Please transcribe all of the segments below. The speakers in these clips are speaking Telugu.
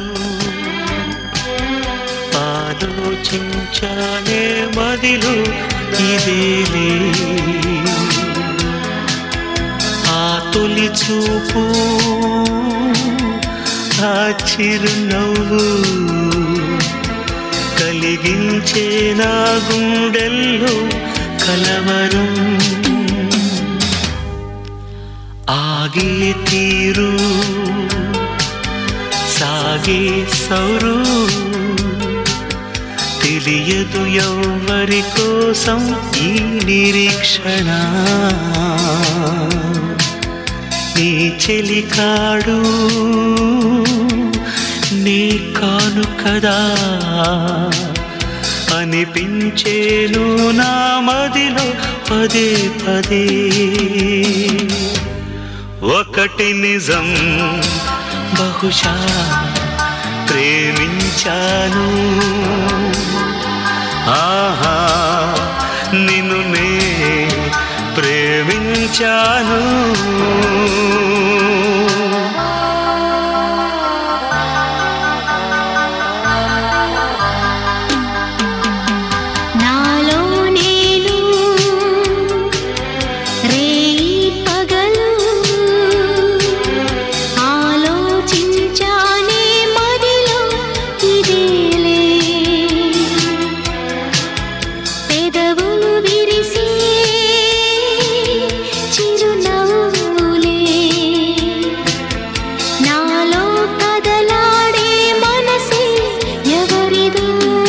ఆలోచించానే మదిలో ఇదేలే ఆ తొలి చూపు ఆ చిరునవ్వు కలిగించే నా గుండెల్లో కలవరం ఆగే తీరు సాగే సౌరు తెలియదు ఎవ్వరి కోసం ఈ నిరీక్షణ నీ చెలికాడు నీ కాను కదా అనిపించేను నా మదిలో పదే పదే ఒకటి నిజం బహుశా ప్రేమించాను ఆహా నిన్ను నే ప్రేమించాను నాలో నేను రేయి పగలు ఆలోచించానే మదిలో ఇదేలే పెదవులు విరిసి చిరునవ్వులే నాలో కదలాడే మనసే ఎవరిదో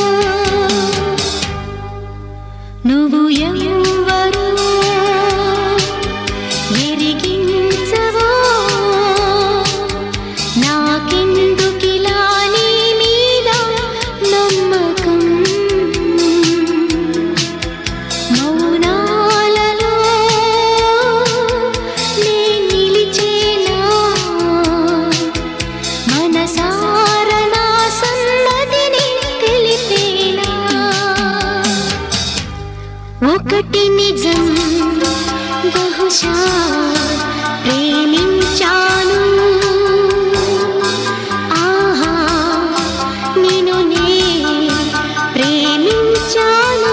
నువ్వు ఎవ్వరు ఎరిగించవో నాకెందుకిలా నీ మీద నమ్మకం మౌనాలలో నే నిలిచేనా మనసార నా సన్నదిని తెలిపేనా ఒకటి నిజం బహుశా ప్రేమించాను ఆహా నేను నే ప్రేమించాను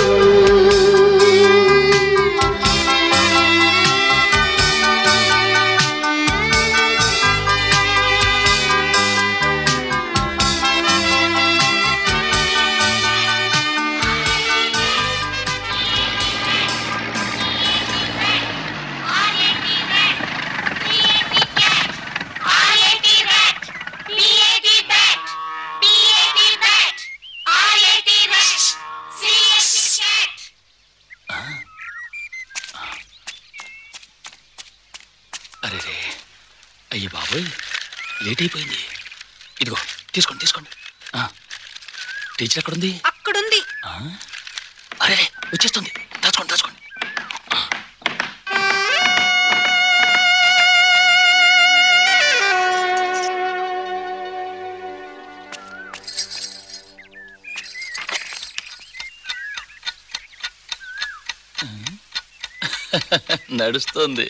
అరే రే అయ్య బాబోయ్ లేట్ అయిపోయింది ఇదిగో తీసుకోండి తీసుకోండి ఆ, టీచర్ ఎక్కడుంది అక్కడుంది ఆ? అరే రే వచ్చేస్తుంది దాచుకోండి దాచుకోండి నడుస్తుంది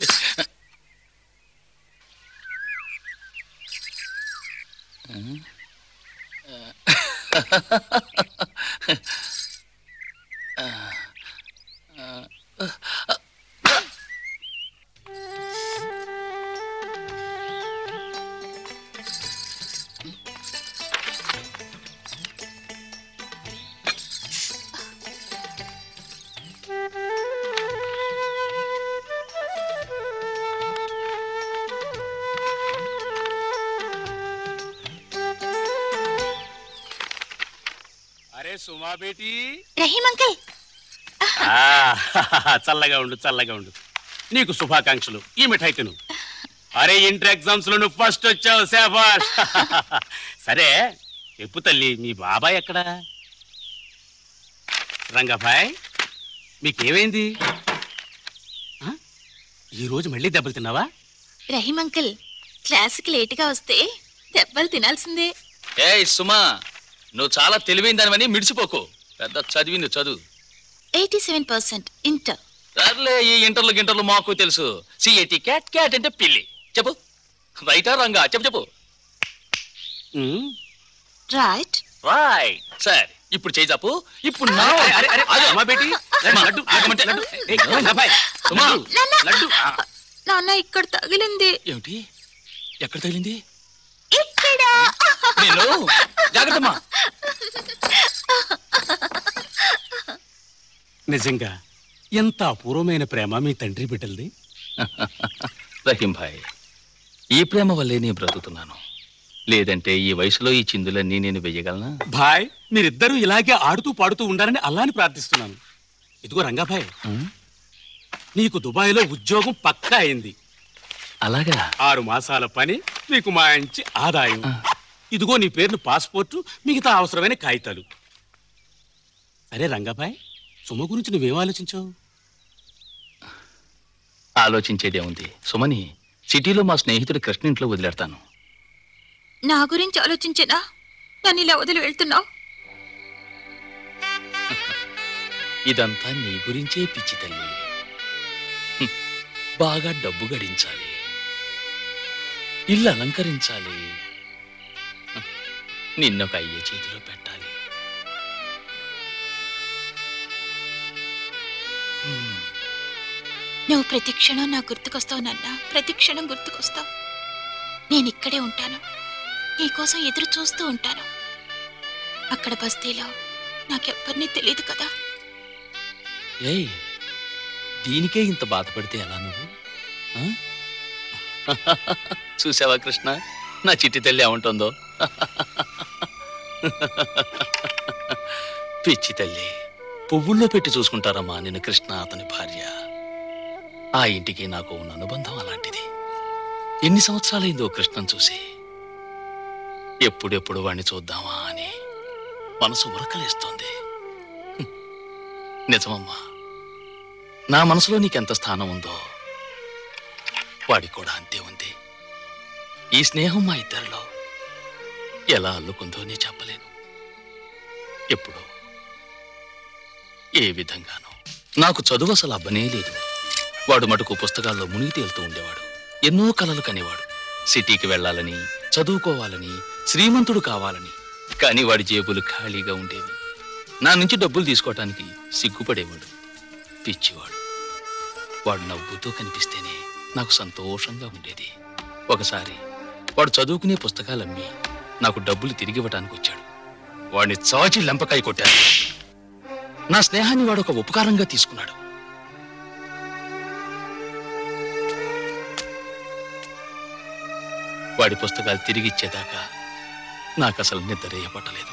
అరే సుమా బేటీ రహీం అంకుల్ ఆ, చల్లగా ఉండు చల్లగా ఉండు నీకు శుభాకాంక్షలు ఈ మిఠాయి తిను అరే ఇంటర్ ఎగ్జామ్స్ లో నువ్వు ఫస్ట్ వచ్చావు శాబాష్ సరే చెప్పు తల్లి మీ బాబాయ్ ఎక్కడా రంగభాయ్ మీకేమైంది ఆ? ఈ రోజు మళ్ళీ దెబ్బలు తిన్నావా రహీం అంకుల్ క్లాస్కి లేటుగా వస్తే దెబ్బలు తినాల్సిందే ఏ సుమా నువ్వు చాలా తెలివైన దానివని మిడిచిపోకు పెద్ద చదివింది చదువు ఎయిటీ సెవెన్ పర్సెంట్ ఇంటర్ సర్లే ఈ ఇంటర్లు గింటర్లు మాకు తెలుసు సిఐటి క్యాట్ క్యాట్ అంటే పిల్లి చెప్పు రైటా రంగా చెప్పు చెప్పు ఉమ్. రైట్ రైట్ సరే ఇప్పుడు చేయి చాపు ఇప్పుడు నా అరే, అరే, అరే, ఆగు. అమ్మా బేటీ అమ్మా, లడ్డు ఆగమంటే. లడ్డు ఏయ్, అబ్బాయి, అమ్మా. లడ్డు, లడ్డు ఆ, నాన్న ఇక్కడ తగిలింది ఏమిటి ఎక్కడ తగిలింది ఇక్కడ నేను జాగ్రత్తమ్మా నిజంగా ఎంత అపూర్వమైన ప్రేమ మీ తండ్రి బిడ్డలది రహీం భాయ్ ఈ ప్రేమ వల్లే నేను బ్రతుకుతున్నాను లేదంటే ఈ వయసులో ఈ చిందులన్నీ నేను వెయ్యగలనా భాయ్ మీరిద్దరూ ఇలాగే ఆడుతూ పాడుతూ ఉండాలని అల్లాని ప్రార్థిస్తున్నాను ఇదిగో రంగాభాయ్ ఉం? నీకు దుబాయ్లో ఉద్యోగం పక్కా అయింది అలాగా ఆరు మాసాల పని మీకు మంచి ఆదాయం ఆ. ఇదిగో నీ పేరును పాస్పోర్టు మిగతా అవసరమైన కాగితాలు సరే రంగాభాయ్ సుమ గురించి నువ్వేం ఆలోచించావు ఆలోచించేదే ఉంది సుమని సిటీలో మా స్నేహితుడి కృష్ణ ఇంట్లో వదిలేడతాను నా గురించి ఆలోచించేనా నన్ను ఇలా వదిలి వెళ్తున్నావు ఇదంతా నీ గురించే పిచ్చి తల్లి హ్మ్. బాగా డబ్బు గడించాలి ఇల్లు అలంకరించాలి హ్మ్. నిన్నొక అయ్యే చేతిలో పెట్టాలి హ్మ్. నువ్వు ప్రతి క్షణం నా గుర్తుకొస్తావు నాన్న ప్రతి క్షణం గుర్తుకొస్తావు నేను ఇక్కడే ఉంటాను నీకోసం ఎదురు చూస్తూ ఉంటాను అక్కడ బస్తీలో నాకెవ్వరినీ తెలియదు కదా ఏయ్ దీనికే ఇంత బాధపడితే ఎలా నువ్వు ఆ? చూసావా కృష్ణ నా చిట్టి తల్లి ఏమంటుందో పిచ్చి తల్లి పువ్వుల్లో పెట్టి చూసుకుంటారమ్మా నిన్ను కృష్ణ అతని భార్య ఆ ఇంటికి నాకు ఉన్న అనుబంధం అలాంటిది ఎన్ని సంవత్సరాలైందో కృష్ణను చూసి ఎప్పుడెప్పుడు వాణ్ణి చూద్దామా అని మనసు ఉరకలేస్తోంది హ్మ్. నిజమమ్మా నా మనసులో నీకెంత స్థానం ఉందో వాడికి కూడా అంతే ఉంది ఈ స్నేహం మా ఇద్దరిలో ఎలా అల్లుకుందో నీ చెప్పలేను ఎప్పుడు ఏ విధంగానూ నాకు చదువు అసలు అబ్బనే లేదు వాడు మటుకు పుస్తకాల్లో మునిగి తేలుతూ ఉండేవాడు ఎన్నో కలలు కనేవాడు సిటీకి వెళ్ళాలని చదువుకోవాలని శ్రీమంతుడు కావాలని కానీ వాడి జేబులు ఖాళీగా ఉండేవి నా నుంచి డబ్బులు తీసుకోవటానికి సిగ్గుపడేవాడు పిచ్చివాడు వాడు నవ్వుతూ కనిపిస్తేనే నాకు సంతోషంగా ఉండేది ఒకసారి వాడు చదువుకునే పుస్తకాలమ్మి నాకు డబ్బులు తిరిగి ఇవ్వటానికి వచ్చాడు వాడిని చాచి లెంపకాయ కొట్టాడు నా స్నేహాన్ని వాడు ఒక ఉపకారంగా తీసుకున్నాడు వాడి పుస్తకాలు తిరిగి ఇచ్చేదాకా నాకు అసలు నిద్రే పట్టలేదు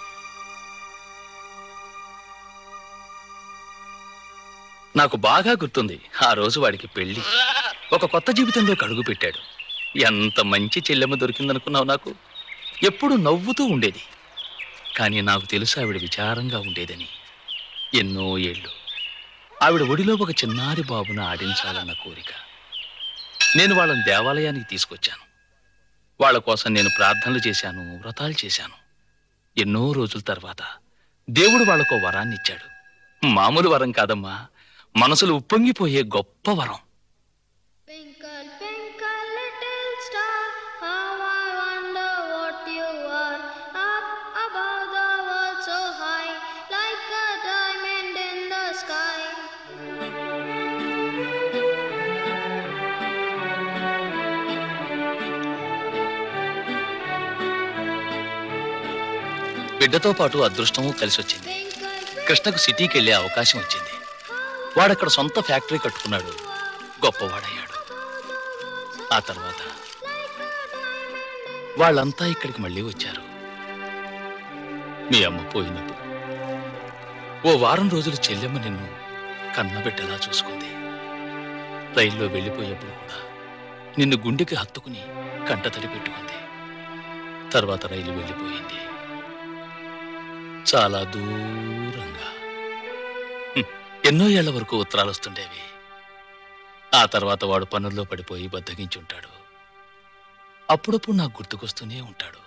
నాకు బాగా గుర్తుంది ఆ రోజు వాడికి పెళ్లి ఒక కొత్త జీవితంలోకి అడుగు పెట్టాడు ఎంత మంచి చెల్లెమ్మ దొరికిందనుకున్నావు నాకు ఎప్పుడు నవ్వుతూ ఉండేది కానీ నాకు తెలుసు ఆవిడ విచారంగా ఉండేదని ఎన్నో ఏళ్ళు ఆవిడ ఒడిలో ఒక చిన్నారి బాబును ఆడించాలన్న కోరిక నేను వాళ్ళని దేవాలయానికి తీసుకొచ్చాను వాళ్ళ కోసం నేను ప్రార్థనలు చేశాను వ్రతాలు చేశాను ఎన్నో రోజుల తర్వాత దేవుడు వాళ్ళకు వరాన్ని ఇచ్చాడు మామూలు వరం కాదమ్మా మనసులు ఉప్పొంగిపోయే గొప్ప వరం Twinkle, twinkle, little star, how I wonder what you are. Up above the world so high, like a diamond in the sky. బిడ్డతో పాటు అదృష్టము కలిసి వచ్చింది Twinkle, కృష్ణకు సిటీకి వెళ్ళే అవకాశం వచ్చింది వాడక్కడ సొంత ఫ్యాక్టరీ కట్టుకున్నాడు గొప్పవాడయ్యాడు ఆ తర్వాత వాళ్ళంతా ఇక్కడికి మళ్ళీ వచ్చారు మీ అమ్మ పోయినప్పుడు ఓ వారం రోజులు చెల్లెమ్మ నిన్ను కన్నబెట్టేలా చూసుకుంది రైల్లో వెళ్ళిపోయేప్పుడు కూడా నిన్ను గుండెకి హత్తుకుని కంటతడి పెట్టుకుంది తర్వాత రైలు వెళ్ళిపోయింది చాలా దూరంగా హ్మ్. ఎన్నో ఏళ్ల వరకు ఉత్తరాలు వస్తుండేవి ఆ తర్వాత వాడు పనుల్లో పడిపోయి బద్దగించుంటాడు అప్పుడప్పుడు నాకు గుర్తుకొస్తూనే ఉంటాడు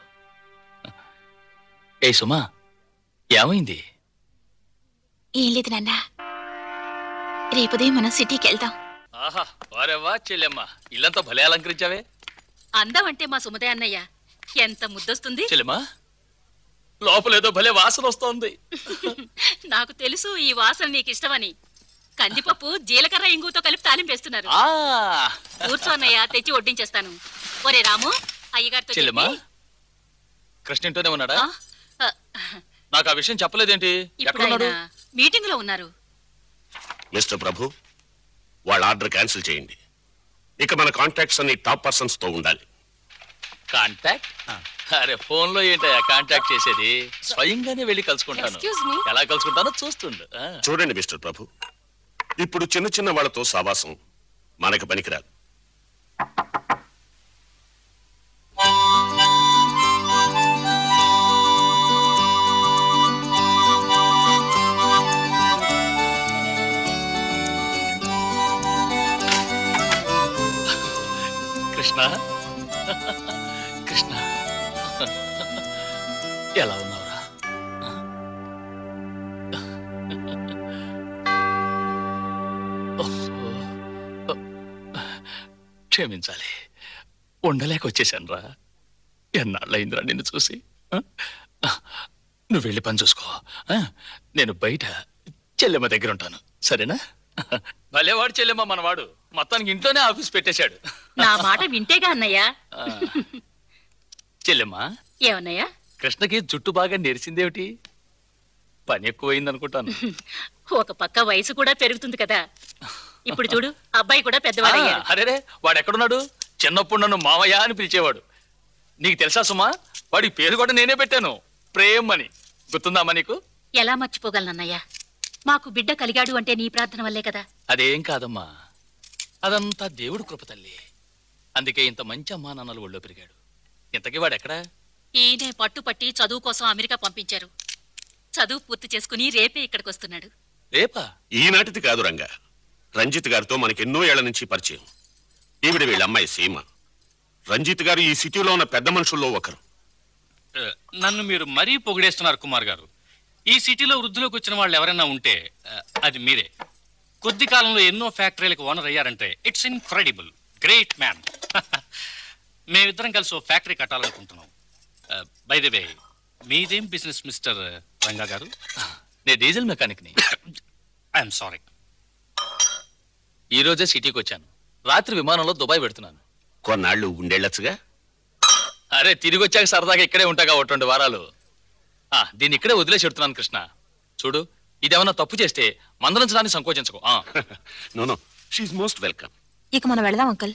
ఏ సుమా ఏమైంది ఏం లేదు నాన్న రేపుదే మనం సిటీకి వెళ్దాం ఆహా వారెవ్వా చెల్లెమ్మ ఇల్లంతా భలే అలంకరించావే అందం అంటే మా సుమదే అన్నయ్య ఎంత ముద్దొస్తుంది చెల్లెమా లోపలేదో భలే వాసన వస్తోంది నాకు తెలుసు ఈ వాసన నీకు ఇష్టమని కందిపప్పు జీలకర్ర ఇంగుతో కలిపి తాలింపేస్తున్నారు ఆ కూర్చో అన్నయ్య తెచ్చి వడ్డించేస్తాను ఒరే రాము అయ్యగారితో చెల్లెమా చెప్పి, కృష్ణ ఇంట్లోనే ఉన్నాడా ఆ, ఆ, నాకు ఆ విషయం చెప్పలేదేంటి ఇప్పుడు ఎక్కడున్నాడు ఆయన మీటింగ్ లో ఉన్నారు మిస్టర్ ప్రభు వాళ్ళ ఆర్డర్ క్యాన్సిల్ చేయండి ఇక మన కాంటాక్ట్స్ అన్ని టాప్ పర్సన్స్ తో ఉండాలి కాంటాక్ట్ అరే ఫోన్ లో ఏంటయ్యా కాంటాక్ట్ చేసేది స్వయంగానే వెళ్ళి కలుసుకుంటాను Excuse me? ఎలా కలుసుకుంటానో చూస్తుండు ఆ. చూడండి మిస్టర్ ప్రభు ఇప్పుడు చిన్న చిన్న వాళ్ళతో సావాసం మనకు పనికిరాదు కృష్ణ కృష్ణ ఎలా ఉన్నావురా ఓహో. క్షమించాలి ఉండలేక వచ్చేసాను రా ఎన్నాళ్ళయిందిరా నిన్ను చూసి ఆ? నువ్వు వెళ్ళి పని చూసుకో ఆ? నేను బయట చెల్లెమ్మ దగ్గర ఉంటాను సరేనా భలేవాడు చెల్లెమ్మ మనవాడు మొత్తానికి ఇంట్లోనే ఆఫీస్ పెట్టేశాడు నా మాట వింటేగా అన్నయ్య ఆ. చెల్లెమ్మా ఏమన్నయ్య కృష్ణకి జుట్టు బాగా నెరిసిందేమిటి పని ఎక్కువైంది అనుకుంటాను ఒక పక్క వయసు కూడా పెరుగుతుంది కదా ఇప్పుడు చూడు అబ్బాయి కూడా పెద్దవాడయ్యాడు అరేరే వాడు ఎక్కడున్నాడు చిన్నప్పుడు నన్ను మావయ్య అని పిలిచేవాడు నీకు తెలుసా సుమా వాడి పేరు కూడా నేనే పెట్టాను ప్రేమ్ అని గుర్తుందామా నీకు ఎలా మర్చిపోగలనన్నయ్య మాకు బిడ్డ కలిగాడు అంటే నీ ప్రార్థన వల్లే కదా అదేం కాదమ్మా అదంతా దేవుడు కృప తల్లి అందుకే ఇంత మంచి అమ్మా నాన్నలు ఒళ్ళో పెరిగాడు ఇంతకీ వాడు ఎక్కడా ఈయనే పట్టుపట్టి చదువు కోసం అమెరికా పంపించారు చదువు పూర్తి చేసుకుని రేపే ఇక్కడికి వస్తున్నాడు రేపా ఈనాటిది కాదు రంగా రంజిత్ గారితో మనకి ఎన్నో ఏళ్ల నుంచి పరిచయం ఈవిడ వీళ్ళ అమ్మాయి సీమ రంజిత్ గారు ఈ సిటీలో ఉన్న పెద్ద మనుషుల్లో ఒకరు ఆ, నన్ను మీరు మరీ పొగిడేస్తున్నారు కుమార్ గారు ఈ సిటీలో వృద్ధిలోకి వచ్చిన వాళ్ళు ఎవరైనా ఉంటే ఆ, అది మీరే కొద్ది కాలంలో ఎన్నో ఫ్యాక్టరీలకు ఓనర్ అయ్యారంటే ఇట్స్ ఇన్క్రెడిబుల్ గ్రేట్ మ్యాన్ మేమిద్దరం కలిసి ఓ ఫ్యాక్టరీ కట్టాలనుకుంటున్నాం బై ద వే మీదేం బిజినెస్ మిస్టర్ రంగా గారు నేను డీజిల్ మెకానిక్ని ఐఎమ్ సారీ ఈ రోజే సిటీకి వచ్చాను రాత్రి విమానంలో దుబాయ్ పెడుతున్నాను కొన్నాళ్ళు ఉండేళ్లచ్చుగా అరే తిరిగి వచ్చాక సరదాగా ఇక్కడే ఉంటాగా ఒకటి రెండు వారాలు ఆ దీన్ని ఇక్కడే వదిలేసి పెడుతున్నాను కృష్ణ చూడు ఇదేమన్నా తప్పు చేస్తే మందలించడానికి సంకోచించకు ఆ. నో నో షీఈ్ మోస్ట్ వెల్కమ్ ఇక మనం వెళదాం uncle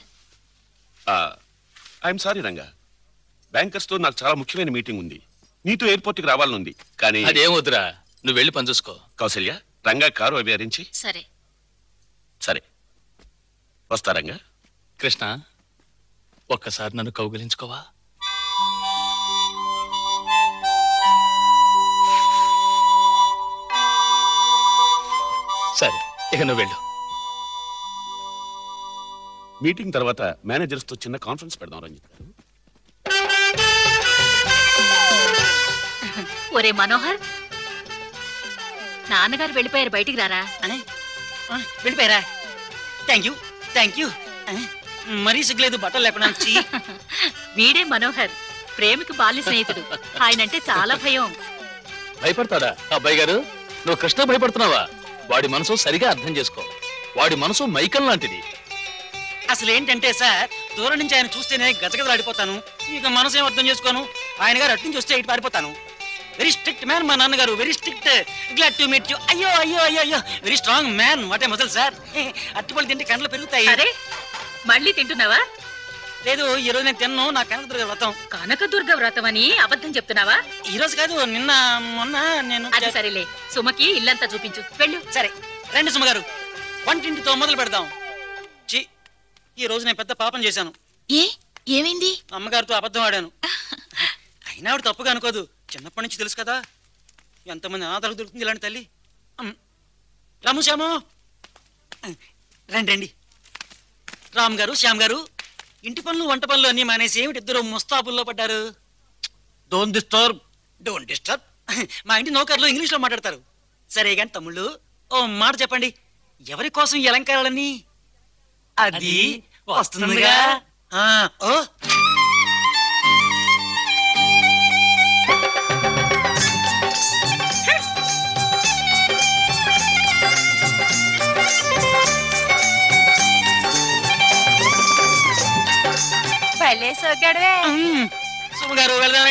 I'm sorry Ranga bankers తో నాకు చాలా ముఖ్యమైన మీటింగ్ ఉంది నీతో ఎయిర్పోర్ట్ కి రావాలని ఉంది కానీ అదేం వద్దురా నువ్వు వెళ్ళి పని చూసుకో కౌసల్య రంగా కారు అవి అరించి సరే సరే వస్తా రంగా కృష్ణ ఒక్కసారి నన్ను కౌగిలించుకోవా సరే ఇక నువ్వు వెళ్ళు మీటింగ్ తర్వాత మేనేజర్స్ తో చిన్న కాన్ఫరెన్స్ పెడదాం రంజిత్ గారు ఒరే మనోహర్ నాన్నగారు వెళ్ళిపోయారు బయటికి రారా అని ఆ, వెళ్ళిపోయారా థ్యాంక్ యూ థ్యాంక్ యూ ఆ, మరీ సిగ్గులేదు బట్టలు లేకుండా వచ్చి వీడే మనోహర్ ప్రేమికి బాల్య స్నేహితుడు ఆయనంటే చాలా భయం భయపడతాడా అబ్బాయి గారు నువ్వు కృష్ణ భయపడుతున్నావా వాడి మనసు సరిగా అర్థం చేసుకో వాడి మనసు మైకం లాంటిది అసలు ఏంటంటే సార్ దూరం నుంచి ఆయన చూస్తేనే గజగజలాడిపోతాను ఇక మనసు ఏం అర్థం చేసుకోను ఆయన గారు అటు నుంచి వస్తే ఇటు పారిపోతాను వెరీ స్ట్రిక్ట్ మ్యాన్ మా నాన్నగారు very strict glad to meet you అయ్యో అయ్యో అయ్యో అయ్యో very strong man what a muscles sir అట్టిపళ్ళు తింటే కండ్లు పెరుగుతాయి అరే మళ్ళీ తింటున్నావా లేదు ఈ రోజు నేను తిన్నాను నా కనక దుర్గ వ్రతం కనకదుర్గ వ్రతం అని అబద్ధం చెప్తున్నావా ఈ రోజు కాదు నిన్న మొన్న నేను అది సరేలే సుమకి ఇల్లంతా చూపించు వెళ్ళు సరే రండి సుమగారు వంటింటితో మొదలు పెడదాం చి ఈ రోజు నేను పెద్ద పాపం చేశాను ఏ ఏమైంది అమ్మగారితో అబద్ధం ఆడాను అయినా ఆవిడ తప్పుగా అనుకోదు చిన్నప్పటి నుంచి తెలుసు కదా ఎంతమంది అనాథాలకు దొరుకుతుంది ఇలాంటి తల్లి అమ్. రాము శ్యాము రండి రండి రామ్ గారు శ్యామ్ గారు ఇంటి పనులు వంట పనులు అన్నీ మానేసి ఏమిటి ఇద్దరు ముస్తాబుల్లో పడ్డారు డోంట్ డిస్టర్బ్ డోంట్ డిస్టర్బ్ మా ఇంటి నౌకర్లు ఇంగ్లీష్లో మాట్లాడతారు సరే కానీ తమ్ముళ్ళు ఓ మాట చెప్పండి ఎవరి కోసం ఈ అలంకారాలన్నీ అది వస్తుందిగా ఆ, ఓ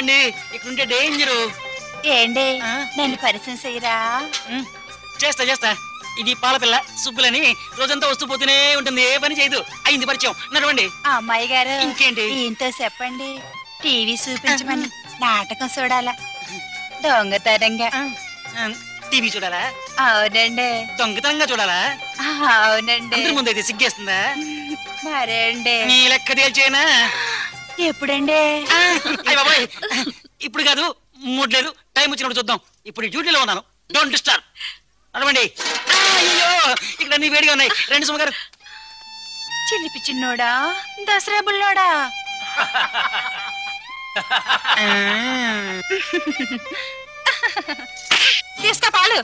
జాగ్రత్త అండి ఇక్కడ ఉంటే డేంజరు ఏంటి ఆ? నన్ను పరిచయం చేయరా ఉమ్, చేస్తా చేస్తా ఇది పాలపిల్ల సుబ్బులని రోజంతా వస్తూ పోతూనే ఉంటుంది ఏ పని చేయదు అయింది పరిచయం నడవండి ఆ అమ్మాయి గారు ఇంకేంటి? ఈయంతో చెప్పండి టీవీ చూపించమని నాటకం చూడాలా దొంగతనంగా టీవీ చూడాలా అవునండి దొంగతనంగా చూడాలా ఆ, అవునండి అందరి ముందు అయితే సిగ్గేస్తుందా మరేండి నీ లెక్క తేల్చేనా ఎప్పుడండి అయ్య బాబాయ్ ఇప్పుడు కాదు మూడ్ లేదు టైం వచ్చినప్పుడు చూద్దాం ఇప్పుడు డ్యూటీలో ఉన్నాను డోంట్ డిస్టర్బ్ నడవండి ఆ, అయ్యో ఇక్కడ అన్ని వేడిగా ఉన్నాయి రెండు సుమగారు చిలిపి చిన్నోడా దసరా బుల్లోడా తీసుకో పాలు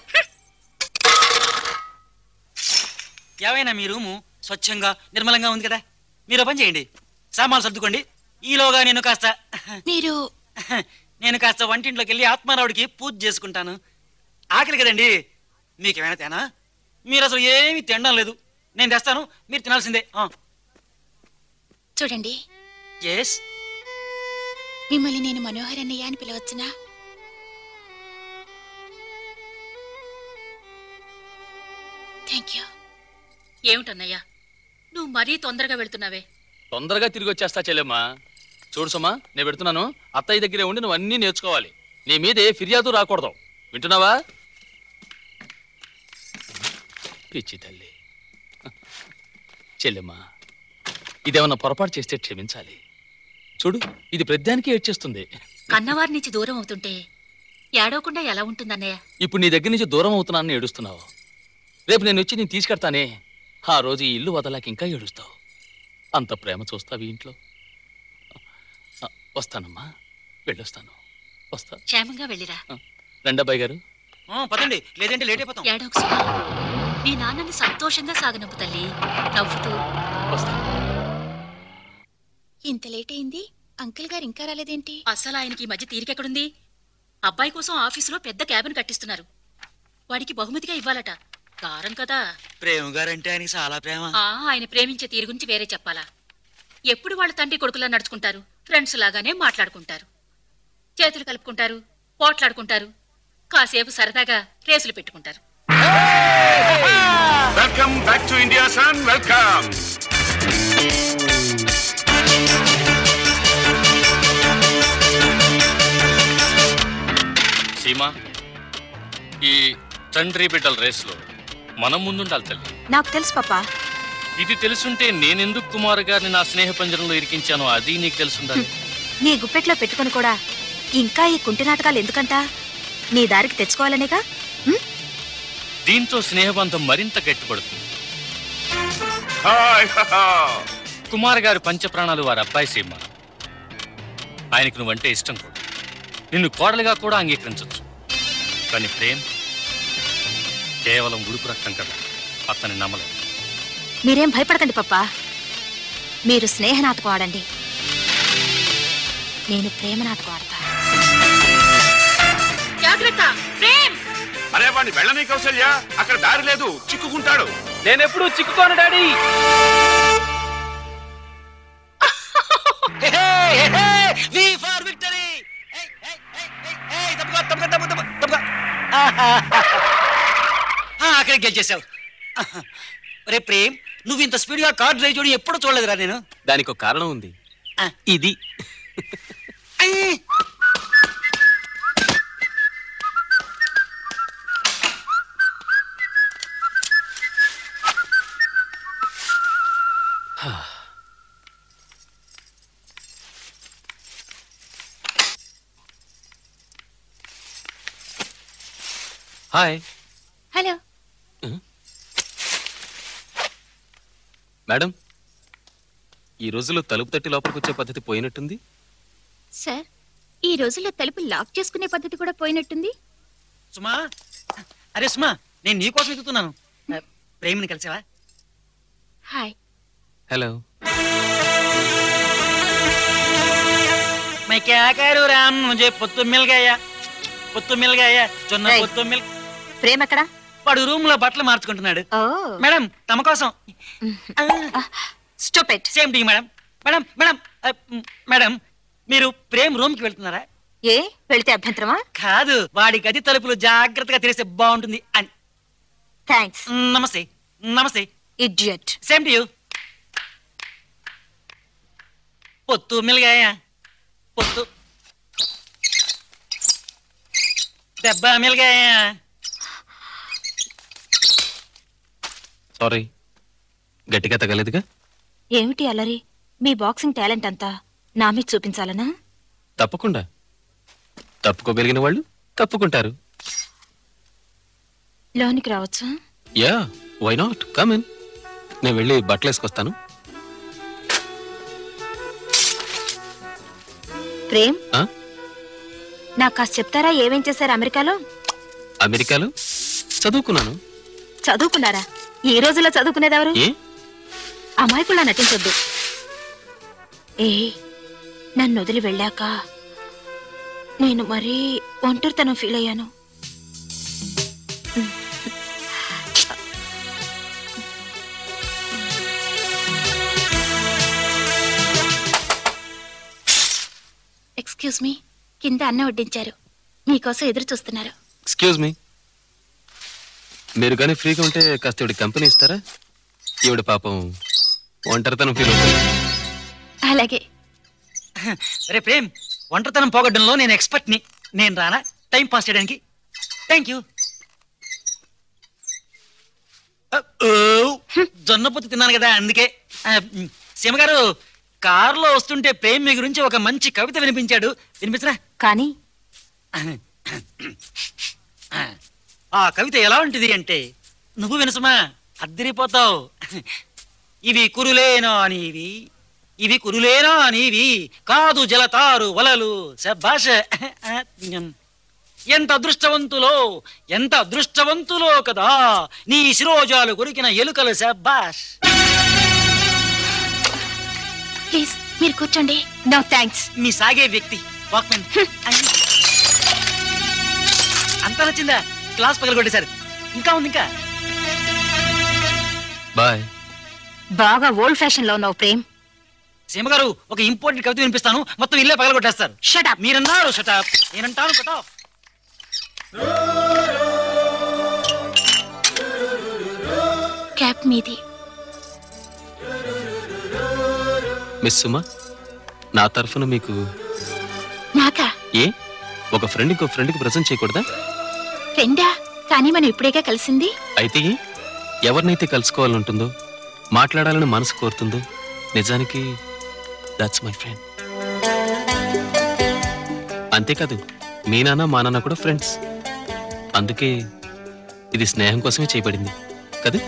ఏవైనా మీ రూము స్వచ్ఛంగా నిర్మలంగా ఉంది కదా మీరు ఓ పని చేయండి సామాన్లు సర్దుకోండి ఈలోగా నేను కాస్త మీరు నేను కాస్త వంటింట్లోకి వెళ్ళి ఆత్మారావుడికి పూజ చేసుకుంటాను ఆకలి కదండి మీకేమైనా తేనా మీరు అసలు ఏమీ తినడం లేదు నేను తెస్తాను మీరు తినాల్సిందే చూడండి ఎస్ మిమ్మల్ని నేను మనోహర్ అన్నయ్య అని పిలవచ్చునా థ్యాంక్ యూ ఏమిటన్నయ్యా నువ్వు మరీ తొందరగా వెళ్తున్నావే తొందరగా తిరిగి వచ్చేస్తా చెల్లెమ్మా చూడు సుమా నేను పెడుతున్నాను అత్తయ్య దగ్గరే ఉండి నువ్వు అన్నీ నేర్చుకోవాలి నీ మీద ఏ ఫిర్యాదు రాకూడదు వింటున్నావా పిచ్చి తల్లి చెల్లెమ్మా ఇదేమన్నా పొరపాటు చేస్తే క్షమించాలి చూడు ఇది ప్రద్యానికి ఏడ్చేస్తుంది కన్నవారి నుంచి దూరం అవుతుంటే ఏడవకుండా ఎలా ఉంటుందన్నయ్య ఇప్పుడు నీ దగ్గర నుంచి దూరం అవుతున్నానని ఏడుస్తున్నావు రేపు నేను వచ్చి నేను తీసుకెడతానే ఆ రోజు ఈ ఇల్లు వదలాక ఇంకా ఏడుస్తావు అంత ప్రేమ చూస్తావు ఈ ఇంట్లో ఆ, వస్తానమ్మా వెళ్ళొస్తాను వస్తా క్షేమంగా వెళ్ళిరా రండబ్బాయి గారు పదండి లేదంటే లేట్ అయిపోతాం ఏడవకు సుమా. మీ నాన్నని సంతోషంగా సాగనంపు తల్లి నవ్వుతూ వస్తా ఇంత లేట్ అయింది అంకుల్ గారు ఇంకా రాలేదేంటి అసలు ఆయనకి ఈ మధ్య తీరికెక్కడుంది అబ్బాయి కోసం ఆఫీసులో పెద్ద క్యాబిన్ కట్టిస్తున్నారు వాడికి బహుమతిగా ఇవ్వాలట గారం కదా ప్రేమ గారంటే ఆయనకి చాలా ప్రేమ ఆ ఆయన ప్రేమించే తీరు గురించి వేరే చెప్పాలా ఎప్పుడు వాళ్ళ తండ్రి కొడుకులా నడుచుకుంటారు ఫ్రెండ్స్ లాగానే మాట్లాడుకుంటారు చేతులు కలుపుకుంటారు పోట్లాడుకుంటారు కాసేపు సరదాగా రేసులు పెట్టుకుంటారు welcome back to India son welcome Seema ఈ తండ్రి బిడ్డల రేసులో మనం ముందుండాలి తల్లి నాకు తెలుసు పాపా ఇది తెలుసుంటే నేనెందుకు కుమార్ గారిని నా స్నేహ పంజరంలో ఇరికించానో అది నీకు తెలుసుండాలి నీ గుప్పెట్లో పెట్టుకుని కూడా ఇంకా ఈ కుంటి నాటకాలు ఎందుకంట నీ దారికి తెచ్చుకోవాలనేగా దీంతో స్నేహబంధం మరింత గట్టిపడుతుంది హాయ్ కుమార్ గారి పంచప్రాణాలు వారి అబ్బాయి సీమ ఆయనకు నువ్వంటే ఇష్టం కూడా నిన్ను కోడలుగా కూడా అంగీకరించవచ్చు కానీ ప్రేమ్ కేవలం ఉడుకు రక్తం కదా అతన్ని నమ్మలేదు మీరేం భయపడకండి పప్పా మీరు స్నేహ నాటకం ఆడండి నేను ప్రేమ నాటకం ఆడతా జాగ్రత్త ప్రేమ్ అరే వాడిని వెళ్ళని కౌశల్య అక్కడ దారి లేదు చిక్కుకుంటాడు నేనెప్పుడు చిక్కుకోను డాడీ వి ఫర్ విక్టరీ అక్కడికి గెలిచేసావు రే ప్రేమ్ నువ్వు ఇంత స్పీడ్ గా కార్ డ్రైవ్ చేయడం ఎప్పుడు చూడలేదురా నేను దానికి ఒక కారణం ఉంది ఆ. ఇది అయ్యి. హాయ్ హలో మేడం ఈ రోజుల్లో తలుపు తట్టి లోపలికి వచ్చే పద్ధతి పోయినట్టుంది సార్ ఈ రోజుల్లో తలుపు లాక్ చేసుకునే పద్ధతి కూడా పోయినట్టుంది సుమా అరే సుమా నేను నీకోసం ఎదుగుతున్నాను ప్రేమిని కలిసావా హాయ్ హలో मैं क्या करूँ राम मुझे पुत्तु मिल गया పుత్తు మిల్ గయా జొన్న ఏయ్. పుత్తు మిల్ ప్రేమ ఎక్కడా వాడు రూమ్ లో బట్టలు మార్చుకుంటున్నాడు ఓ మేడం తమ కోసం stupid same thing madam madam madam ఆ, మ్, మేడం మీరు ప్రేమ్ రూమ్ కి వెళ్తున్నారా ఏ వెళితే అభ్యంతరమా కాదు వాడి గది తలుపులు జాగ్రత్తగా తెరిస్తే బాగుంటుంది అని థ్యాంక్స్ నమస్తే నమస్తే ఇడియట్ సేమ్ టు యూ పొత్తు మిల్గాయ పొత్తు దెబ్బ మిల్గాయ సారీ గట్టిగా తగలేదుగా ఏమిటి అల్లరి మీ బాక్సింగ్ టాలెంట్ అంతా నా మీద చూపించాలనా తప్పకుండా తప్పుకోగలిగిన వాళ్ళు తప్పుకుంటారు లోనికి రావచ్చా yeah why not come in నేను వెళ్ళి బట్టలు వేసుకొస్తాను ప్రేమ్ ఆ? నాకు కాస్త చెప్తారా ఏమేం చేశారు అమెరికాలో అమెరికాలో చదువుకున్నాను చదువుకున్నారా ఈ రోజుల్లో చదువుకునేది ఎవరు ఏ అమాయకుల్లా నటించొద్దు ఏ నన్ను వదిలి వెళ్ళాక నేను మరీ ఒంటరితనం ఫీల్ అయ్యాను ఎక్స్క్యూజ్ మీ కింద అన్న వడ్డించారు మీకోసం ఎదురు చూస్తున్నారు ఎక్స్క్యూజ్ మీ మీరు కానీ ఫ్రీగా ఉంటే కాస్త ఇవిడ కంపెనీ ఇస్తారా ఈవిడ పాపం ఒంటరితనం ఫీల్ అవుతుంది అలాగే రే ప్రేమ్ ఒంటరితనం పోగొట్టడంలో నేను ఎక్స్పర్ట్ ని నేను రానా టైం పాస్ చేయడానికి థ్యాంక్ యూ జొన్నపొత్తు తిన్నాను కదా అందుకే ఆ, మ్, సీమ గారు కారులో వస్తుంటే ప్రేమ్ మీ గురించి ఒక మంచి కవిత వినిపించాడు వినిపించరా కానీ ఆ కవిత ఎలా ఉంటుంది అంటే నువ్వు వినసమా అద్దరిపోతావు ఇవి కురులేనా నీవి ఇవి కురులేనా నీవి కాదు జలతారు వలలు శభాష ఎంత అదృష్టవంతులో ఎంత అదృష్టవంతులో కదా నీ శిరోజాలు కొరికిన ఎలుకలు శభాష్ ప్లీజ్ మీరు కూర్చోండి నో థ్యాంక్స్ మీ సాగే వ్యక్తి వాక్మెన్ అంతా నచ్చిందా క్లాస్ పగలగొట్టేశారు ఇంకా ఉంది ఇంకా బాయ్ బాగా ఓల్డ్ ఫ్యాషన్ లో ఉన్నావు ప్రేమ్ సీమ గారు ఒక ఇంపార్టెంట్ కవిత వినిపిస్తాను మొత్తం ఇల్లే పగలగొట్టేస్తారు షటప్ మీరన్నారు షటాప్ నేనంటాను కటాఫ్ క్యాప్ మీది మిస్ సుమా నా తరఫున మీకు నాకా ఏ ఒక ఫ్రెండ్ ఇంకో ఫ్రెండ్కి ప్రజెంట్ చేయకూడదా ఫ్రెండా కానీ మనం ఇప్పుడేగా కలిసింది అయితే ఏ? ఎవరినైతే కలుసుకోవాలని ఉంటుందో మాట్లాడాలని మనసు కోరుతుందో నిజానికి దాట్స్ మై ఫ్రెండ్ అంతేకాదు మీ నాన్న మా నాన్న కూడా ఫ్రెండ్స్ అందుకే ఇది స్నేహం కోసమే చేయబడింది కదా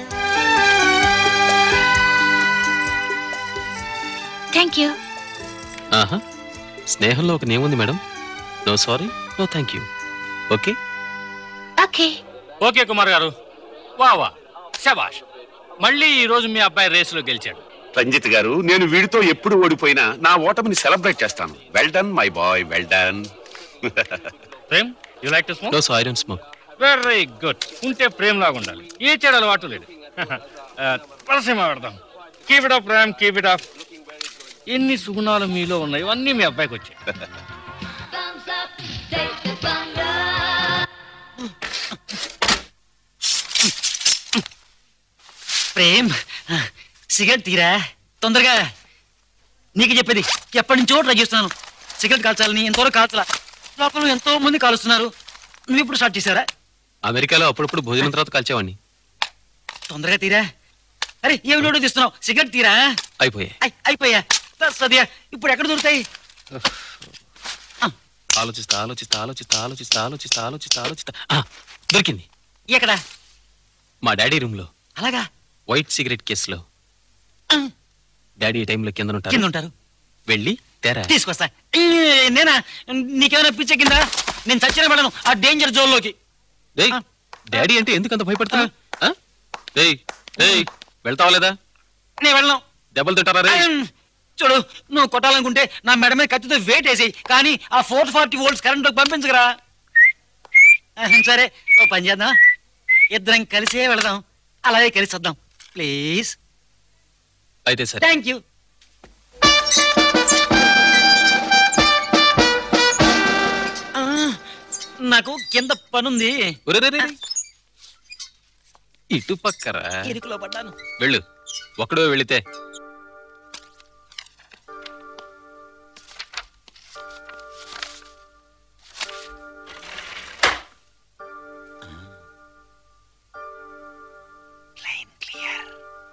థ్యాంక్ యూ ఆహా స్నేహంలో ఒక నేముంది madam no sorry no thank you okay okay okay Kumar garu వా వా శబాష్ మళ్ళీ ఈ రోజు మీ అబ్బాయి రేసులో గెలిచాడు రంజిత్ గారు నేను వీడితో ఎప్పుడు ఓడిపోయినా నా ఓటమిని సెలబ్రేట్ చేస్తాను well done my boy well done Prem you like to smoke no so I don't smoke very good ఉంటే ప్రేమ్ లాగా ఉండాలి ఏ చెడు అలవాటు లేదు పరసీమ పెడదాం keep it up Prem keep it up ఎన్ని సుగుణాలు మీలో ఉన్నాయి ఇవన్నీ మీ అబ్బాయికి వచ్చాయి Thumbs up, take the thunder. Prem cigarette తీరా తొందరగా నీకు చెప్పేది ఎప్పటి నుంచో ట్రై చేస్తున్నాను సిగరెట్ కాల్చాలని ఎంతవరకు కాల్చలా లోపల ఎంతో మంది కాలుస్తున్నారు నువ్వు ఇప్పుడు స్టార్ట్ చేశారా అమెరికాలో అప్పుడప్పుడు భోజనం తర్వాత కలిచేవాడిని తొందరగా తీరా అరే ఏమి నోడు తీస్తున్నావు సిగరెట్ తీరా అయిపోయాయి అయ్, అయిపోయా సదియా ఇప్పుడు ఎక్కడ దొరుకుతాయి ఆలోచిస్తా ఆలోచిస్తా ఆలోచిస్తా ఆలోచిస్తా ఆలోచిస్తా ఆలోచిస్తా ఆలోచిస్తా ఆ, దొరికింది ఎక్కడ మా డాడీ రూమ్ లో అలాగా వైట్ సిగరెట్ కేసులో ఆ, డాడీ ఈ టైంలో కింద కింద ఉంటారు ఉంటారు వెళ్ళి తెరా తీసుకొస్తా ఈ, నేనా నీకేమైనా పిచ్చెక్కిందా నేను చచ్చిన పడను ఆ డేంజర్ జోన్ లోకి డేయ్, డాడీ అంటే ఎందుకు అంత భయపడుతున్నా వెళ్తావా లేదా నేను వెళ్ళను దెబ్బలు తింటారా రే ఉమ్, చూడు నువ్వు కొట్టాలనుకుంటే నా మెడ మీద కత్తితో వెయిట్ వేసి కానీ ఆ ఫోర్ ఫార్టీ వోల్ట్స్ కరెంట్ పంపించగరా ఆహ్, సరే ఓ పని చేద్దాం ఇద్దరం కలిసే వెళదాం అలాగే కలిసి వద్దాం ప్లీజ్ అయితే సరే థ్యాంక్ యూ నాకు కింద పనుంది ఒరేరేరే. ఇటు పక్కరా ఇరుకులో పడ్డాను వెళ్ళు ఒక్కడో వెళితే లైన్ క్లియర్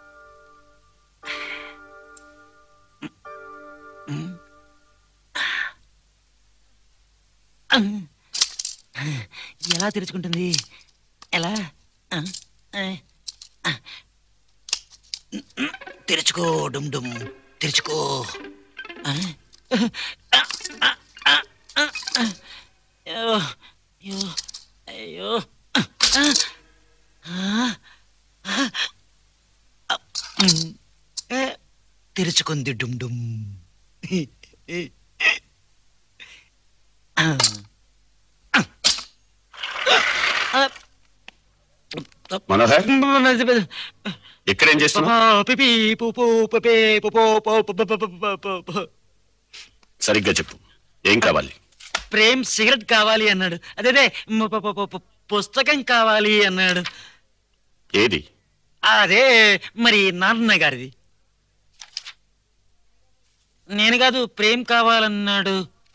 ఎలా తెరుచుకుంటుంది ఎలా ఆ, ఆ, ఆ. తెరుచుకో డుమ్ డుమ్ తెరుచుకో ఆ, ఆ, ఆ, ఆ, ఆ, ఆ. అయ్యో అయ్యో అయ్యో ఆ, ఆ, ఆ. ఉమ్. ఏ, తెరుచుకుంది డుమ్ డుమ్ ఆ. ఆ. మనోహర్ ఇక్కడేం చేస్తున్నావు పిపి పుపు పపే పుపో పో ప ప ప ప ప ప. సరిగ్గా చెప్పు ఏం కావాలి ప్రేమ్ సిగరెట్ కావాలి అన్నాడు అదే మ- ప- ప- ప- ప- పుస్తకం కావాలి అన్నాడు ఏది అదే మరి నాన్న గారిది నేను కాదు ప్రేమ్ కావాలన్నాడు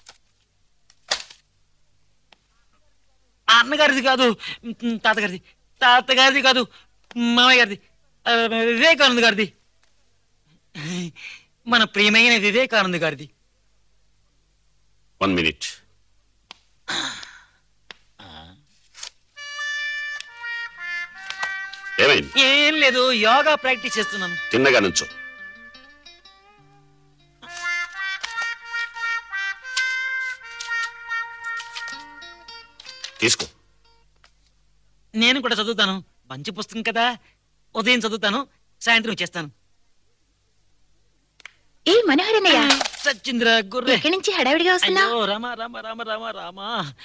అన్నగారిది కాదు ఉమ్, తాతగారిది తాతగారిది కాదు మామయ్య గారిది ఆ, వివేకానంద్ గారిది మన ప్రియమైన వివేకానంద్ గారిది వన్ మినిట్ ఏమైంది ఏం లేదు యోగా ప్రాక్టీస్ చేస్తున్నాను తిన్నగా నుంచో తీసుకో నేను కూడా చదువుతాను మంచి పుస్తకం కదా ఉదయం చదువుతాను సాయంత్రం చేస్తాను ఏ మనోహరన్నయ్య సచ్చింద్ర గుర్రె ఎక్కడి నుంచి హడావిడిగా వస్తున్నావు అయ్యో రామ రామ రామ రామ రామ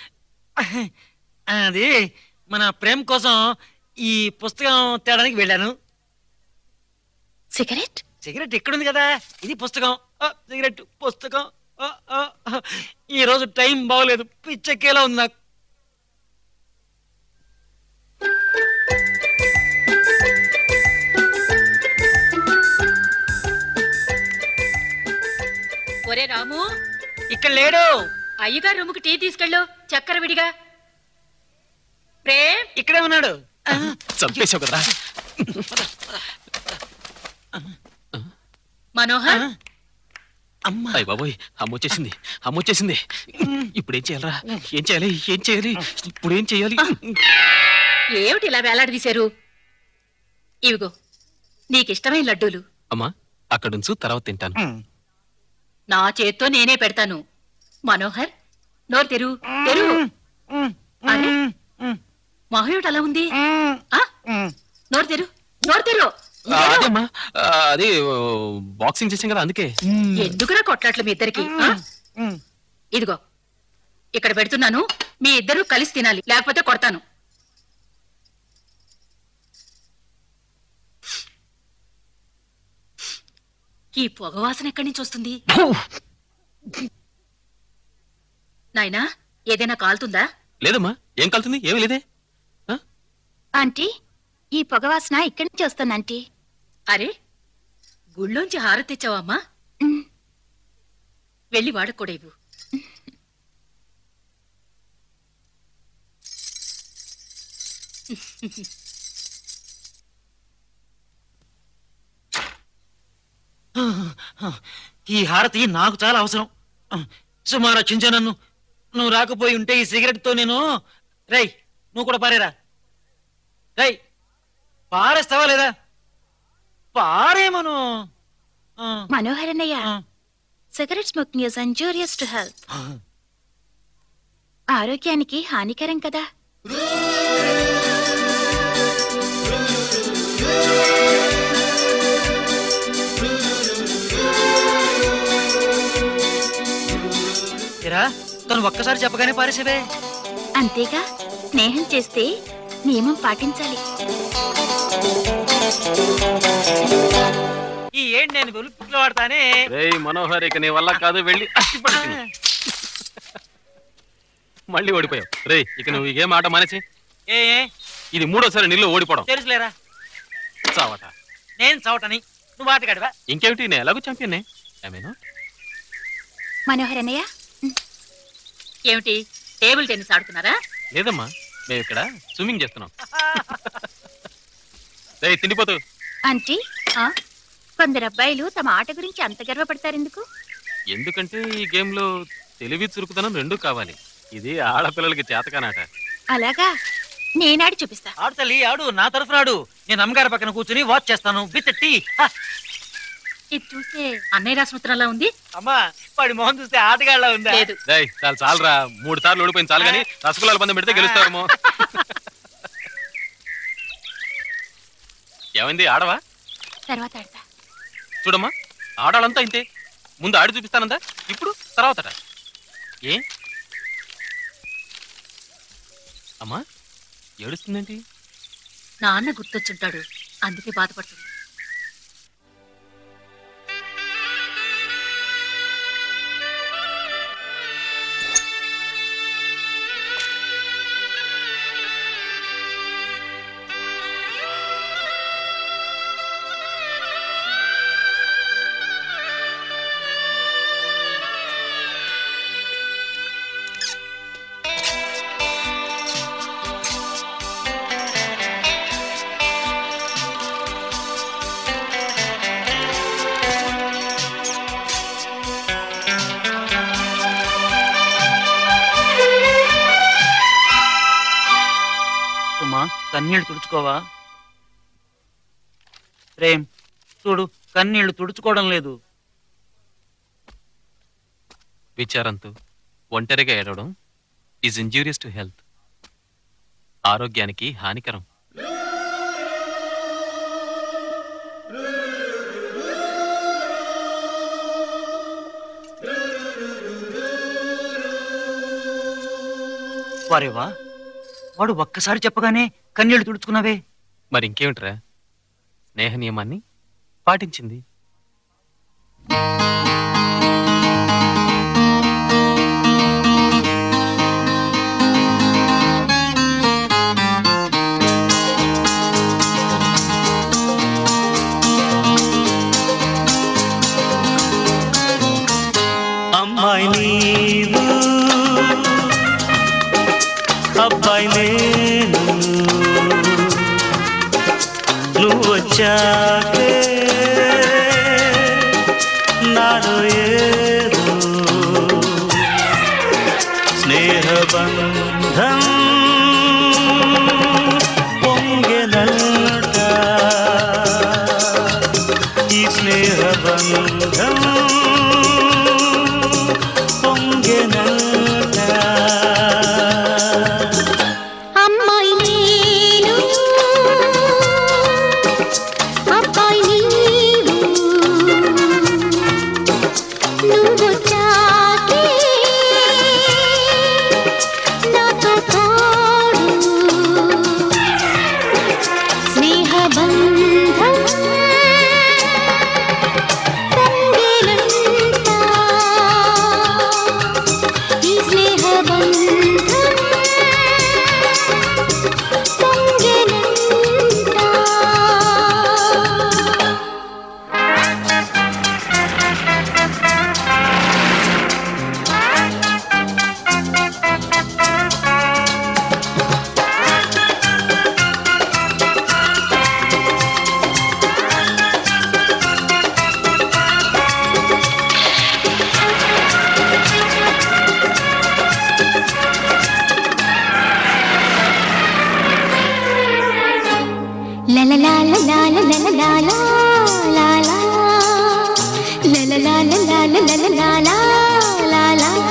అది మన ప్రేమ్ కోసం ఈ పుస్తకం తేడానికి వెళ్ళాను సిగరెట్ సిగరెట్ ఎక్కడుంది కదా ఇది పుస్తకం ఆ, సిగరెట్ పుస్తకం ఆ, ఆ, ఆ. ఈ రోజు టైం బాగోలేదు పిచ్చెక్కేలా ఉంది నాకు ఒరే రాము ఇక్కడ లేడు అయ్యగారు రూముకి టీ తీసుకెళ్ళు చక్కెర విడిగా ప్రేమ్ ఇక్కడే ఉన్నాడు చంపేశావు కదరా మనోహర్ అమ్మా అయ్య బాబోయ్ అమ్మ వచ్చేసింది అమ్మ వచ్చేసింది ఇప్పుడు ఏం చేయాలరా ఏం చేయాలి ఏం చేయాలి ఇప్పుడు ఏం చేయాలి ఏమిటి ఇలా వేలాడదీశారు ఇవిగో నీకిష్టమైన లడ్డూలు అమ్మా అక్కడుంచు తర్వాత తింటాను నా చేత్తో నేనే పెడతాను మనోహర్ నోరు తెరు తెరు అరే మహేమిటి అలా ఉంది ఆ? నోరు తెరు నోరు తెరు ఆ, అదేమ్మా ఆ, అది ఓ, బాక్సింగ్ చేసాం కదా అందుకే ఎందుకురా కొట్లాట్లు మీ ఇద్దరికి ఆ? ఇదిగో ఇక్కడ పెడుతున్నాను మీ ఇద్దరు కలిసి తినాలి లేకపోతే కొడతాను ఈ పొగవాసన ఎక్కడి నుంచి వస్తుంది నాయనా ఏదైనా కాలుతుందా లేదమ్మా ఏం కలుతుంది ఏమీ లేదే ఆంటీ ఈ పొగవాసన ఇక్కడి నుంచి వస్తుంది ఆంటీ అరే గుళ్ళోంచి హారతి తెచ్చావమ్మా ఉమ్. వెళ్ళి వాడకూడా ఇవ్వు ఈ హారతి నాకు చాలా అవసరం సుమా రక్షించా నన్ను నువ్వు రాకపోయి ఉంటే ఈ సిగరెట్ తో నేను రై నువ్వు కూడా పారేరా రై పారేస్తావా లేదా పారేమను ఆ, మనోహరన్నయ్య ఆ. Cigarette smoking is injurious to health ఆరోగ్యానికి హానికరం కదా ఏరా తను ఒక్కసారి చెప్పగానే పారేసేవే అంతేగా స్నేహం చేస్తే నియమం పాటించాలి ఈ ఏంటి నేను వెలుపులో వాడతానే రేయ్ మనోహర్ ఇక నీ వల్ల కాదు వెళ్ళి అట్టి పడుతుంది మళ్ళీ ఓడిపోయావు రే ఇక నువ్వు ఈ గేమ్ ఆట మానేసి ఏ ఏ ఇది మూడోసారి నీళ్ళు ఓడిపోవడం తెలుసులేరా చావట నేను చవటని నువ్వు ఆటగాడివా ఇంకేమిటి నేను ఎలాగో ఛాంపియన్ ఏమేనా మనోహర్ అన్నయ్య ఏమిటి టేబుల్ టెన్నిస్ ఆడుతున్నారా లేదమ్మా మేము ఇక్కడ స్విమ్మింగ్ చేస్తున్నాం రే తిండిపోతూ ఆంటీ ఆ? కొందరు అబ్బాయిలు తమ ఆట గురించి అంత గర్వపడతారెందుకు ఎందుకంటే ఈ గేమ్ లో తెలివి చురుకుతనం రెండూ కావాలి ఇది ఆడపిల్లలకి చేతకానాట అలాగా నేనాడి చూపిస్తా ఆడు తల్లి ఆడు నా తరఫున ఆడు నేను అమ్మగారి పక్కన కూర్చుని వాచ్ చేస్తాను విత్ టీ ఇది చూస్తే అన్నయ్య రాసిన ఉత్తరంలా ఉంది అమ్మా వాడి మొహం చూస్తే ఆటగాళ్ళ ఉందా లేదు రేయ్ చాలు చాలరా మూడు సార్లు ఓడిపోయింది చాలు కానీ రసగుల్లాల పందెం పెడితే గెలుస్తారేమో ఏమైంది ఆడవా తర్వాత ఆడతా చూడమ్మా ఆడాలంతా ఇంతే ముందు ఆడి చూపిస్తానందా ఇప్పుడు తర్వాతట ఏ అమ్మా ఏడుస్తుందేంటి నాన్న గుర్తొచ్చుంటాడు అందుకే బాధపడుతుంది అమ్మా కన్నీళ్లు తుడుచుకోవా ప్రేమ్ చూడు కన్నీళ్లు తుడుచుకోవడం లేదు విచారంతో ఒంటరిగా ఏడవడం ఈజ్ ఇంజూరియస్ టు హెల్త్ ఆరోగ్యానికి హానికరం వారేవా వాడు ఒక్కసారి చెప్పగానే కన్నీళ్లు తుడుచుకున్నావే మరి ఇంకేమిట్రా స్నేహ నియమాన్ని పాటించింది అమ్మాయి నీవు అబ్బాయి నేను నువ్వు వచ్చాకే నాలో ఏదో స్నేహబంధం పొంగెనట ఈ స్నేహబంధం పొంగెనట అమ్మాయి నేను అబ్బాయి నీవు నువ్వొచ్చాకే నాతో తోడు స్నేహబంధం పొంగెలంట ఈ స్నేహబంధం పొంగెలంట La la la la la la la la la la la la La la la la la la la la la la la la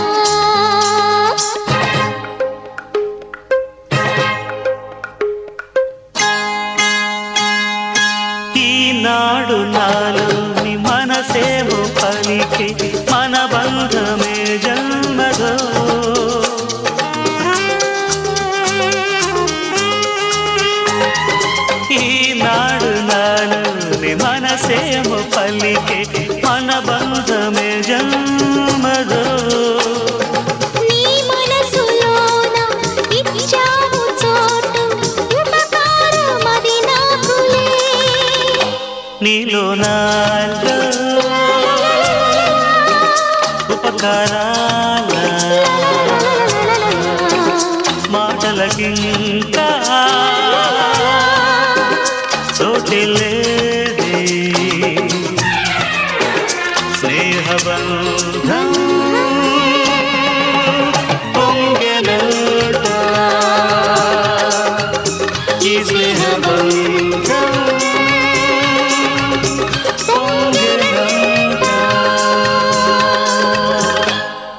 ఈనాడు నాలోని మనసేమో పలికి మన బంధమే జన్మదో ఈనాడు నాలోని మనసేమో పలికి మన బంధమే జన్మదో నీ మనసులో నీతో నాలో ఉపకారాల మాటలకింకా చోటి లేదే స్నేహబంధం పొంగెనట ఈ స్నేహబంధం పొంగెనట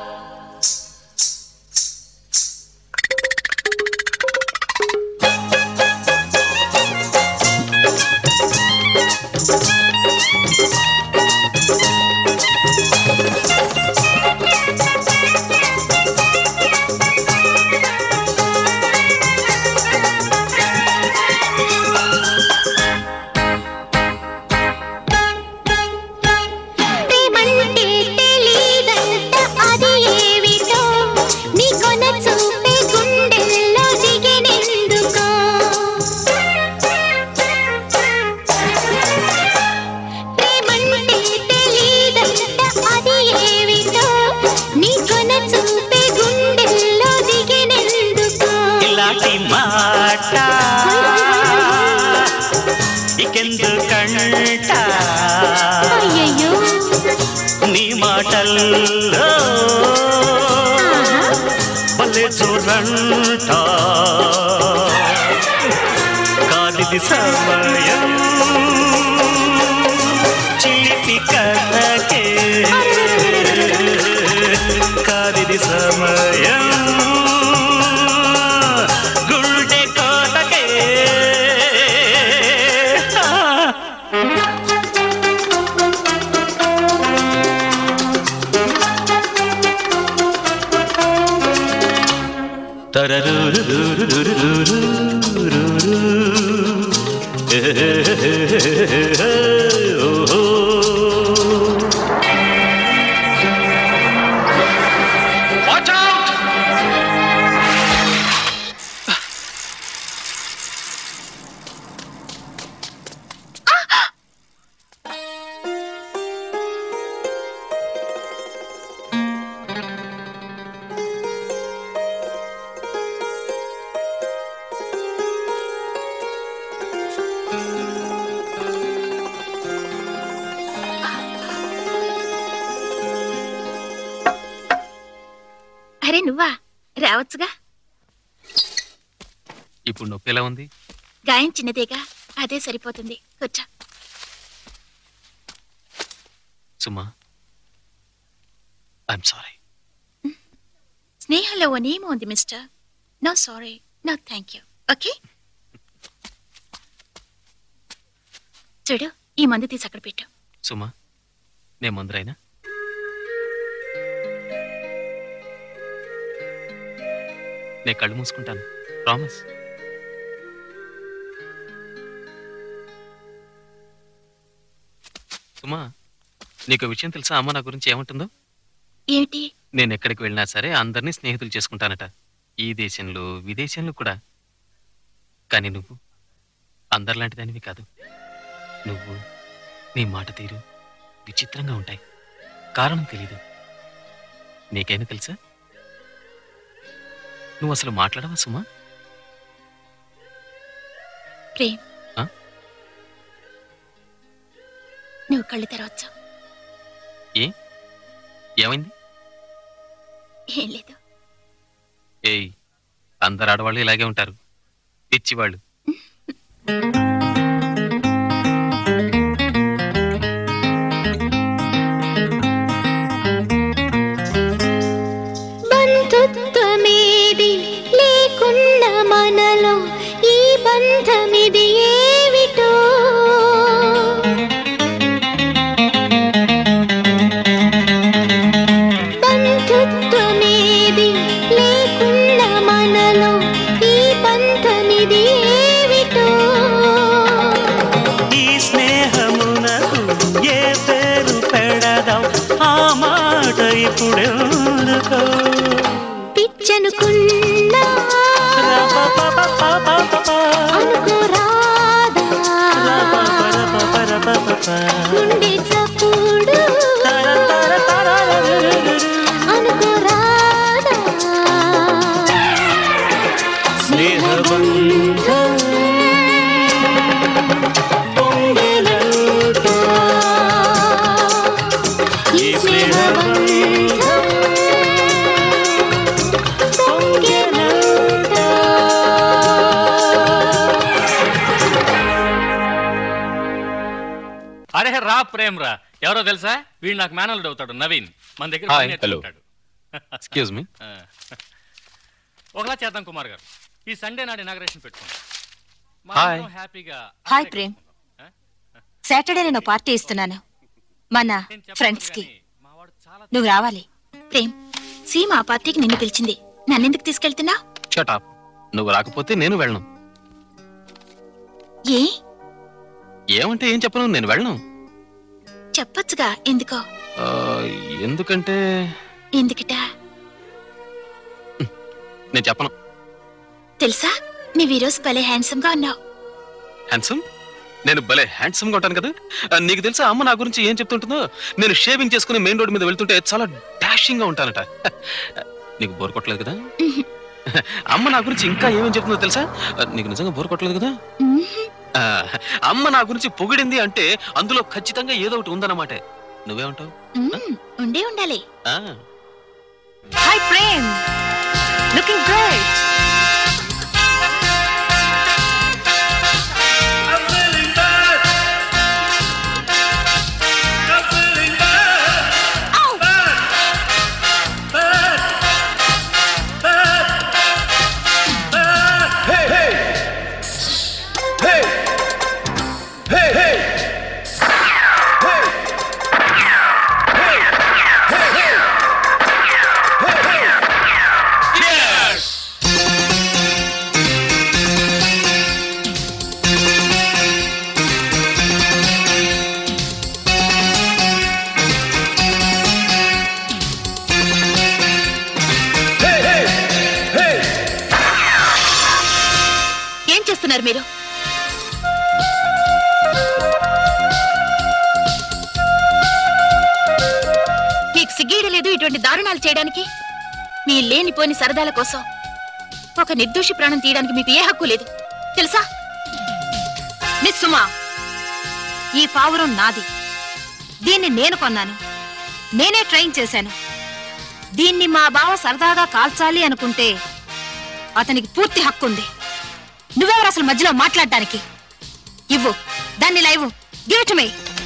ప్రేమంటే తెలీదంట అది ఏమిటో నీ కొన చూపే గుండెల్లో దిగినెందుకో ప్రేమంటే తెలీదంట అది ఏమిటో నీ కొన చూపే గుండెల్లో దిగినెందుకో ఇలాంటి మాట ఇకెందుకంట అయ్యయ్యో నీ మాటల్లో భలే చూడంట కాదిది సమయం చిలిపి కథకే కాదిది సమయం గుండె కోటకే అరే నువ్వా రావచ్చుగా ఇప్పుడు నొప్పి ఎలా ఉంది గాయం చిన్నదేగా అదే సరిపోతుంది కూర్చో సుమా ఐఎమ్ సారీ స్నేహంలో ఓ నియమం ఉంది mister no sorry no thank you okay చూడు ఈ మందు తీసి అక్కడ పెట్టు సుమా నేను ముందరైనా నేను కళ్ళు మూసుకుంటాను ప్రామిస్ సుమా నీకు విషయం తెలుసా అమ్మ నా గురించి ఏమంటుందో ఏమిటి నేను ఎక్కడికి వెళ్ళినా సరే అందరినీ స్నేహితులు చేసుకుంటానట ఈ దేశంలో విదేశంలో కూడా కానీ నువ్వు అందరిలాంటి దానివి కాదు నువ్వు నీ మాట తీరు విచిత్రంగా ఉంటాయి కారణం తెలీదు నీకైనా తెలుసా నువ్వు అసలు మాట్లాడవా సుమా ప్రేమ్ ఆ? నువ్వు కళ్ళు తెరవచ్చు ఏ ఏమైంది ఏం లేదు ఏయ్ అందరు ఆడవాళ్ళు ఇలాగే ఉంటారు పిచ్చివాళ్ళు బంధుత్వమేది లేకున్న మనలో ఈ బంధమిది ఏమిటో బంధుత్వమేది లేకున్న మనలో ఈ బంధమిది ఏమిటో ఈ స్నేహమునకు ఏ పేరు పెడదాం ఆ మాట ఇప్పుడెందుకో పిచ్చనుకున్నా అనుకోరాదా పరపపరపప బంధం పొంగెనంట ఈ స్నేహ బంధం పొంగెనంట అరే రా ప్రేమ్ రా ఎవరో తెలుసా వీడు నాకు మేనల్డ్ అవుతాడు నవీన్ మన దగ్గర Hi. పని నేర్చుకుంటాడు. ఎక్స్క్యూజ్ మీ ఆ. ఒకలా చేద్దాం కుమార్ గారు ఈ సండే నాడు ఇనాగ్రేషన్ పెట్టుకుందాం Hi. మనందరం హ్యాపీగా హాయ్ ప్రేమ్ సాటర్డే నేను పార్టీ ఇస్తున్నాను మన ఫ్రెండ్స్ కి నువ్వు రావాలి ప్రేమ్ సీమ ఆ పార్టీకి నిన్ను పిలిచింది నన్నెందుకు తీసుకెళ్తున్నా షటాప్ నువ్వు రాకపోతే నేను వెళ్ళను ఏ ఏమంటే ఏం చెప్పను నేను వెళ్ళను చెప్పొచ్చుగా ఎందుకో ఆ, ఎందుకంటే ఎందుకిట నేను చెప్పను తెలుసా నీవు ఈరోజు భలే హ్యాండ్సమ్ గా ఉన్నావు హ్యాండ్సమ్ నేను భలే హ్యాండ్సమ్ గా ఉంటాను కదా ఆ, నీకు తెలుసా అమ్మ నా గురించి ఏం చెప్తుంటుందో నేను షేవింగ్ చేసుకుని మెయిన్ రోడ్ మీద వెళ్తుంటే చాలా డాషింగ్ గా ఉంటానట నీకు బోర్ కొట్టలేదు కదా అమ్మ నా గురించి ఇంకా ఏమేం చెప్తుందో తెలుసా ఆ, నీకు నిజంగా బోర్ కొట్టలేదు కదా ఆ, అమ్మ నా గురించి పొగిడింది అంటే అందులో ఖచ్చితంగా ఏదో ఒకటి ఉందన్నమాట నువ్వేమంటావు మ్మ్, ఉండే ఉండాలి ఆ, హాయ్ ప్రేమ్ లుకింగ్ గ్రేట్ ఏం చేస్తున్నారు మీరు మీకు సిగ్గేయడం లేదు ఇటువంటి దారుణాలు చేయడానికి మీ లేనిపోని సరదాల కోసం ఒక నిర్దోషి ప్రాణం తీయడానికి మీకు ఏ హక్కు లేదు తెలుసా మిస్ సుమా ఈ పావురం నాది దీన్ని నేను కొన్నాను నేనే ట్రైన్ చేశాను దీన్ని మా బావ సరదాగా కాల్చాలి అనుకుంటే అతనికి పూర్తి హక్కు ఉంది నువ్వెవరు అసలు మధ్యలో మాట్లాడడానికి ఇవ్వు దాన్ని లైవ్ గివ్ ఇట్ మీ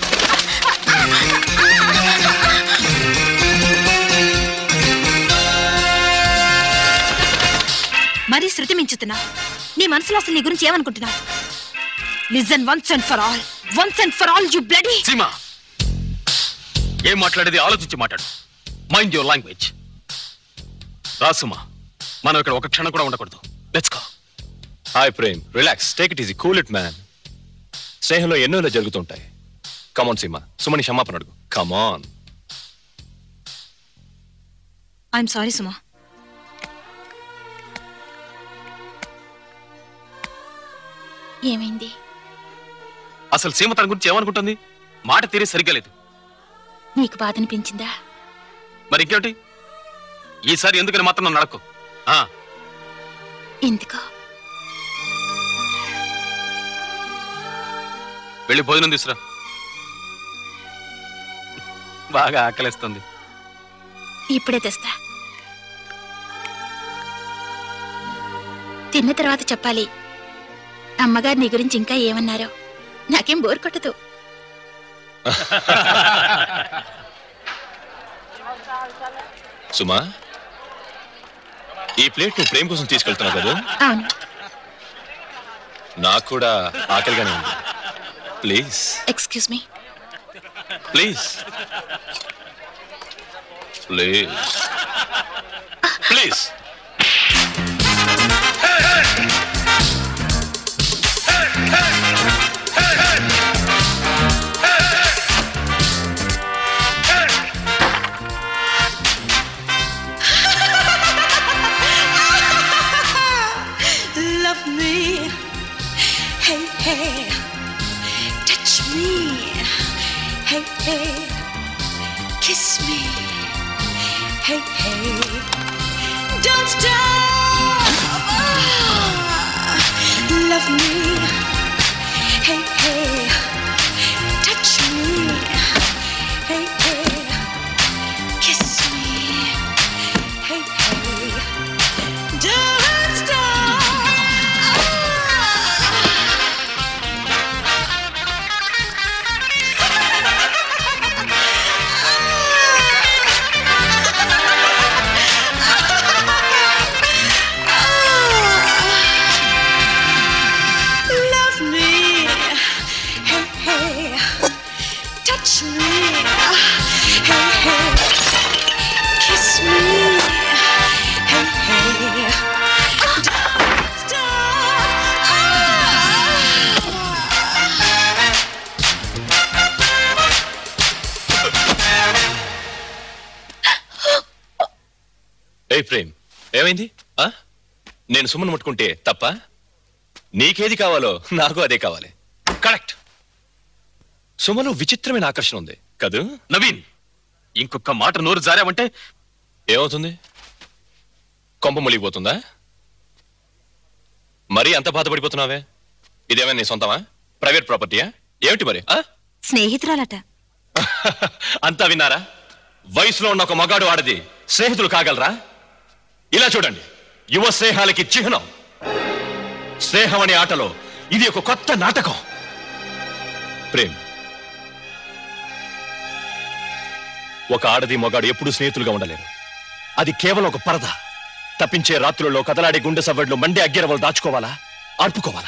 మరీ శృతి మించుతున్నా నీ మనసులో అసలు నీ గురించి ఏమనుకుంటున్నావు listen once and for all once and for all you bloody Seema ఏం మాట్లాడేది ఆలోచించి మాట్లాడు మైండ్ యువర్ లాంగ్వేజ్ రాసుమా మనం ఇక్కడ ఒక క్షణం కూడా ఉండకూడదు let's go hi Prem relax take it easy cool it man స్నేహంలో ఎన్నో ఇలా జరుగుతుంటాయి కమాన్ సీమా సుమని క్షమాపణ అడుగు కమాన్ ఐఎమ్ సారీ సుమా ఏమైంది అసలు సీమ తన గురించి ఏమనుకుంటుంది మాట తీరే సరిగ్గా లేదు నీకు బాధ అనిపించిందా మరి ఇంకేమిటి ఈసారి ఎందుకని మాత్రం నన్ను అడక్కు ఆ, ఎందుకో వెళ్ళి భోజనం తీసురా బాగా ఆకలిస్తుంది ఇప్పుడే తెస్తా తిన్న తర్వాత చెప్పాలి అమ్మగారు నీ గురించి ఇంకా ఏమన్నారో నాకేం బోర్ కొట్టదు సుమా ఈ ప్లేట్ నువ్వు ప్రేమ్ కోసం తీసుకెళ్తున్నావు కదా అవును నాకు కూడా ఆకలిగానే ఉంది please excuse me please please please Love me. Hey, hey. Touch me. Hey, hey. Kiss me. Hey, hey. Don't stop. Ah. ఏ ప్రేమ్ ఏమైంది ఆ? నేను సుమన్ ముట్టుకుంటే తప్ప నీకేది కావాలో నాకు అదే కావాలి కరెక్ట్ సుమలో విచిత్రమైన ఆకర్షణ ఉంది కదూ నవీన్ ఇంకొక మాట నోరు జారావంటే ఏమవుతుంది కొంప ములిగిపోతుందా మరీ అంత బాధపడిపోతున్నావే ఇదేమైనా నీ సొంతమా ప్రైవేట్ ప్రాపర్టీయా ఏమిటి మరి ఆ? స్నేహితురాలట అంతా విన్నారా వయసులో ఉన్న ఒక మగాడు ఆడది స్నేహితులు కాగలరా ఇలా చూడండి యువ స్నేహాలకి చిహ్నం స్నేహం అనే ఆటలో ఇది ఒక కొత్త నాటకం ప్రేమ్ ఒక ఆడది మగాడు ఎప్పుడూ స్నేహితులుగా ఉండలేరు అది కేవలం ఒక పరద తప్పించే రాత్రుల్లో కదలాడే గుండె సవ్వడ్లు మండే అగ్గిరవలు దాచుకోవాలా ఆర్పుకోవాలా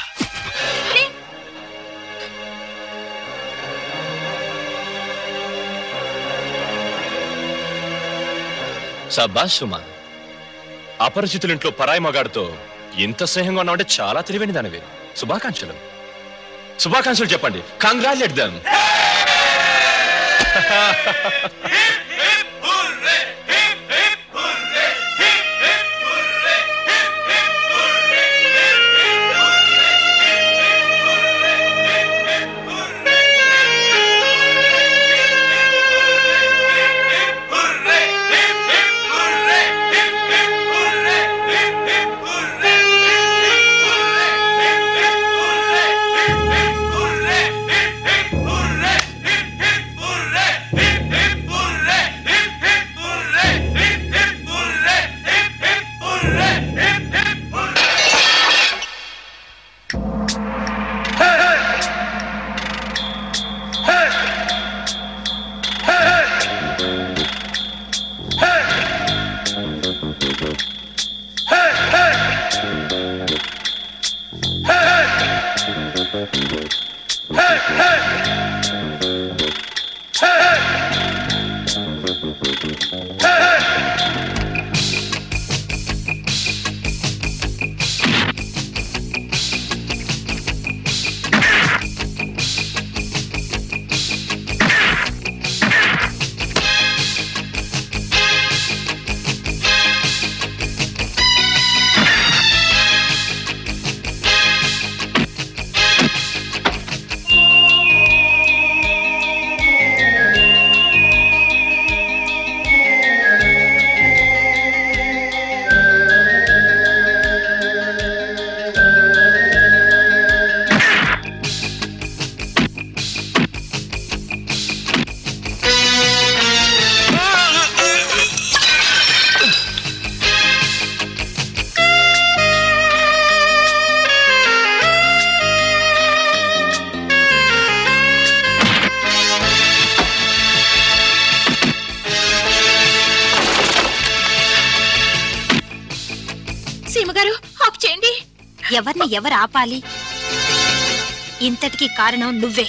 సబాష్ సుమా అపరిచితులింట్లో పరాయి మగాడితో ఇంత స్నేహంగా ఉన్నామంటే చాలా తెలివైన దానివి శుభాకాంక్షలు శుభాకాంక్షలు చెప్పండి కాంగ్రాచులేట్ దమ్ సీమగారు ఆప్ చేయండి ఎవరిని ఎవరు ఆపాలి ఇంతటికి కారణం నువ్వే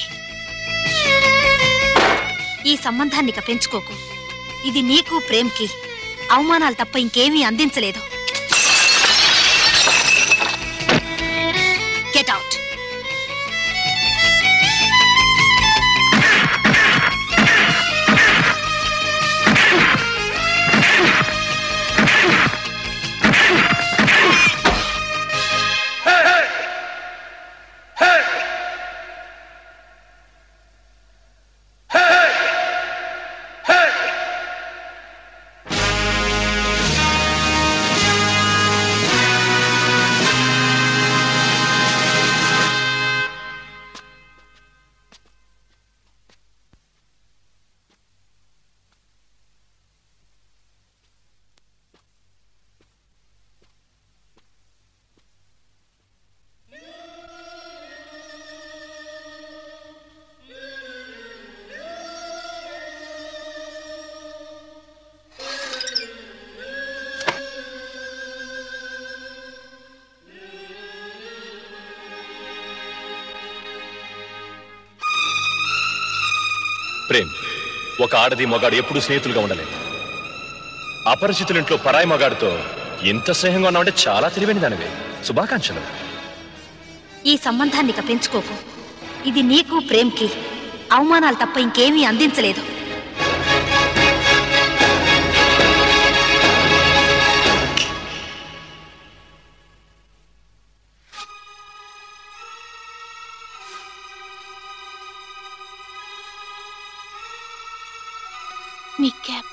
ఈ సంబంధాన్ని ఇక పెంచుకోకు ఇది నీకు ప్రేమ్కి అవమానాలు తప్ప ఇంకేమీ అందించలేదు గెట్ అవుట్ ప్రేమ్ ఒక ఆడది మగాడు ఎప్పుడు స్నేహితులుగా ఉండలేదు అపరిచితులింట్లో పరాయి మగాడితో ఇంత స్నేహంగా ఉన్నామంటే చాలా తెలివైన దానివి శుభాకాంక్షలు ఈ సంబంధాన్ని ఇక పెంచుకోకు ఇది నీకు ప్రేమ్కి అవమానాలు తప్ప ఇంకేమీ అందించలేదు మీ cab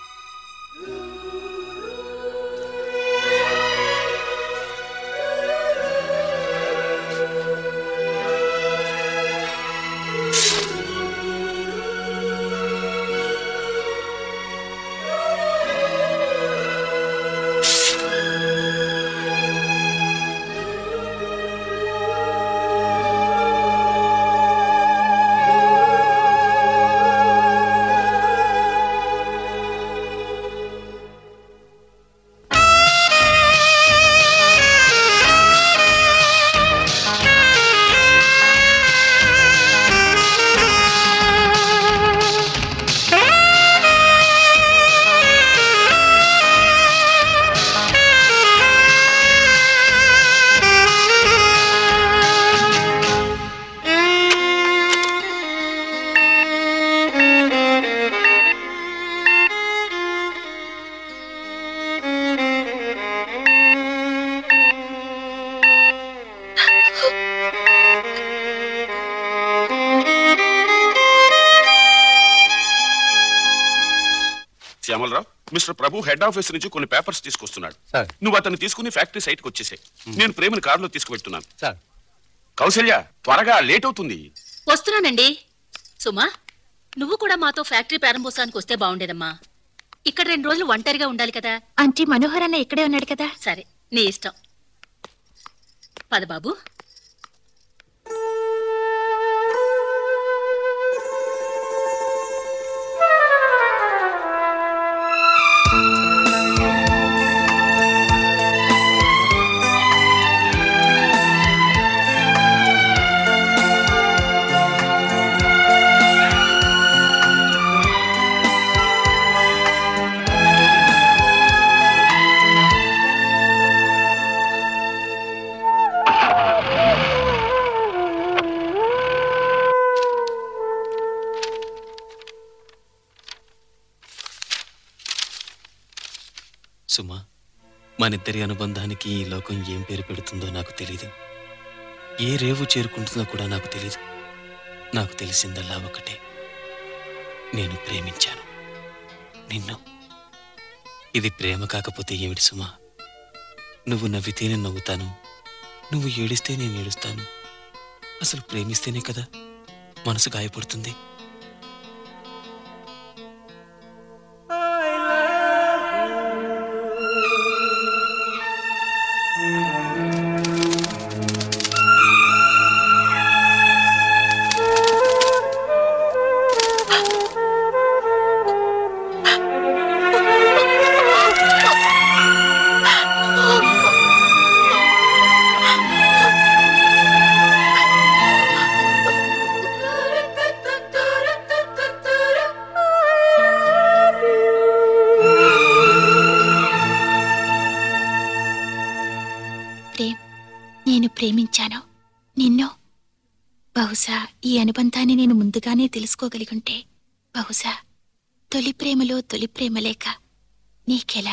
Shyamalarao mister Prabhu head office నుంచి కొన్ని పేపర్స్ తీసుకొస్తున్నాడు సార్ నువ్వు అతన్ని తీసుకుని ఫ్యాక్టరీ సైట్కి వచ్చేసాయి నేను ప్రేమని కారులో తీసుకువెళ్తున్నాను సార్ కౌశల్య త్వరగా లేట్ అవుతుంది వస్తున్నానండి సుమా నువ్వు కూడా మాతో ఫ్యాక్టరీ ప్రారంభోత్సవానికి వస్తే బాగుండేదమ్మా ఇక్కడ రెండు రోజులు ఒంటరిగా ఉండాలి కదా ఆంటీ మనోహర్ అన్న ఇక్కడే ఉన్నాడు కదా సరే నీ ఇష్టం పద బాబు సుమా మనిద్దరి అనుబంధానికి ఈ లోకం ఏం పేరు పెడుతుందో నాకు తెలీదు ఏ రేవు చేరుకుంటుందో కూడా నాకు తెలీదు నాకు తెలిసిందల్లా ఒకటే నేను ప్రేమించాను నిన్ను ఇది ప్రేమ కాకపోతే ఏమిటి సుమా నువ్వు నవ్వితే నేను నవ్వుతాను నువ్వు ఏడిస్తే నేను ఏడుస్తాను అసలు ప్రేమిస్తేనే కదా మనసు గాయపడుతుంది ప్రేమ్ నేను ప్రేమించాను నిన్ను బహుశా ఈ అనుబంధాన్ని నేను ముందుగానే తెలుసుకోగలిగుంటే బహుశా తొలి ప్రేమలో తొలి ప్రేమ లేక నీకెలా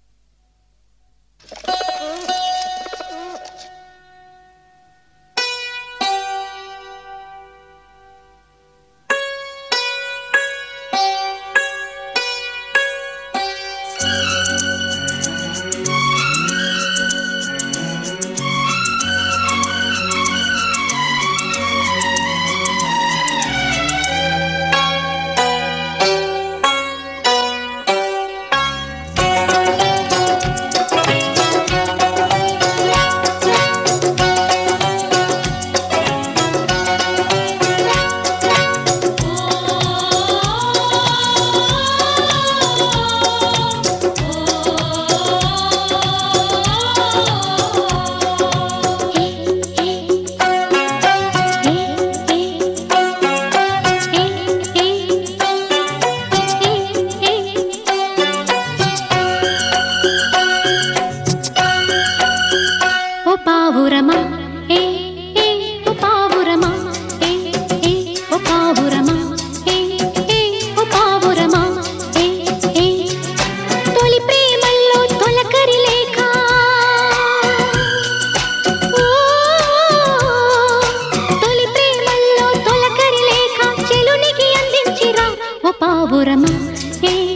ఓ పావురమా ఏ ఏ ఓ పావురమా ఏ ఏ ఓ పావురమా ఏ ఏ ఓ పావురమా ఏ ఏ తొలి ప్రేమల్లో తొలకరి లేక ఓ తొలి ప్రేమల్లో తొలకరి లేక చెలునికి అందించిరా ఓ పావురమా ఏ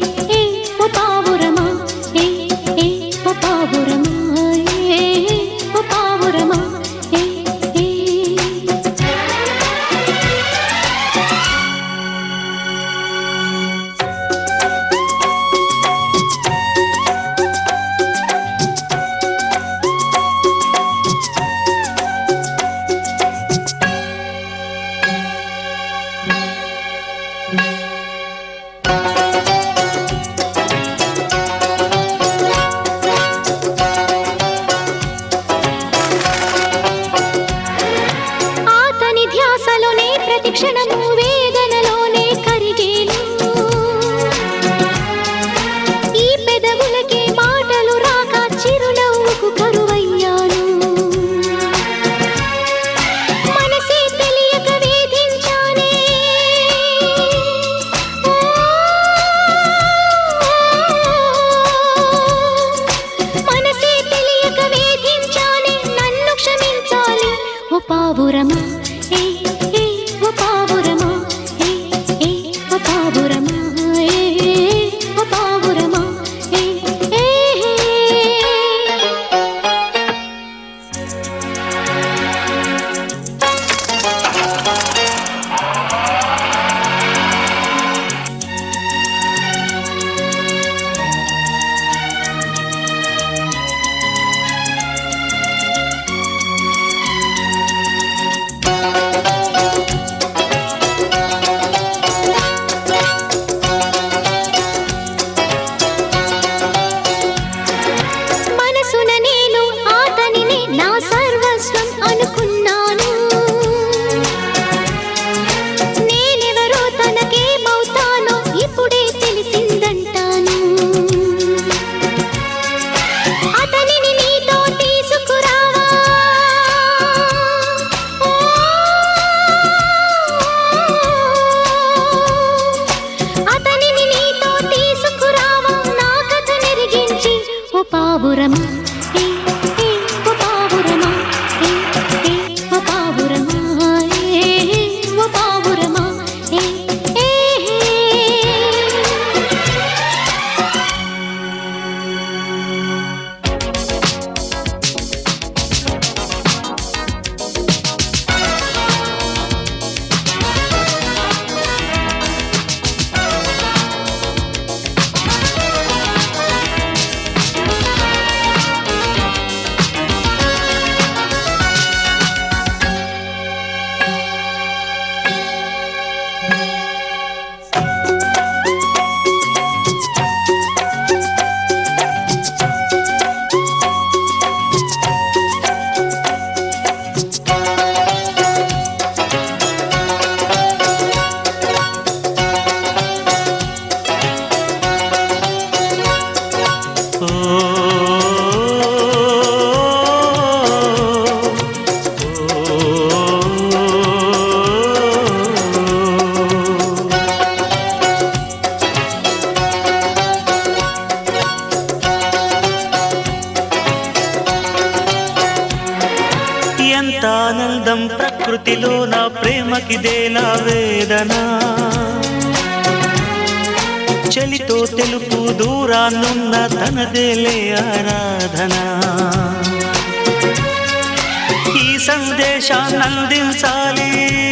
క్షణము వేదనలోనే కరిగేను ఈ పెదవులకే మాటలు రాక చిరునవ్వుకు కరువయ్యాను మనసే తెలియక వేధించానే మనసే తెలియక వేధించానే నన్ను క్షమించాలి ఓ పావురమా ఏ ఏ ఓ పావురమా ఏ ఏ ఓ పావురమా ఏ ఏ ఓ పావురమా ఏ ఏ మనసున నేను ఆతనిని నా సర్వస్వం అనుకున్నాను నేనెవరో తనకేమవుతానో ఇప్పుడే తెలిసిందంటాను అతనిని నీతో తీసుకురావా అతనిని నీతో తీసుకురావా నా కథ నెరిగించి ఓ పావురమా ఏ ఏ ఓ పావురమా ఏ ఏ ఓ పావురమా ఏ ఏ ఓ పావురమా ఏ ఏ ఎంత ఆనందం ప్రకృతిలో నా ప్రేమకిదేలా వేదన చలితో తెలుపు దూరాన్నున్న తనదేలే ఆరాధన ఈ సందేశాన్ని అందించాలి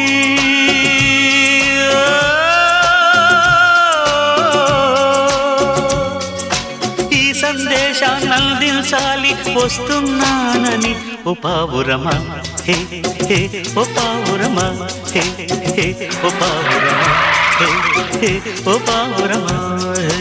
ఈ సందేశాన్ని అందించాలి వస్తున్నానని ఓ పావురమా హే హే ఓ పావురమా హే హే ఓ పావురమా హే హే ఓ పావురమా హే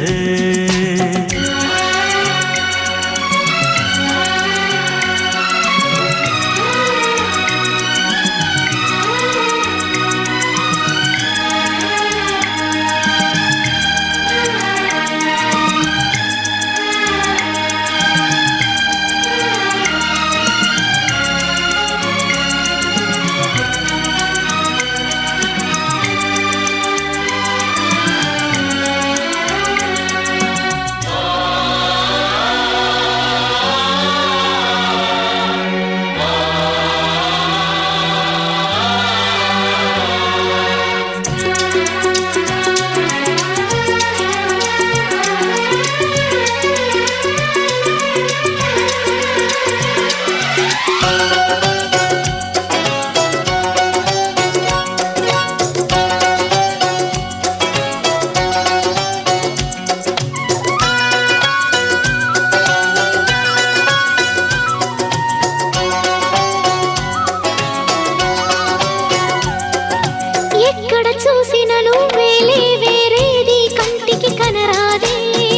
ఎక్కడ చూసిన నువ్వేలే వేరేది కంటికి కనరాదే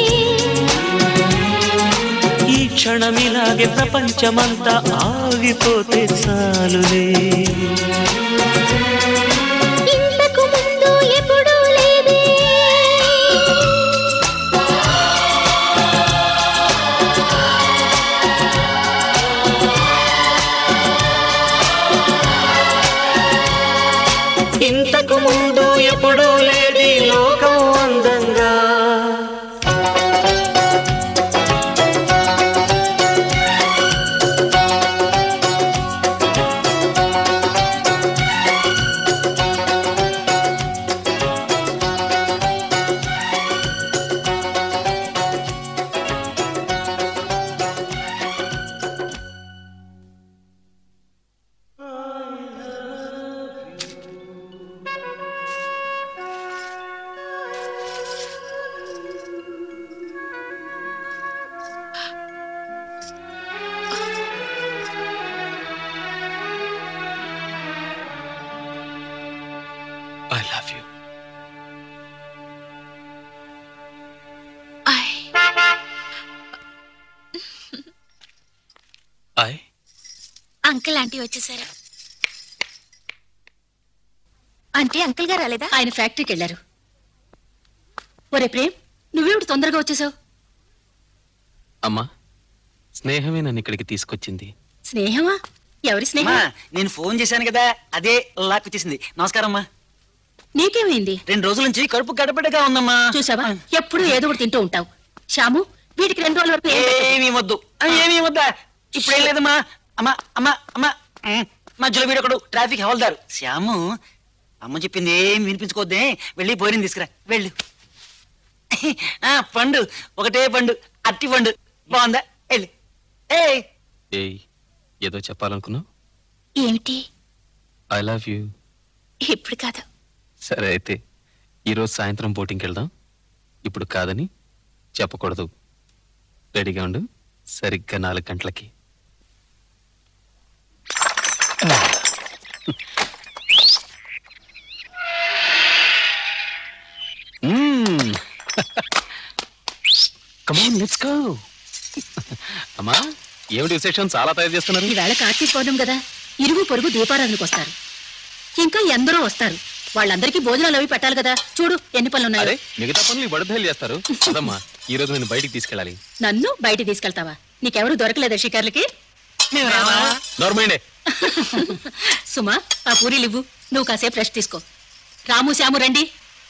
ఈ క్షణమిలాగే ప్రపంచమంతా ఆగిపోతే చాలులే I love you I I uncle aunty వచ్చేసారా ఆంటీ అంకుల్ గారు రాలేదా ఆయన ఫ్యాక్టరీకి వెళ్ళారు ఒరే ప్రేమ్ నువ్వేమిటి తొందరగా వచ్చేసావు అమ్మా స్నేహమే నన్ను ఇక్కడికి తీసుకొచ్చింది స్నేహమా ఎవరి స్నేహం అమ్మా నేను ఫోన్ చేశాను కదా అదే లాక్ వచ్చేసింది నమస్కారం అమ్మా నీకేమైంది రెండు రోజుల నుంచి కడుపు గడబడగా ఉందమ్మా చూసావా ఎప్పుడు ఏదో ఒకటి తింటూ ఉంటావు శ్యాము వీటికి రెండు రోజుల వరకు ఏం పెట్టకు. ఏమీ వద్దు ఆ, ఏమీ వద్దా ఇప్పుడు ఏం లేదమ్మా అమ్మా అమ్మా అమ్మా ఉమ్, మధ్యలో వీడొకడు ట్రాఫిక్ హవల్దారు శ్యాము అమ్మ చెప్పింది ఏం వినిపించుకోవద్దే వెళ్ళి పోయిన తీసుకురా వెళ్ళు ఆ, పండు ఒకటే పండు అట్టి పండు బాగుందా వెళ్ళు ఏయ్ ఏయ్ ఏదో చెప్పాలనుకున్నావు ఏమిటి ఐ లవ్ యూ ఇప్పుడు కాదు సరే అయితే ఈరోజు సాయంత్రం బోటింగ్కి వెళ్దాం ఇప్పుడు కాదని చెప్పకూడదు రెడీగా ఉండు సరిగ్గా నాలుగు గంటలకి కమాన్ లెట్స్ గో అమ్మా ఏమిటి విశేషం చాలా తయారు చేస్తున్నారు ఈవేళ కార్తీక పౌర్ణం కదా ఇరుగు పొరుగు దీపారాధనకు వస్తారు ఇంకా ఎందరో వస్తారు వాళ్ళందరికీ భోజనాలు అవి పెట్టాలి కదా చూడు ఎన్ని పనులు ఉన్నాయో అరే మిగతా పనులు వడదలు చేస్తారు అదమ్మా ఈ రోజు నేను బయటికి తీసుకెళ్ళాలి నన్ను బయటికి తీసుకెళ్తావా నీకెవరు దొరకలేదా షికార్లకి నోర్మైండే సుమా ఆ పూరీలు ఇవ్వు నువ్వు కాసేపు రెస్ట్ తీసుకో రాము శ్యాము రండి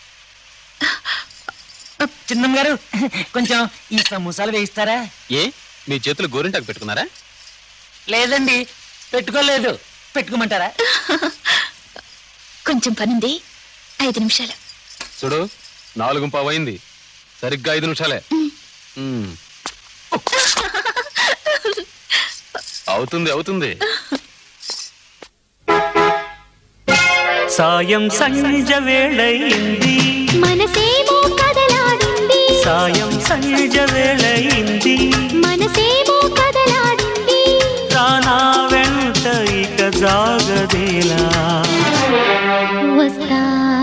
చిన్నమ్మ గారు కొంచెం ఈ సమోసాలు వేయిస్తారా ఏ మీ చేతులు గోరింటాకు పెట్టుకున్నారా లేదండి పెట్టుకోలేదు పెట్టుకోమంటారా కొంచెం పనుంది ఐదు నిమిషాలు చూడు నాలుగు పావు అయింది సరిగ్గా ఐదు నిమిషాలే మ్మ్. అవుతుంది అవుతుంది సాయం సంజ వేళయింది మనసేమో కదలాడింది సాయం సంజ వేళయింది మనసేమో కదలాడింది రానా వెంట ఇక జాగదేలా వస్తా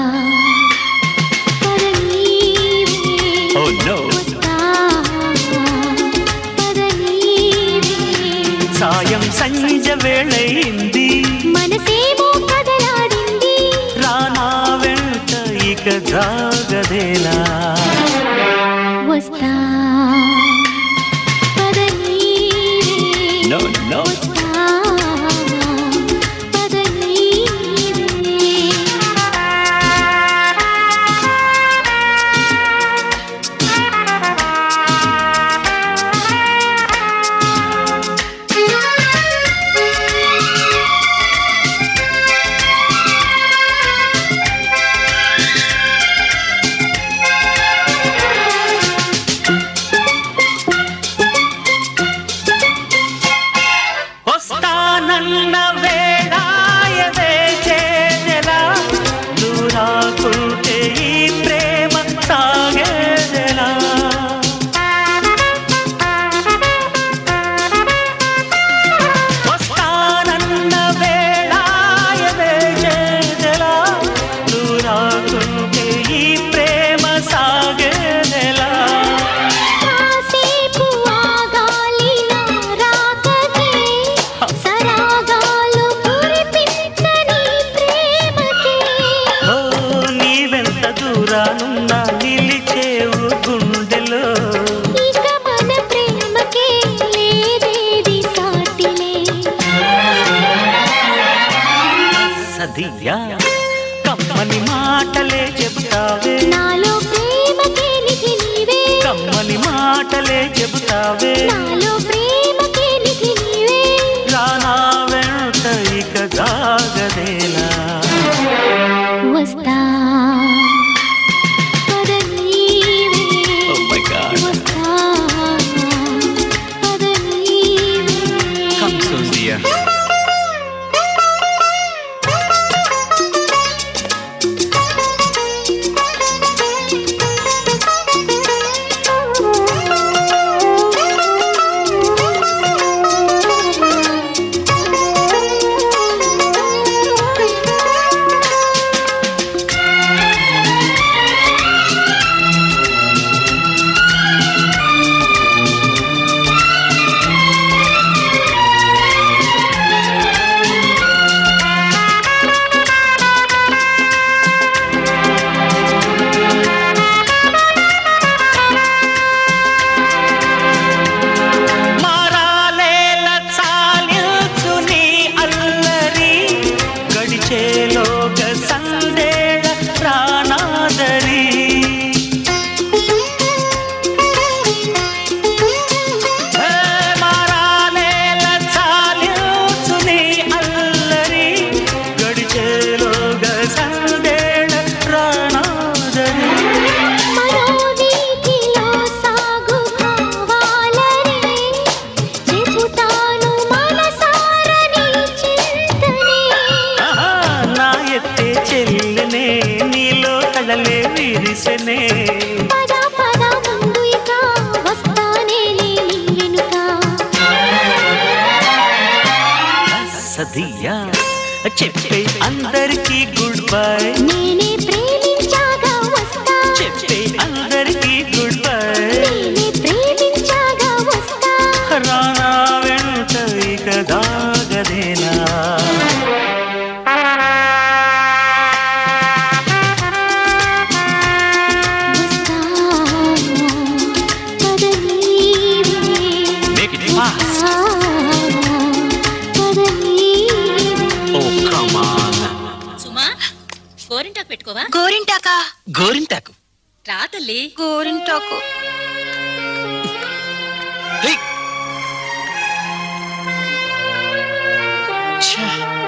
పద నీవే ఓ నో వస్తా పద నీవే సాయం సంజ వేళయింది మనసేమో కదలాడింది రానా వెంట ఇక జాగదేలా వస్తా పద నీవే నో నో వస్తా పద నీవే వస్తానన్న వేళాయవే చేదెలా దూరాకుంటే ఈ ప్రేమ సాగేదెలా వస్తానన్న వేళాయవే చేదెలా దూరాకుంటే ఈ ప్రేమ సాగేదెలా కాసేపు ఆగాలి నా రాకకే సరాగాలు కురిపించని ప్రేమకే ఓ నీవెంత దూరానున్నా నిలిచేవు గుండెలో ఇక మన ప్రేమకే లేదేది సాటిలే సదియా కమ్మని మాటలే చెబుతావే నాలో ప్రేమకే నిధి నీవే కమ్మని మాటలే చెబుతావే నాలో ప్రేమకే నిధి నీవే రానా వెంట ఇక జాగదేలా వస్తా పద నీవే Oh my God. వస్తా పద నీవే Come soon, dear. ఆ తెలిసెనే పద పద ముందు ఇక వస్తానే నీ వెనుక సదియా చెప్పే అందరికీ గుడ్ బై నేనే ప్రేమించాగా వస్తా చెప్పే అందరికీ గుడ్ బై నేనే ప్రేమించాగా వస్తా రానా వెంట ఇక దాగదేనా పద నీవే మేక్ ఇట్ ఫాస్ట్ పద నీవే ఓ కమాన్ సుమా గోరింటాకు పెట్టుకోవా గోరింటాకా గోరింటాకు రా తల్లి గోరింటాకు హేయ్. ఛే.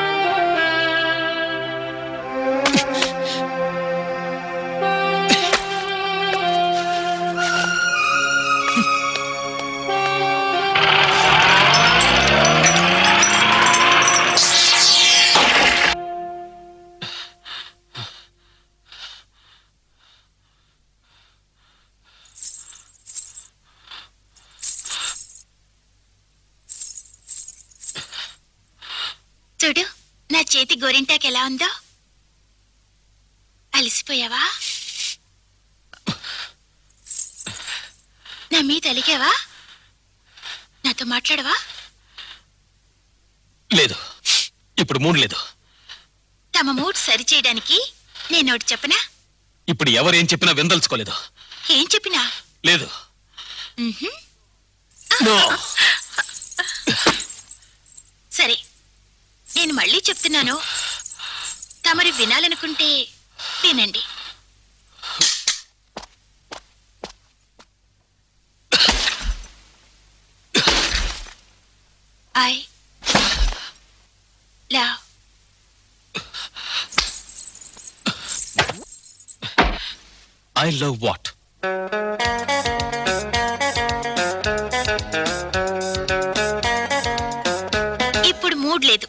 చూడు నా చేతి గోరింటాకు ఎలా ఉందో అలసిపోయావా నా మీద అలిగావా నాతో మాట్లాడవా లేదు ఇప్పుడు మూడు లేదు తమ మూడ్ సరిచేయడానికి నేను ఒకటి చెప్పనా ఇప్పుడు ఎవరేం చెప్పినా విందల్చుకోలేదు ఏం చెప్పినా లేదు మ్హూ. నో సరే నేను మళ్ళీ చెప్తున్నాను తమరు వినాలనుకుంటే వినండి I love I love what ఇప్పుడు మూడ్ లేదు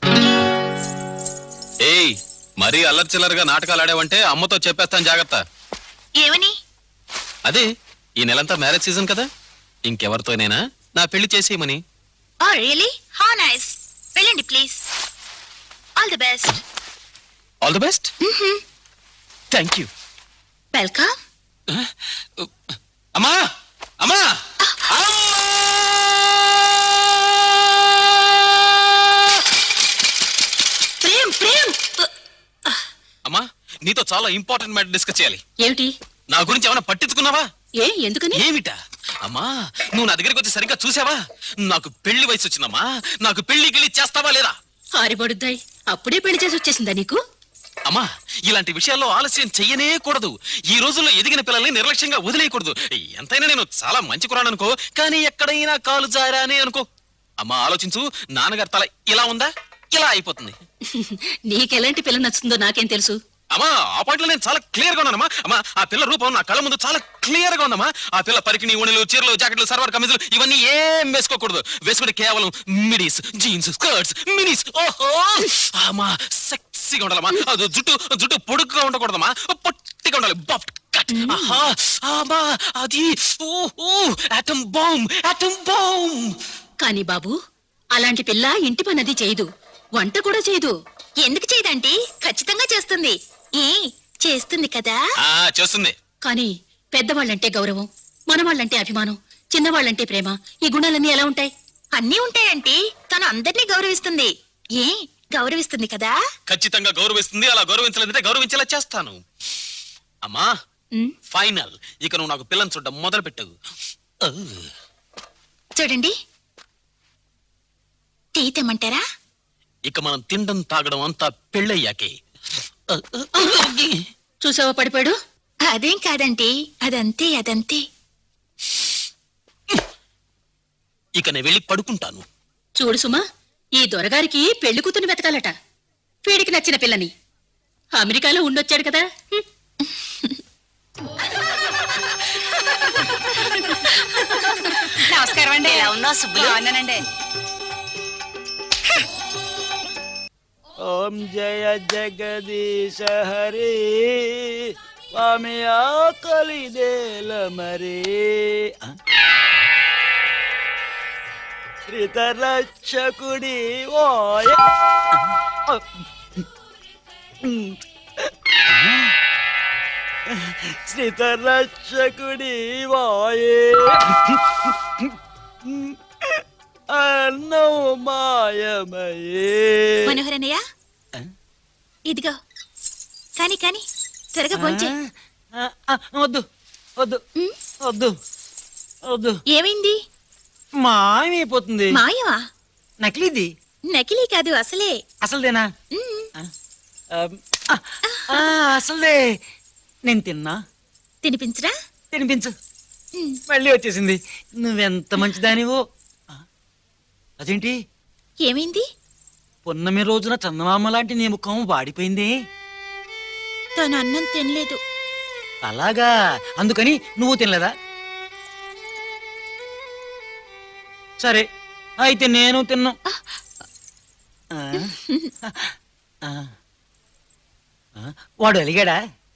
ఏయ్ మరీ అల్లరి చిల్లరగా నాటకాలు ఆడావంటే అమ్మతో చెప్పేస్తాను జాగ్రత్త ఏమని అదే ఈ నెలంతా మ్యారేజ్ సీజన్ కదా ఇంకెవరితోనైనా నా పెళ్లి చేసేయమని ఓ రియలీ హౌ నైస్ వెళ్ళండి please all the best all the best thank you welcome అమ్మా అమ్మా ప్రేమ్ ప్రేమ్ అమ్మా నీతో చాలా ఇంపార్టెంట్ మ్యాటర్ డిస్కస్ చేయాలి ఏమిటి నా గురించి ఏమైనా పట్టించుకున్నావా ఏ ఎందుకని ఏమిటా అమ్మా నువ్వు నా దగ్గరికి వచ్చి సరిగ్గా చూసావా నాకు పెళ్లి వయసు వచ్చిందమ్మా నాకు పెళ్లి గిళ్ళి చేస్తావా లేదా హారిబడుద్దాయి అప్పుడే పెళ్లి చేసి వచ్చేసిందా నీకు అమ్మా ఇలాంటి విషయాల్లో ఆలస్యం చెయ్యనే కూడదు ఈ రోజుల్లో ఎదిగిన పిల్లల్ని నిర్లక్ష్యంగా వదిలేయకూడదు ఎంతైనా నేను చాలా మంచి కురాను అనుకో కానీ ఎక్కడైనా కాలు జారానే అనుకో అమ్మా ఆలోచించు నాన్నగారి తల ఇలా ఉందా ఇలా అయిపోతుంది నీకెలాంటి పిల్ల నచ్చుతుందో నాకేం తెలుసు అమ్మా ఆ పాయింట్లో నేను చాలా క్లియర్ గా ఉన్నానమ్మా అమ్మా ఆ పిల్ల రూపం నా కళ్ళ ముందు చాలా క్లియర్ గా ఉందమ్మా ఆ పిల్ల పరికిణి ఉణిలు చీరలు జాకెట్లు సర్వర్ కమీజులు ఇవన్నీ ఏం వేసుకోకూడదు వేసుకుంటే కేవలం మిడీస్ జీన్స్ స్కర్ట్స్ మినీస్ ఓహో అమ్మా సెక్సీగా ఉండాలమ్మా అది జుట్టు జుట్టు పొడుగ్గా ఉండకూడదమ్మా పొట్టిగా ఉండాలి బఫ్ కట్ ఆహా అమ్మా అది ఓహో ఆటం బాంబ్ ఆటం బాంబ్ కానీ బాబు అలాంటి పిల్ల ఇంటి పనది చేయదు వంట కూడా చేయదు ఎందుకు చేయదంటే ఖచ్చితంగా చేస్తుంది ఏ చేస్తుంది కదా ఆ చేస్తుంది కానీ పెద్దవాళ్ళంటే గౌరవం మనవాళ్ళంటే అభిమానం చిన్నవాళ్ళంటే ప్రేమ ఈ గుణాలన్నీ ఎలా ఉంటాయి అన్నీ ఉంటాయంటే తను అందరినీ గౌరవిస్తుంది ఏ గౌరవిస్తుంది కదా ఖచ్చితంగా గౌరవిస్తుంది అలా గౌరవించలేదంటే గౌరవించేలా చేస్తాను అమ్మా ఫైనల్ ఇక నువ్వు నాకు పిల్లని చూడడం మొదలు పెట్టు చూడండి టీ తెమ్మంటారా ఇక మనం తినడం తాగడం అంతా పెళ్ళయ్యాకే చూసావా పడిపోయాడు అదేం కాదంటే అదంతే అదంతే ఇక నేను వెళ్ళి పడుకుంటాను చూడు సుమా ఈ దొరగారికి పెళ్లి కూతుని వెతకాలట వీడికి నచ్చిన పిల్లని అమెరికాలో ఉండొచ్చాడు కదా హ్మ్. నమస్కారం అండి ఎలా ఉన్నా సుబ్బులు అన్నానండి ఓం జయ జగదీశ హరి స్వామి ఆకలి దేల మరే శ్రీతరక్షకుడి ఓయ శ్రీతరక్షకుడి వాయే అన్నం మాయమయే మనోహరనయ్య ఇదిగో కాని కాని త్వరగా భోంచే ఆ, ఆ, వద్దు వద్దు వద్దు వద్దు ఏమైంది మాయమైపోతుంది మాయమా నకిలీది నకిలీ కాదు అసలే అసలుదేనా ఆ, ఆ, ఆ, అసలుదే నేను తిన్నా తినిపించరా తినిపించు మళ్ళీ వచ్చేసింది నువ్వెంత మంచిదానివో ఆ, అదేంటి ఏమైంది పున్నమి రోజున చందమామ లాంటి నీ ముఖం వాడిపోయింది తను అన్నం తినలేదు అలాగా అందుకని నువ్వు తినలేదా సరే అయితే నేను తిన్నా ఆ, ఆ, ఆ, వాడు అలిగాడా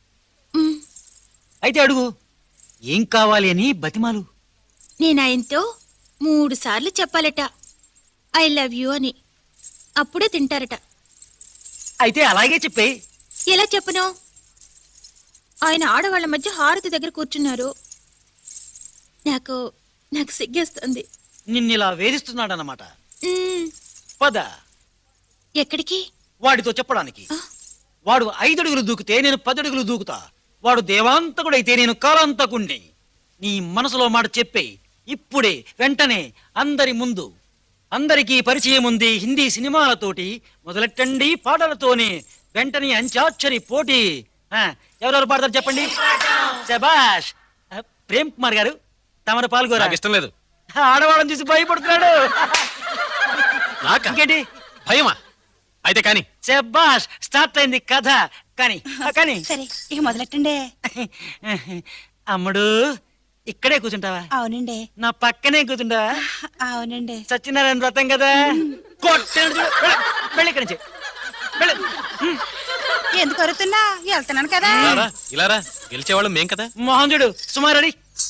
అయితే అడుగు ఏం కావాలి అని బతిమాలు నేను ఆయనతో మూడు సార్లు చెప్పాలట ఐ లవ్ యూ అని అప్పుడే తింటారట అయితే అలాగే చెప్పే ఎలా చెప్పను ఆయన ఆడవాళ్ళ మధ్య హారతి దగ్గర కూర్చున్నారు నాకు నాకు సిగ్గేస్తుంది నిన్నిలా వేధిస్తున్నాడన్నమాట మ్మ్. పద ఎక్కడికి వాడితో చెప్పడానికి వాడు ఐదడుగులు దూకితే నేను పదడుగులు దూకుతా వాడు దేవాంతకుడైతే నేను కాలాంతకుణ్ణి నీ మనసులో మాట చెప్పే ఇప్పుడే వెంటనే అందరి ముందు అందరికీ పరిచయం ఉంది హిందీ సినిమాలతోటి మొదలెట్టండి పాటలతోనే వెంటనే అంచాక్షరి పోటీ ఆ, ఎవరెవరు పాడతారు చెప్పండి శబాష్ ఆ, ప్రేమ్ కుమార్ గారు తమరు పాల్గొరా నాకు ఇష్టం లేదు ఆడవాళ్ళని చూసి భయపడుతున్నాడు నాకా? ఇంకేంటి భయమా అయితే కానీ శబాష్ స్టార్ట్ అయింది కథ కానీ ఆ, కానీ సరే ఇక మొదలెట్టండి అమ్ముడు ఇక్కడే కూర్చుంటావా అవునండి నా పక్కనే కూర్చుంటావా అవునండి సత్యనారాయణ వ్రతం కదా కొట్టాడు చూడు. వెళ్ళు, వెళ్ళు ఇక్కడి నుంచి వెళ్ళు. ఎందుకు అరుతున్నా వెళ్తున్నాను కదా ఇలారా ఇలారా గెలిచేవాళ్ళం మేం కదా మోహన్ చూడు సుమారడి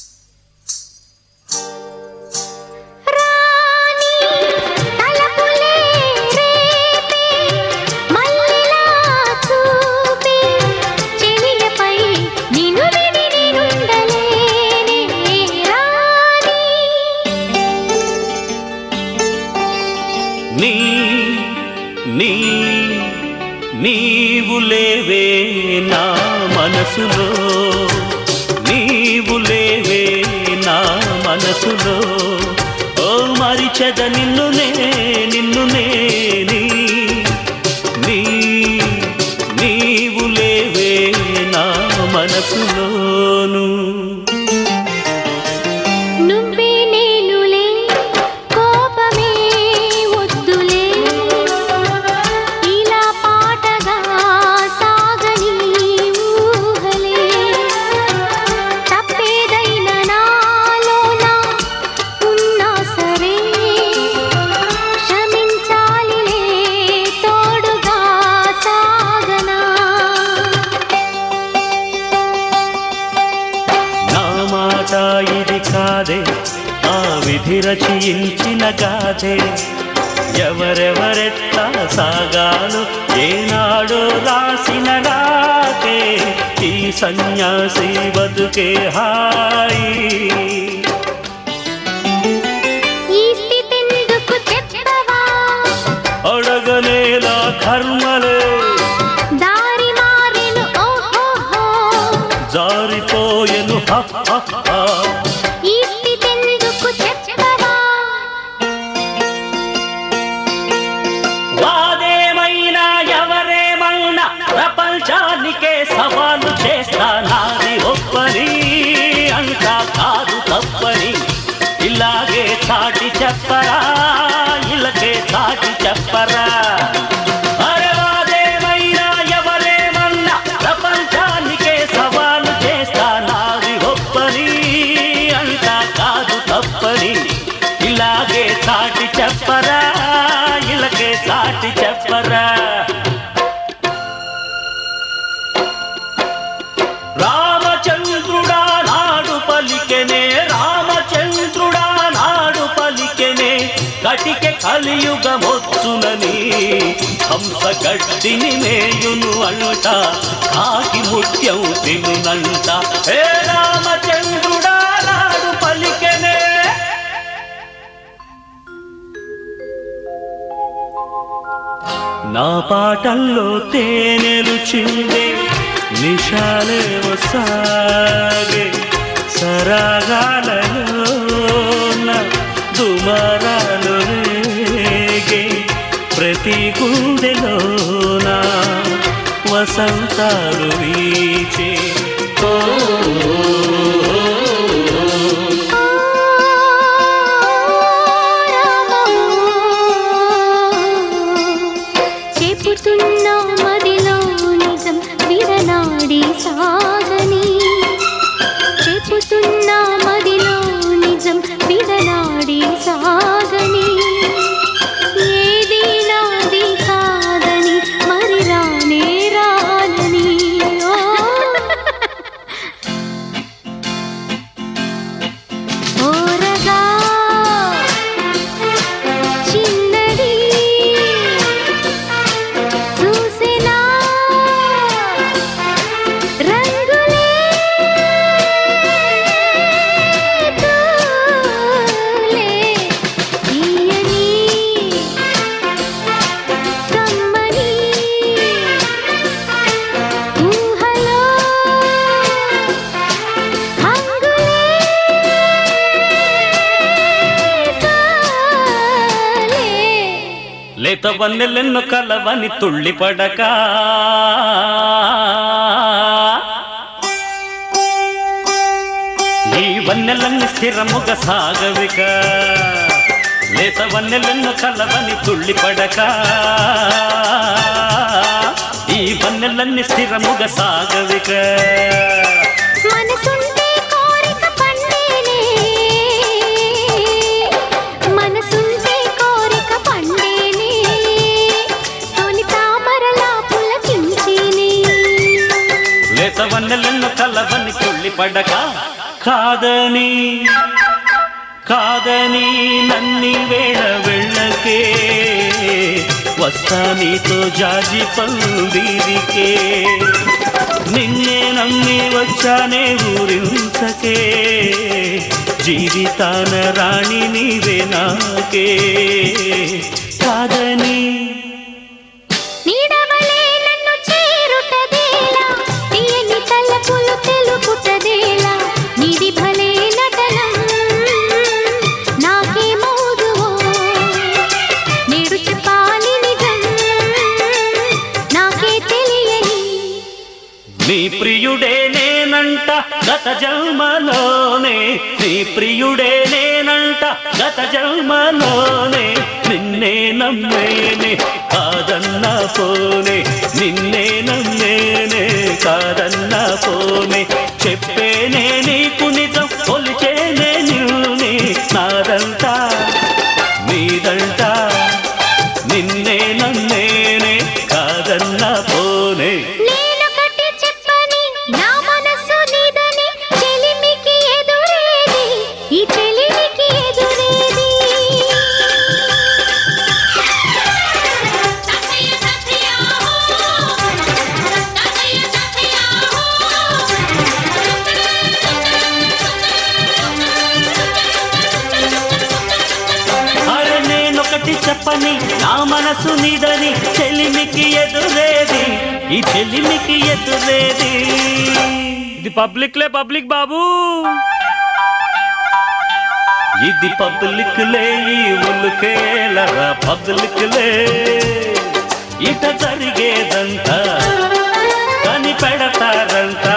తలపులే రేపే మల్లెలా చూపే చెలియపై నిన్ను విడి నేనుండలేనే రాణి నీ నీ నీవు లేవే నా మనసులో నీవు లేవే నా మనసులో ఓ మరిచెద నిన్ను నే నిన్ను నే నీ నీ నీవు లేవే నా మనసులోను నువ్వే నేనులే కోపమే వద్దులే ఇలా పాటగా సాగని ఊహలే తప్పేదైన నాలోన ఉన్నా సరే క్షమించాలిలే తోడుగా సాగనా నా మాట ఇది కాదే ఆ విధి రచయించిన గాథే ఎవరెవరెట్లా సాగాలు ఏనాడో రాసిన రాకే ఈ సన్యాసి బతుకే హాయి ఈ స్థితెందుకు చెప్పవా అడగనేలా కర్మలే దారి మారెను ఓహోహో జారిపోయెను హ, హ, హ. ఈ స్థితెందుకు చెప్పవా వాదేమైనా ఎవరేమైనా ప్రపంచానికే సవాలు చేస్తా నాది ఒప్పని అంతా కాదు తప్పని ఇలాగే చాటి చెప్పరా ఇలాగే చాటి చెప్పరా అరే వాదేమైనా ఎవరేమన్నా ప్రపంచానికే సవాలు చేస్తా నాది ఒప్పని అంతా కాదు తప్పని ఇలాగే చాటి చెప్పరా ఇలాగే చాటి చెప్పరా రా కటికె కలియుగమొచ్చునని హంస గడ్డిని మేయును అంట కాకి ముత్యం తినునంట హే రామచంద్రుడా నాడు పలికెనే నా పాటల్లో తేనెలు చిందే నిషాలే వసాగే సరాగాలలో దుమారాలు రేగే ప్రతి గుండెలోన వసంతాలు వీచే ఓ చెబుతున్నా మదిలో నిజం విడనాడి సాగని చెబుతున్నా మదిలో నిజం విడనాడి సాగని ఏది నాది కాదని మరి రానే రానని ఓ ఓరగా చిన్నది చూసినా రంగులే తూలే తీయని కమ్మని ఊహలో హంగులే సాలే లేత వన్నెలెన్ను కలవని తుళ్ళి పడక ఈ వన్నెలన్నీ స్థిరముగ సాగవిక లేత వన్నెలెన్ను కలవని తుళ్ళి పడక ఈ వన్నెలన్నీ స్థిరముగ సాగవిక మనసుంటే కోరిక పండేనే మనసుంటే కోరిక పండేనే తొలి తామరలా పులకించేనే లేత వన్నెలెన్ను కలవని తుళ్ళి పడక కాదని కాదని నన్ని వేళ వెళ్ళకే వస్తా నీతో జాజి పందిరికే నిన్నే నమ్మి వచ్చానే ఊరించకే జీవితాన రాణి నీవే నాకే కాదని నీడవలే నన్ను చేరుటదేలా తీయని తలపులు తెలుపుటదేలా నీది భలే నటనం నాకే మోదువో నేడు చెప్పాలి నిజం నాకే తెలియని నీ ప్రియుడే నేనంట గత జన్మలోనే నీ ప్రియుడే నేనంట గత జన్మలోనే నిన్నే నమ్మేనే కాదన్నా పోనే నిన్నే నమ్మేనే కాదన్నా పోనే చెప్పేనే నీకు నిజం కొలిచేనే నిన్నే నాదంతా నీదంట నిన్నే నమ్మేనే కాదన్నా పోనే నేనొకటి చెప్పని నా మనసు నీదని చెలిమికి ఎదురేది ఈ చెలిమికి ఎదురేది అరే నేనొకటి చెప్పని నా మనసు నీదని చెలిమికి ఎదురేది ఈ చెలిమికి ఎదురేది ఇది పబ్లిక్ లే పబ్లిక్ బాబు ఇది పబ్లిక్ లే ఈ ఉల్కేలరా పబ్లిక్ లే ఇట జరిగేదంతా కని పెడతారంట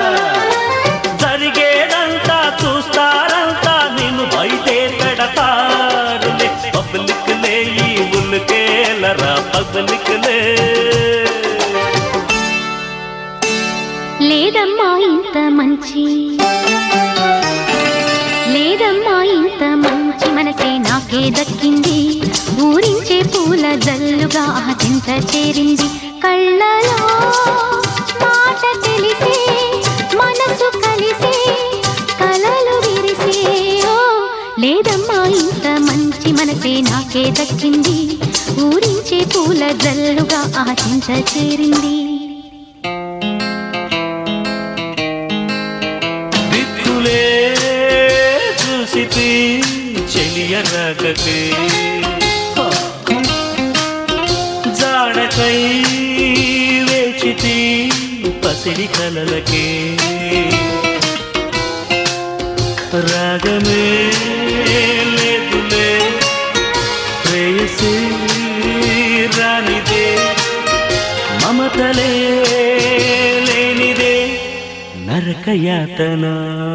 జరిగేదంతా చూస్తారంతా నిన్ను బయటే పెడతారులే పబ్లిక్ లే ఈ ఉల్కేలరా పబ్లిక్ లే లేదమ్మా ఇంత మంచి లేదమ్మా ఇంత మంచి మనసే నాకే దక్కింది ఊరించే పూల జల్లుగా ఆ చింత చేరింది కళ్ళలో మాట తెలిసే మనసు కలిసే కలలు విరిసే ఓ లేదమ్మా ఇంత మంచి మనసే ఊహలంటే నాకే దక్కింది ఊరించే పూల జల్లుగా ఆచించ చేరింది దిక్కులే చూసితి చెలియ రాకకే జాడకై వేచితి పసిడి కలలకే రాగమే లేదులే ప్రేయసి రానిదే మమతలే లేనిదే నరకయాతన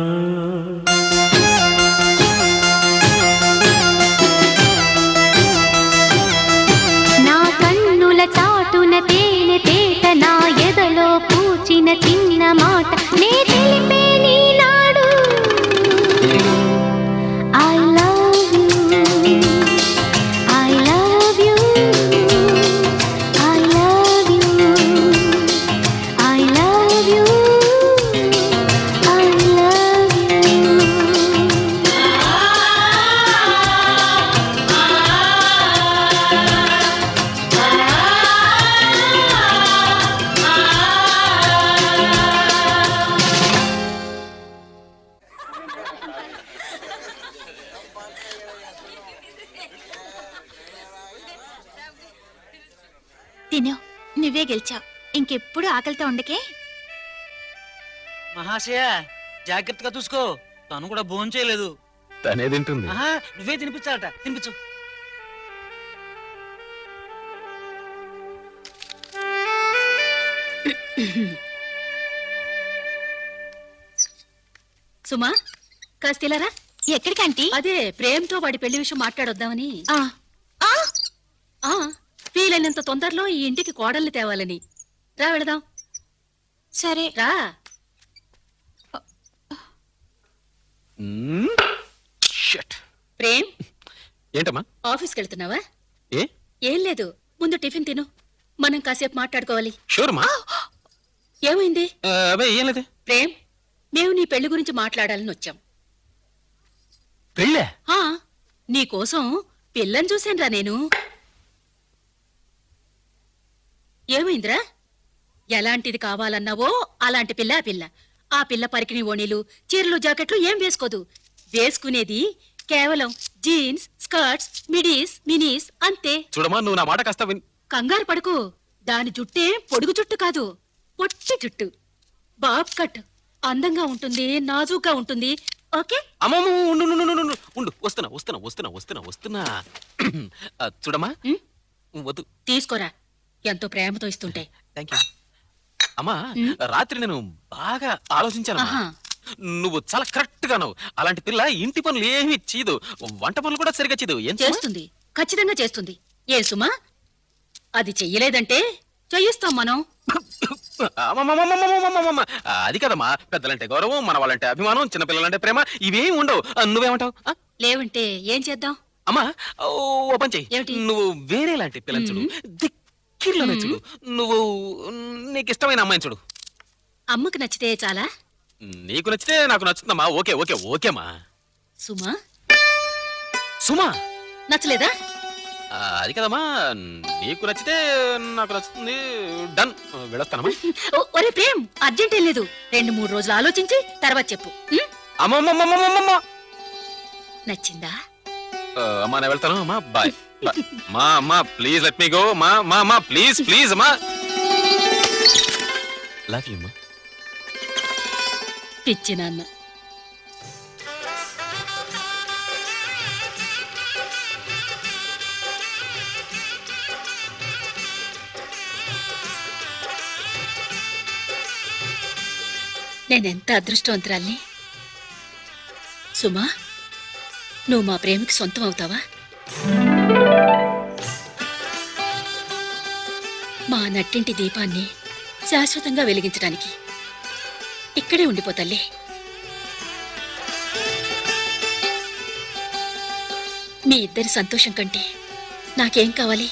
నా కన్నుల చాటున తేనె తేట నా ఎదలో పూచిన చిన్న మాట నే తెలిపే నీనాడు I love you I love you I love you I love you I love తిను నువ్వే గెలిచావు ఇంకెప్పుడు ఆకలితో ఉండకే మహాశయ జాగ్రత్తగా చూసుకో తను కూడా భోజనం చేయలేదు తనే తింటుంది ఆహా నువ్వే తినిపించాలట తినిపించు సుమా కాస్త ఇలారా ఎక్కడికంటీ అదే ప్రేమతో వాడి పెళ్లి విషయం మాట్లాడొద్దామని ఆ, వీలైనంత తొందరలో ఈ ఇంటికి కోడల్ని తేవాలని రా వెళదాం సరే రా ప్రేమ్ ఏంటమ్మా ఆఫీస్కి వెళ్తున్నావా ఏ ఏం లేదు ముందు టిఫిన్ తిను మనం కాసేపు మాట్లాడుకోవాలి షూర్మా ఏమైంది అబ్బాయి ఏం లేదు ప్రేమ్ మేము నీ పెళ్లి గురించి మాట్లాడాలని వచ్చాం పెళ్ళే ఆ, నీకోసం పిల్లని చూశానురా నేను ఏమైందిరా ఎలాంటిది కావాలన్నావో అలాంటి పిల్ల ఆ పిల్ల ఆ పిల్ల పరికిణి ఓణీలు చీరలు జాకెట్లు ఏం వేసుకోదు వేసుకునేది కేవలం జీన్స్ స్కర్ట్స్ మిడీస్ మినీస్ అంతే చూడమ్మా నువ్వు నా మాట కాస్త విన్ కంగారు పడుకు దాని జుట్టే పొడుగు జుట్టు కాదు పొట్టి జుట్టు బాబ్ కట్ అందంగా ఉంటుంది నాజూగ్గా ఉంటుంది ఓకే అమ్మమ్మ ఉండు ఉండు, ఉండు, ఉండు, ఉండు వస్తున్నా వస్తున్నా వస్తున్నా వస్తున్నా వస్తున్నా ఆ, చూడమ్మా వద్దు తీసుకోరా ఎంతో ప్రేమతో ఇస్తుంటే థ్యాంక్ యూ అమ్మా రాత్రి నేను బాగా ఆలోచించాను ఆహా. నువ్వు చాలా కరెక్ట్ గా నువ్వు అలాంటి పిల్ల ఇంటి పనులు ఏమీ చేయదు వంట పనులు కూడా సరిగా చేయదు ఏం సుమా? చేస్తుంది ఖచ్చితంగా చేస్తుంది ఏ సుమా అది చెయ్యలేదంటే చెయ్యిస్తాం మనం అమ్మమ్మమ్మమ్మమ్మమ్మమ్మమ్మ. అది కదమ్మా పెద్దలంటే గౌరవం మన వాళ్ళంటే అభిమానం చిన్నపిల్లలంటే ప్రేమ ఇవేం ఉండవు ఆ, నువ్వేమంటావు ఆ? లేవంటే ఏం చేద్దాం అమ్మా ఓ ఓ పని చెయ్యి నువ్వు వేరే లాంటి పిల్లని చూడు దిక్కిర్లోనే చూడు నువ్వు నీకు ఇష్టమైన అమ్మాయిని చూడు అమ్మకు నచ్చితే చాలా నీకు నచ్చితే నాకు నచ్చుతుందమ్మా ఓకే ఓకే ఓకేమా సుమా సుమా నచ్చలేదా ఆ, అది కదమ్మా నీకు నచ్చితే నాకు నచ్చుతుంది డన్ వెళ్ళొస్తానమ్మా ఓ, ఒరే ప్రేమ్ అర్జెంట్ ఏం లేదు రెండు మూడు రోజులు ఆలోచించి తర్వాత చెప్పు ఉం? అమ్మమ్మమ్మమ్మమ్మమ్మ నచ్చిందా ఆ, అమ్మా నేను వెళ్తాను అమ్మా బాయ్ బాయ్ మా అమ్మా ప్లీజ్ లెట్ మీ గో మా మా అమ్మా ప్లీజ్ ప్లీజ్ అమ్మా లవ్ యూ అమ్మా పిచ్చి నాన్న నేనెంత అదృష్టవంతురాల్ని సుమా నువ్వు మా ప్రేమికి సొంతం అవుతావా మా నట్టింటి దీపాన్ని శాశ్వతంగా వెలిగించడానికి ఇక్కడే ఉండిపోతల్లే మీ ఇద్దరి సంతోషం కంటే నాకేం కావాలి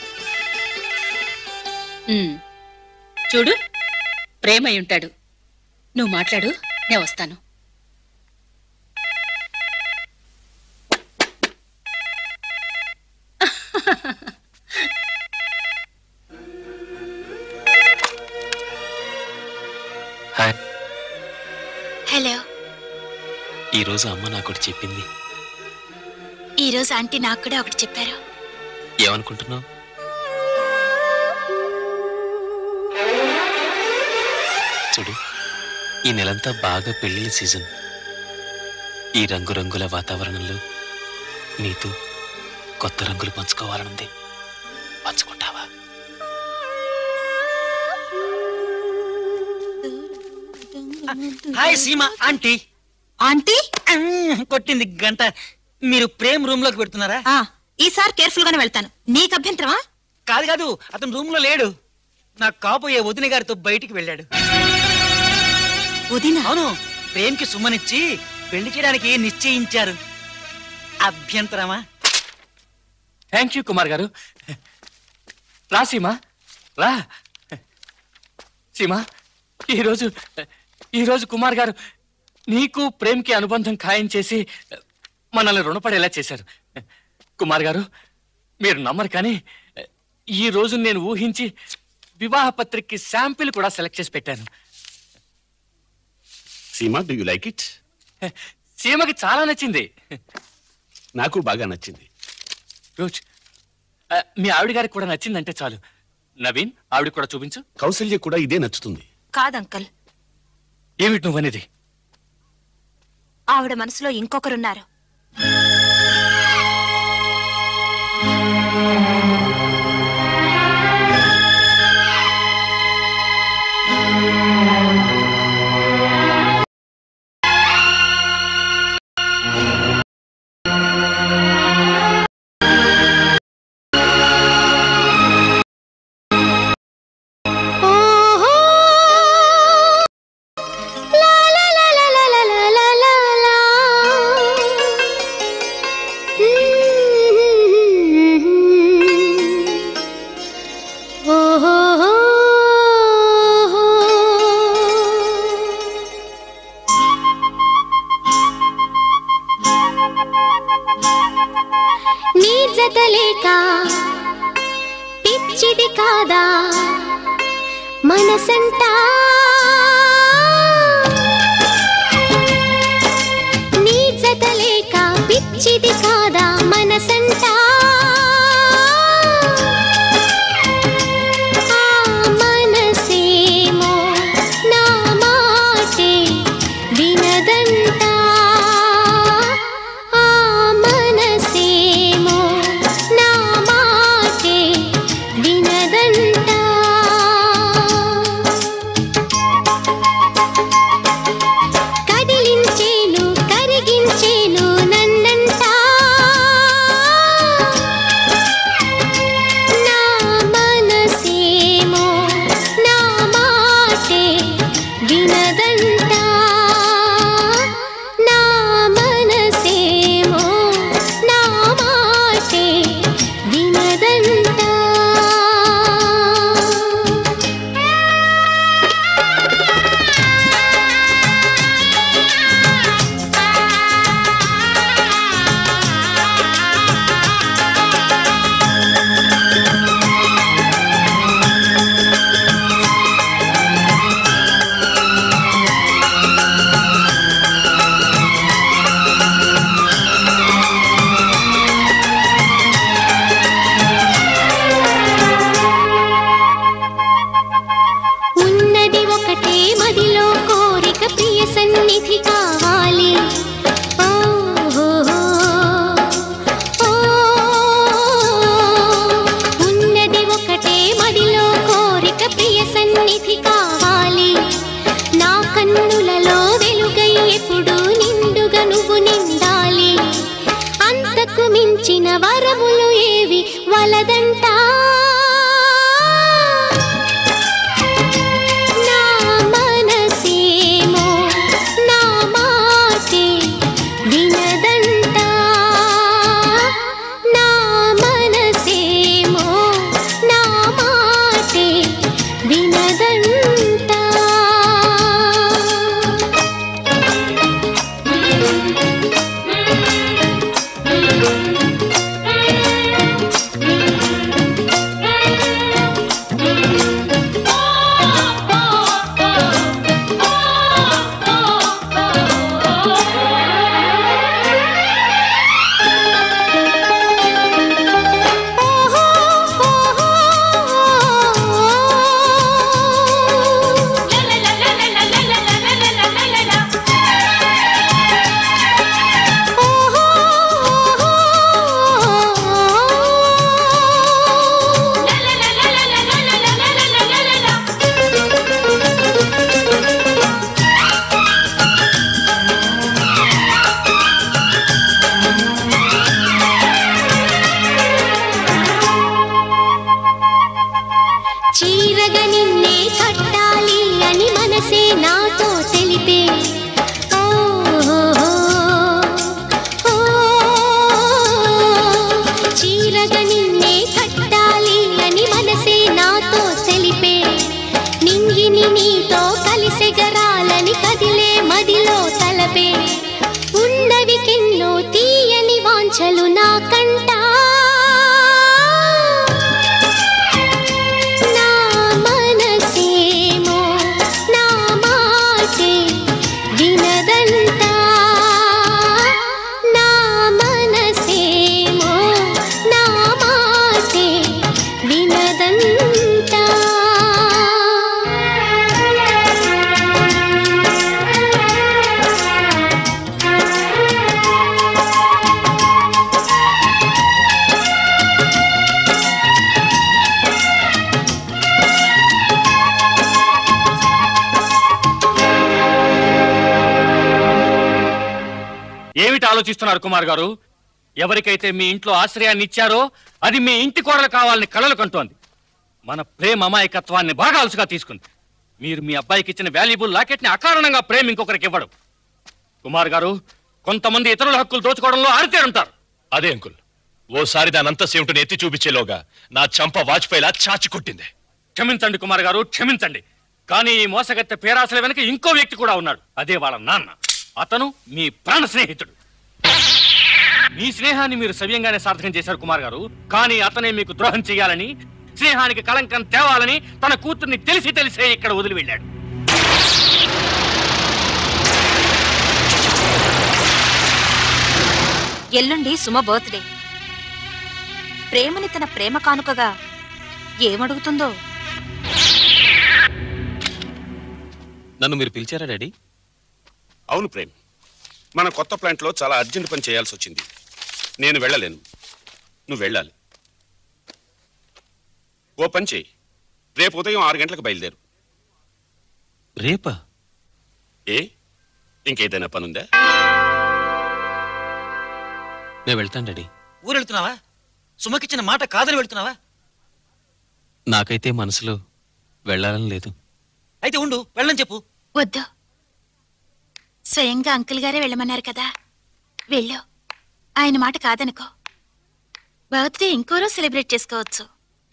ఉమ్, చూడు ప్రేమై ఉంటాడు నువ్వు మాట్లాడు నేను వస్తాను హాయ్ హలో ఈరోజు అమ్మ నాకు ఒకటి చెప్పింది ఈరోజు ఆంటీ నాకు కూడా ఒకటి చెప్పారు ఏమనుకుంటున్నావు చూడు ఈ నెలంతా బాగా పెళ్లిళ్ళ సీజన్ ఈ రంగురంగుల వాతావరణంలో నీతో కొత్త రంగులు పంచుకోవాలనుంది పంచుకుంటావా హాయ్ సీమ ఆంటీ ఆంటీ కొట్టింది గంట మీరు ప్రేమ్ రూమ్ లోకి పెడుతున్నారా ఆ ఈసారి కేర్ఫుల్ గానే వెళ్తాను నీకు అభ్యంతరమా కాదు కాదు అతను రూమ్ లో లేడు నాకు కాబోయే వదిన గారితో బయటికి వెళ్ళాడు వదిన అవును ప్రేమ్కి సుమ్మనిచ్చి పెళ్లి చేయడానికి నిశ్చయించారు అభ్యంతరమా థ్యాంక్ యూ కుమార్ గారు రా సీమా రా సీమా ఈరోజు ఈరోజు కుమార్ గారు నీకు ప్రేమ్కి అనుబంధం ఖాయం చేసి మనల్ని రుణపడేలా చేశారు కుమార్ గారు మీరు నమ్మరు కానీ ఈ రోజు నేను ఊహించి వివాహ పత్రికకి శాంపిల్ కూడా సెలెక్ట్ చేసి పెట్టాను Seema do you like it సీమకి చాలా నచ్చింది నాకు బాగా నచ్చింది రోజ్ ఆ, మీ ఆవిడ గారికి కూడా నచ్చిందంటే చాలు నవీన్ ఆవిడ కూడా చూపించు కౌసల్య కూడా ఇదే నచ్చుతుంది కాదంకల్ ఏమిటి నువ్వనేది ఆవిడ మనసులో ఇంకొకరున్నారు ఓహో లా లా లా లా లా లా లా లా లా లా ఓహో నీ జత లేక పిచ్చిది కాదా మనసంటా నీ జత లేక పిచ్చిది కాదా మనసంటా ఆ మనసేమో నా మాటే వినదంటా ఆ మనసేమో నా మాటే వినదంటా కదిలించేను కరిగించేను నన్నంటా నా మనసేమో నా మాటే వినదంటా నా మనసేమో నా మాటే వినదంటా ఉన్నది ఒకటే మదిలో కోరిక ప్రియ సన్నిధి కావాలి ఓహోహో. ఓ, ఉన్నది ఒకటే మదిలో కోరిక ప్రియ సన్నిధి కావాలి నా కన్నులలో వెలుగై ఎప్పుడు నిండుగా నువ్వు నిండాలి అంతకు మించిన వరములు ఏవి వలదంటా నా మనసేమో నా మాటే వినదంటా నా మనసేమో నా మాటే వినదంటా నిన్నే కట్టాలి అని మనసే నాతో తెలిపే ఓహో ఓ చీరగా నిన్నే కట్టాలి అని మనసే నాతో తెలిపే నింగిని నీతో కలిసెగరాలని కదిలే మదిలో తలపే ఉన్నవి కెన్నో తీయని వాంఛలు నా కంటా నా మనసేమో నా మాటే వినదంటా నా మనసేమో నా మాటే వినదంటా ఏమిటి ఆలోచిస్తున్నారు కుమార్ గారు ఎవరికైతే మీ ఇంట్లో ఆశ్రయాన్ని ఇచ్చారో అది మీ ఇంటి కోడలు కావాలని కలలు కంటోంది మన ప్రేమ అమాయకత్వాన్ని బాగా అలసుగా తీసుకుంది మీరు మీ అబ్బాయికి ఇచ్చిన వాల్యుబుల్ లాకెట్ ని అకారణంగా ప్రేమ ఇంకొకరికి ఇవ్వడం కుమార్ గారు కొంతమంది ఇతరుల హక్కులు దోచుకోవడంలో ఆరితేరుంటారు అదే అంకుల్ ఓసారి దాని అంతసేమిటని ఎత్తి చూపించేలోగా నా చంప వాజ్పేయిలా చాచి కొట్టింది క్షమించండి కుమార్ గారు క్షమించండి కానీ ఈ మోసగత్తె పేరాసల వెనక ఇంకో వ్యక్తి కూడా ఉన్నాడు అదే వాళ్ళ నాన్న అతను మీ ప్రాణ స్నేహితుడు మీ స్నేహాన్ని మీరు సవ్యంగానే సార్థకం చేశారు కుమార్ గారు కానీ అతనే మీకు ద్రోహం చేయాలని స్నేహానికి కళంకం తేవాలని తన కూతుర్ని తెలిసి తెలిసే ఇక్కడ వదిలి వెళ్ళాడు ఎల్లుండి సుమ బర్త్డే ప్రేమని తన ప్రేమ కానుకగా ఏమడుగుతుందో నన్ను మీరు పిలిచారా డాడీ అవును ప్రేమ్ మన కొత్త ప్లాంట్లో చాలా అర్జెంట్ పని చేయాల్సి వచ్చింది నేను వెళ్ళలేను నువ్వు వెళ్ళాలి ఓ పని చేయి రేపు ఉదయం ఆరు గంటలకు బయలుదేరు రేపా ఏ ఇంకేదైనా పనుందా నేను వెళ్తాను డాడీ ఊరు వెళ్తున్నావా సుమకిచ్చిన మాట కాదని వెళ్తున్నావా నాకైతే మనసులో వెళ్ళాలని లేదు అయితే ఉండు వెళ్ళని చెప్పు వద్దు స్వయంగా అంకుల్ గారే వెళ్ళమన్నారు కదా వెళ్ళు ఆయన మాట కాదనుకో బర్త్డే ఇంకో రోజు సెలబ్రేట్ చేసుకోవచ్చు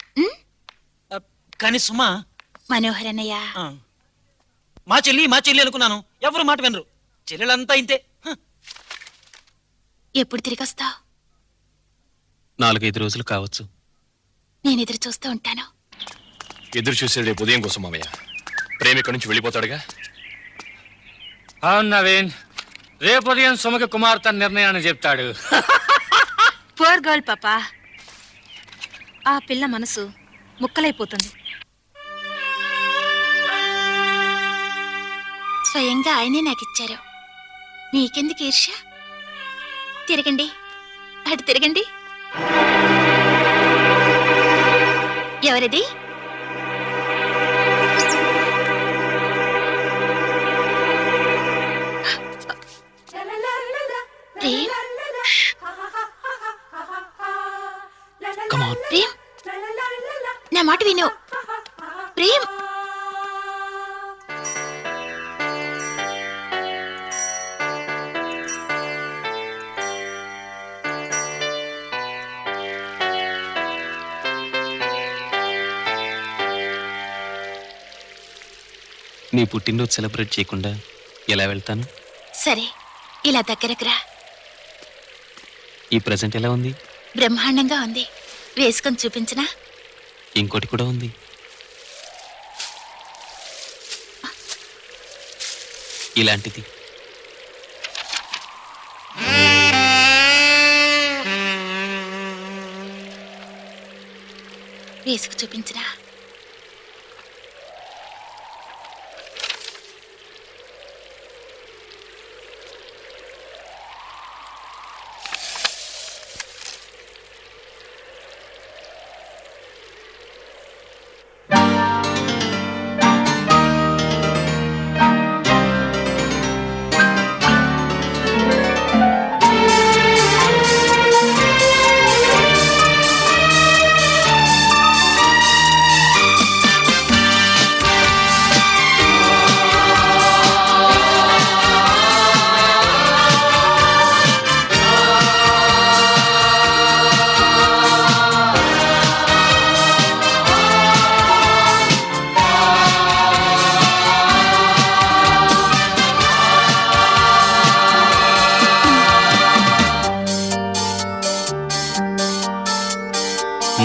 కానీ సుమా మనోహర్ అన్నయ్య ఆ. మా చెల్లి మా చెల్లి అనుకున్నాను ఎవరు మాట వినరు చెల్లెలంతా ఇంతే హ. ఎప్పుడు తిరిగి వస్తావు నాలుగైదు రోజులు కావచ్చు నేను ఎదురు చూస్తూ ఉంటాను ఎదురు చూసేది రేపు ఉదయం కోసం మామయ్య ప్రేమ ఇక్కడి నుంచి వెళ్ళిపోతాడుగా అవును నవీన్ రేపు ఉదయం సుమకి కుమార్ తన నిర్ణయాన్ని చెప్తాడు పూర్ గర్ల్ పాపా ఆ పిల్ల మనసు ముక్కలైపోతుంది స్వయంగా ఆయనే నాకు ఇచ్చారు మీకెందుకు ఈర్ష్య తిరగండి అటు తిరగండి ఎవరిది ప్రేమ్ ప్రేమ్ నా మాట విను ప్రేమ్ నీ పుట్టినరోజు సెలబ్రేట్ చేయకుండా ఎలా వెళ్తాను సరే ఇలా దగ్గరకు రా ఈ ప్రజెంట్ ఎలా ఉంది బ్రహ్మాండంగా ఉంది వేసుకొని చూపించనా ఇంకోటి కూడా ఉంది ఇలాంటిది వేసుకు చూపించరా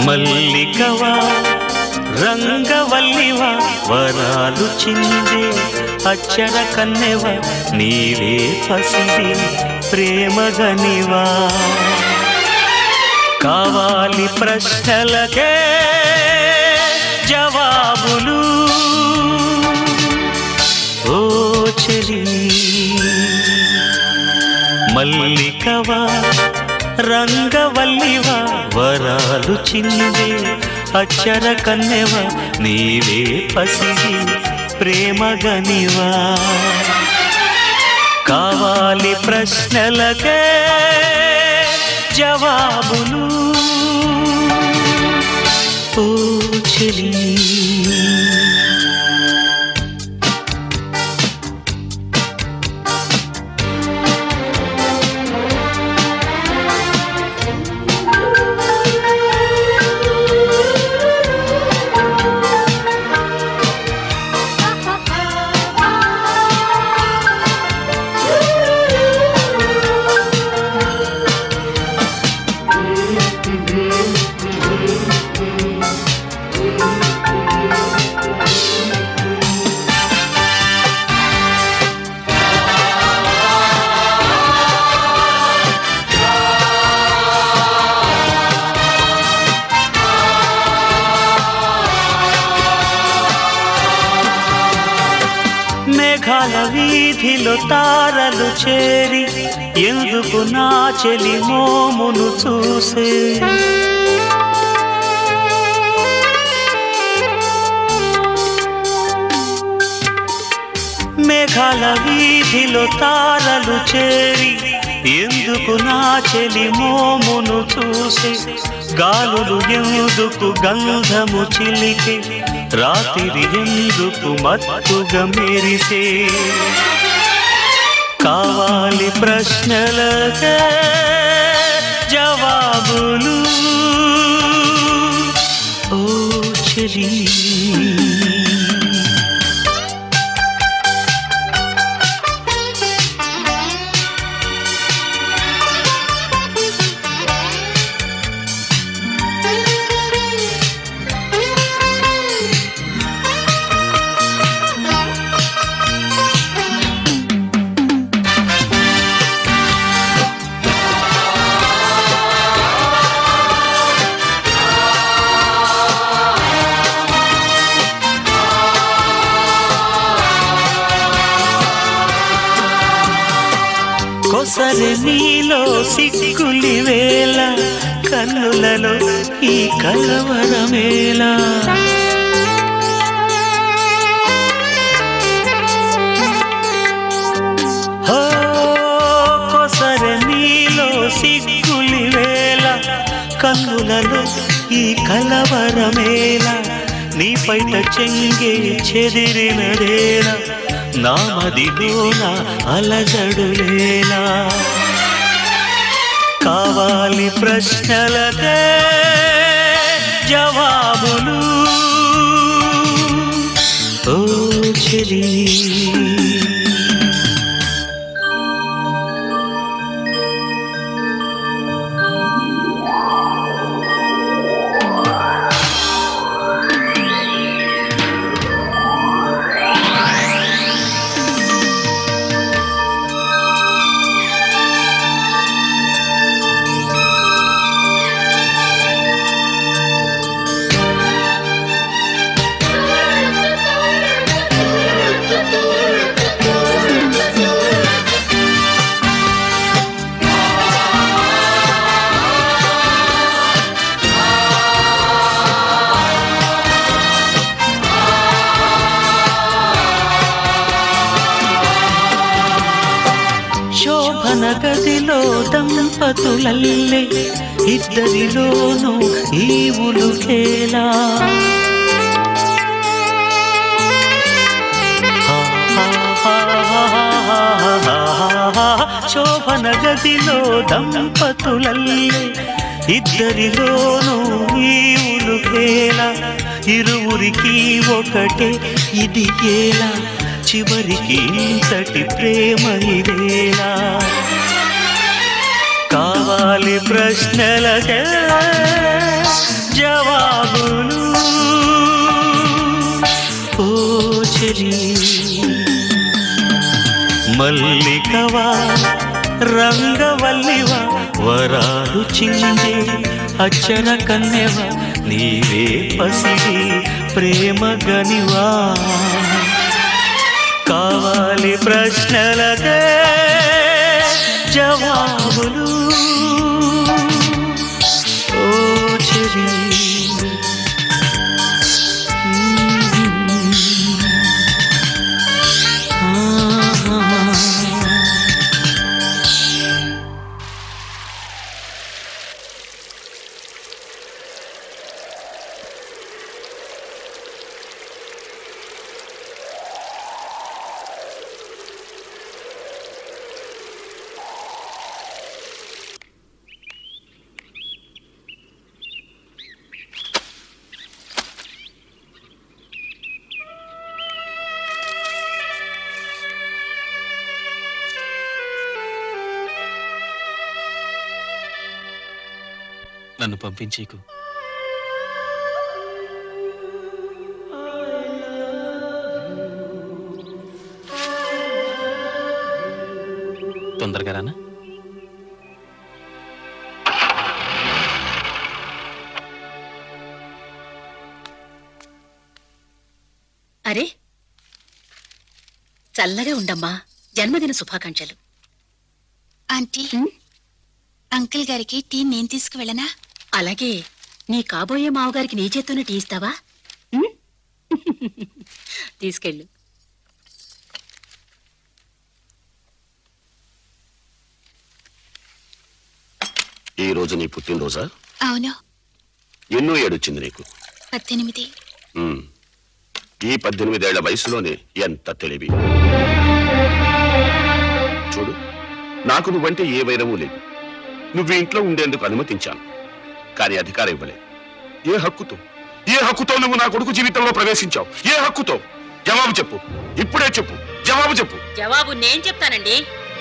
మల్లికవా రంగవల్లివా వరాలు చిందే అచ్చర కన్నెవ నీవే పసిది ప్రేమగనివా కావాలి ప్రశ్నలకే జవాబులు ఓ చెలి మల్లికవా రంగవల్లివా వరాలు చిందే అచ్చర కన్నెవ నీవే పసిది ప్రేమగనివా కావాలి ప్రశ్నలకే జవాబులు ఓ చెలి మేఘాల వీధిలో తారలు చేరి ఎందుకు నా చెలి మోమును చూసే మేఘాల వీధిలో తారలు చేరి ఎందుకు నా చెలి మోమును చూసి గాలులు ఎందుకు గంధము చిలికి రాత్రి ఎందుకు మత్తుగా మెరిసే కావాలి ప్రశ్నలకే జవాబులు ఓ చెలి కొసరి నీలో సిగ్గులి వేళ కన్నులలో ఈ కలవరమేలా హో, కొసరి నీలో సిగ్గులి వేళ కన్నులలో ఈ కలవరమేలా నీ పైట చెంగే చెదిరినదేలా నామదిలోన అలజడులేలా కావాలి ప్రశ్నలకే జవాబులు ఓ చెలి శోభన గదిలో దంపతులల్లే ఇద్దరిలోనూ ఈవులు కేలా శోభన గదిలో దంపతులల్లే ఇద్దరిలోనూ ఈవులు కేలా ఇరువురికి ఒకటే ఇది ఏలా చివరికి ఇంతటి ప్రేమ ఇదేలా కావాలి ప్రశ్నలకే జవాబులు ఓ చెలి మల్లికవా రంగవల్లివా వరాలు చిందే అచ్చర కన్నెవా నీవే పసిడి ప్రేమ గనివా కావాలి ప్రశ్నలకే జవాబులు ఓ చెలి నన్ను పంపించేకు తొందరగా రానా అరే చల్లగా ఉండమ్మా జన్మదిన శుభాకాంక్షలు ఆంటీ అంకుల్ గారికి టీ నేను తీసుకువెళ్ళనా అలాగే నీ కాబోయే మావగారికి నీ చేత్తోనే టీ ఇస్తావా ఉం? తీసుకెళ్ళు ఈ రోజు నీ పుట్టినరోజా అవును ఎన్నో ఏడొచ్చింది నీకు పద్దెనిమిది ఉమ్. ఈ పద్దెనిమిదేళ్ల వయసులోనే ఎంత తెలివి చూడు నాకు నువ్వంటే ఏ వైరము లేదు నువ్వు ఇంట్లో ఉండేందుకు అనుమతించాను కానీ అధికారం ఇవ్వలేదు ఏ హక్కుతో ఏ హక్కుతో నువ్వు నా కొడుకు జీవితంలో ప్రవేశించావు ఏ హక్కుతో జవాబు చెప్పు ఇప్పుడే చెప్పు జవాబు చెప్పు జవాబు నేను చెప్తానండి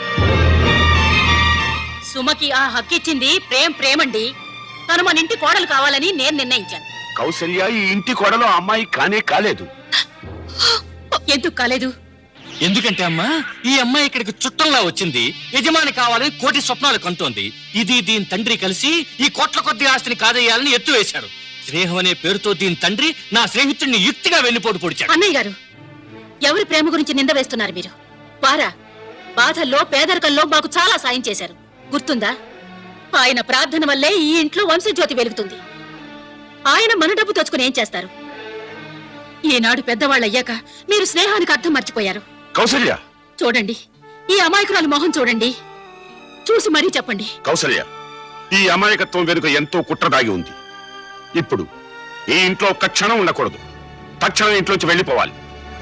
సుమకి ఆ హక్కిచ్చింది ప్రేమ్ ప్రేమండి తను మన ఇంటి కోడలు కావాలని నేను నిర్ణయించాను కౌసల్య ఈ ఇంటి కొడలో అమ్మాయి కానే కాలేదు ఎందుకు కాలేదు ఎందుకంటే అమ్మా ఈ అమ్మాయి ఇక్కడికి చుట్టంలా వచ్చింది యజమాని కావాలని కోటి స్వప్నాలు కంటోంది ఇది దీని తండ్రి కలిసి ఈ కోట్ల కొద్ది ఆస్తిని కాజేయాలని ఎత్తు వేశారు స్నేహం అనే పేరుతో దీని తండ్రి నా స్నేహితుడిని యుక్తిగా వెన్నుపోటు పొడిచాడు అన్నయ్య గారు ఎవరి ప్రేమ గురించి నింద వేస్తున్నారు మీరు వారా బాధల్లో పేదరికంలో మాకు చాలా సాయం చేశారు గుర్తుందా ఆయన ప్రార్థన వల్లే ఈ ఇంట్లో వంశజ్యోతి వెలుగుతుంది ఆయన మన డబ్బు తెచ్చుకుని ఏం చేస్తారు ఈనాడు పెద్దవాళ్ళయ్యాక మీరు స్నేహానికి అర్థం మర్చిపోయారు కౌసల్య చూడండి ఈ అమాయకురాలు మొహం చూడండి చూసి మరీ చెప్పండి కౌసల్య ఈ అమాయకత్వం వెనుక ఎంతో కుట్ర దాగి ఉంది ఇప్పుడు ఈ ఇంట్లో ఒక్క క్షణం ఉండకూడదు తక్షణం ఇంట్లోంచి వెళ్ళిపోవాలి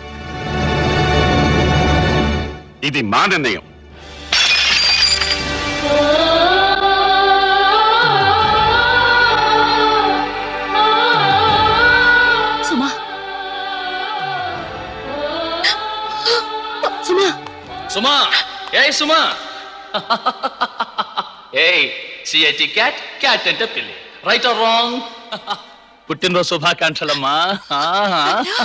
ఇది మా నిర్ణయం సుమా సుమా సుమా ఏయ్ సుమా ఏయ్ సిఐటి క్యాట్ క్యాట్ అంటే పిల్లి రైట్ ఆర్ రాంగ్ పుట్టినరోజు శుభాకాంక్షలమ్మా ఆహా.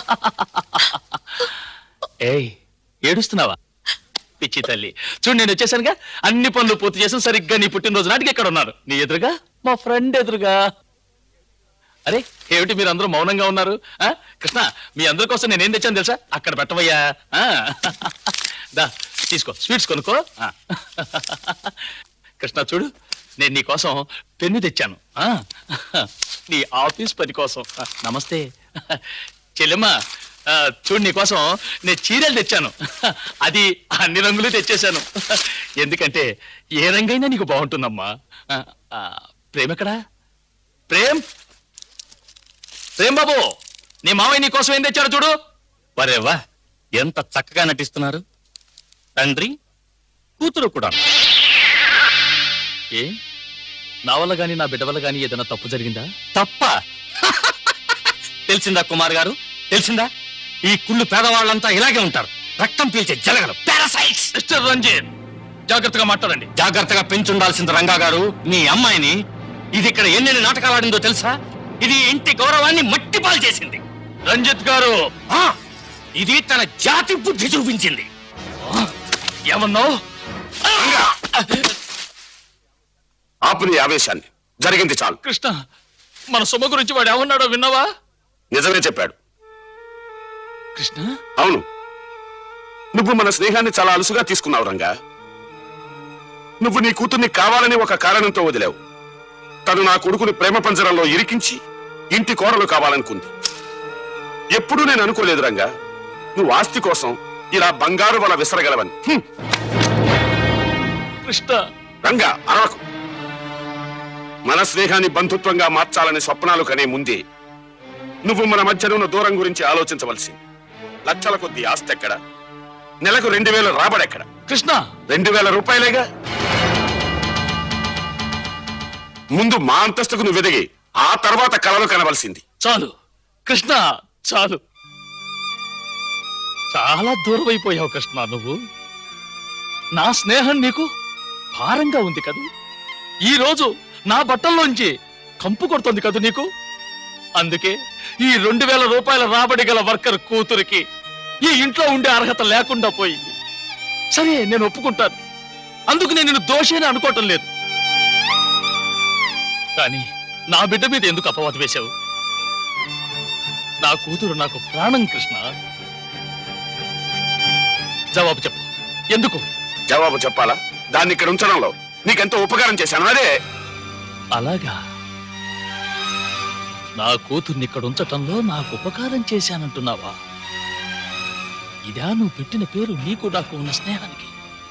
ఏయ్ ఏడుస్తున్నావా పిచ్చి తల్లి చూడు నేను వచ్చేసానుగా అన్ని పనులు పూర్తి చేసాను సరిగ్గా నీ పుట్టినరోజు నాటికి ఎక్కడ ఉన్నారు నీ ఎదురుగా మా ఫ్రెండ్ ఎదురుగా అరే ఏమిటి మీరు అందరూ మౌనంగా ఉన్నారు ఆ? కృష్ణ మీ అందరి కోసం నేనేం తెచ్చాను తెలుసా అక్కడ పెట్టవయ్యా ఆ? దా తీసుకో స్వీట్స్ కొనుక్కో ఆ. కృష్ణ చూడు నేను నీ కోసం పెన్ను తెచ్చాను ఆ. నీ ఆఫీస్ పని కోసం ఆ, నమస్తే చెల్లెమ్మ ఆ, చూడు నీ కోసం నేను చీరలు తెచ్చాను అది అన్ని రంగులు తెచ్చేశాను ఎందుకంటే ఏ రంగైనా నీకు బాగుంటుందమ్మా ఆ, ఆ, ప్రేమ ఎక్కడా ప్రేమ్ ప్రేమ్ బాబు నీ మావయ్య నీ కోసం ఏం తెచ్చాడు చూడు వరేవా ఎంత చక్కగా నటిస్తున్నారు తండ్రి కూతురు కూడా ఏ నా వల్ల గాని నా బిడ్డ వల్ల గాని ఏదైనా తప్పు జరిగిందా తప్ప తెలిసిందా కుమార్ గారు తెలిసిందా ఈ కుళ్ళు పేదవాళ్ళంతా ఇలాగే ఉంటారు రక్తం పీల్చే జలగలు పారాసైట్స్ మిస్టర్ రంజిత్ జాగ్రత్తగా మాట్లాడండి జాగ్రత్తగా పెంచుండాల్సింది రంగా గారు మీ అమ్మాయిని ఇది ఇక్కడ ఎన్నెన్ని నాటకాలు ఆడిందో తెలుసా ఇది ఇంటి గౌరవాన్ని మట్టిపాలు చేసింది రంజిత్ గారు ఆ, ఇది తన జాతి బుద్ధి చూపించింది ఏమన్నావు ఆపు నీ ఆవేశాన్ని జరిగింది చాలు కృష్ణ మన సుమ గురించి వాడు ఏమన్నాడో విన్నావా నిజమే చెప్పాడు కృష్ణ అవును నువ్వు మన స్నేహాన్ని చాలా అలుసుగా తీసుకున్నావు రంగా నువ్వు నీ కూతుర్ని కావాలని ఒక కారణంతో వదిలావు తను నా కొడుకుని ప్రేమ పంజరంలో ఇరికించి ఇంటి కోడలు కావాలనుకుంది ఎప్పుడూ నేను అనుకోలేదు రంగా నువ్వు ఆస్తి కోసం ఇలా బంగారు వల విసరగలవని హ్మ్. కృష్ణ రంగా అరవకు మన స్నేహాన్ని బంధుత్వంగా మార్చాలని స్వప్నాలు కనే ముందే నువ్వు మన మధ్యనున్న దూరం గురించి ఆలోచించవలసింది లక్షల కొద్ది ఆస్తి ఎక్కడ నెలకు రెండు వేల రాబడెక్కడ కృష్ణ రెండు వేల రూపాయలేగా ముందు మా అంతస్తుకు నువ్వు ఎదిగి ఆ తర్వాత కలలు కనవలసింది చాలు కృష్ణ చాలు చాలా దూరం అయిపోయావు కృష్ణ నువ్వు నా స్నేహం నీకు భారంగా ఉంది కదూ ఈ రోజు నా బట్టల్లోంచి కంపు కొడుతుంది కదూ నీకు అందుకే ఈ రెండు వేల రూపాయల రాబడి గల వర్కర్ కూతురికి ఈ ఇంట్లో ఉండే అర్హత లేకుండా పోయింది సరే నేను ఒప్పుకుంటాను అందుకు నేను నిన్ను దోషిని అనుకోవటం లేదు కానీ నా బిడ్డ మీద ఎందుకు అపవాదు వేశావు నా కూతురు నాకు ప్రాణం కృష్ణ జవాబు చెప్పు ఎందుకు జవాబు చెప్పాలా దాన్ని ఇక్కడ ఉంచడంలో నీకెంతో ఉపకారం చేశాను అదే అలాగా నా కూతుర్ని ఇక్కడ ఉంచటంలో నాకు ఉపకారం చేశానంటున్నావా ఇదా నువ్వు పెట్టిన పేరు నీకు నాకు ఉన్న స్నేహానికి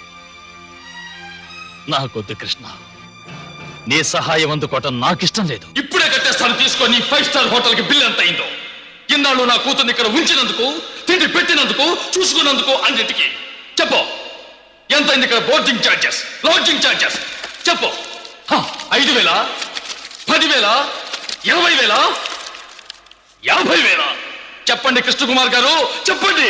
నాకొద్దు కృష్ణ నీ సహాయం అందుకోవటం నాకిష్టం లేదు ఇప్పుడే కట్టేస్తాను తీసుకో నీ ఫైవ్ స్టార్ హోటల్ కి బిల్ ఎంత అయిందో ఇన్నాళ్ళు నా కూతుర్ని ఇక్కడ ఉంచినందుకు తిండి పెట్టినందుకు చూసుకున్నందుకు అన్నిటికీ చెప్పు ఎంత అయింది ఇక్కడ బోర్డింగ్ ఛార్జెస్ లాడ్జింగ్ ఛార్జెస్ చెప్పు హ, ఐదు వేల పదివేల ఇరవై వేల యాభై వేల చెప్పండి కృష్ణకుమార్ గారు చెప్పండి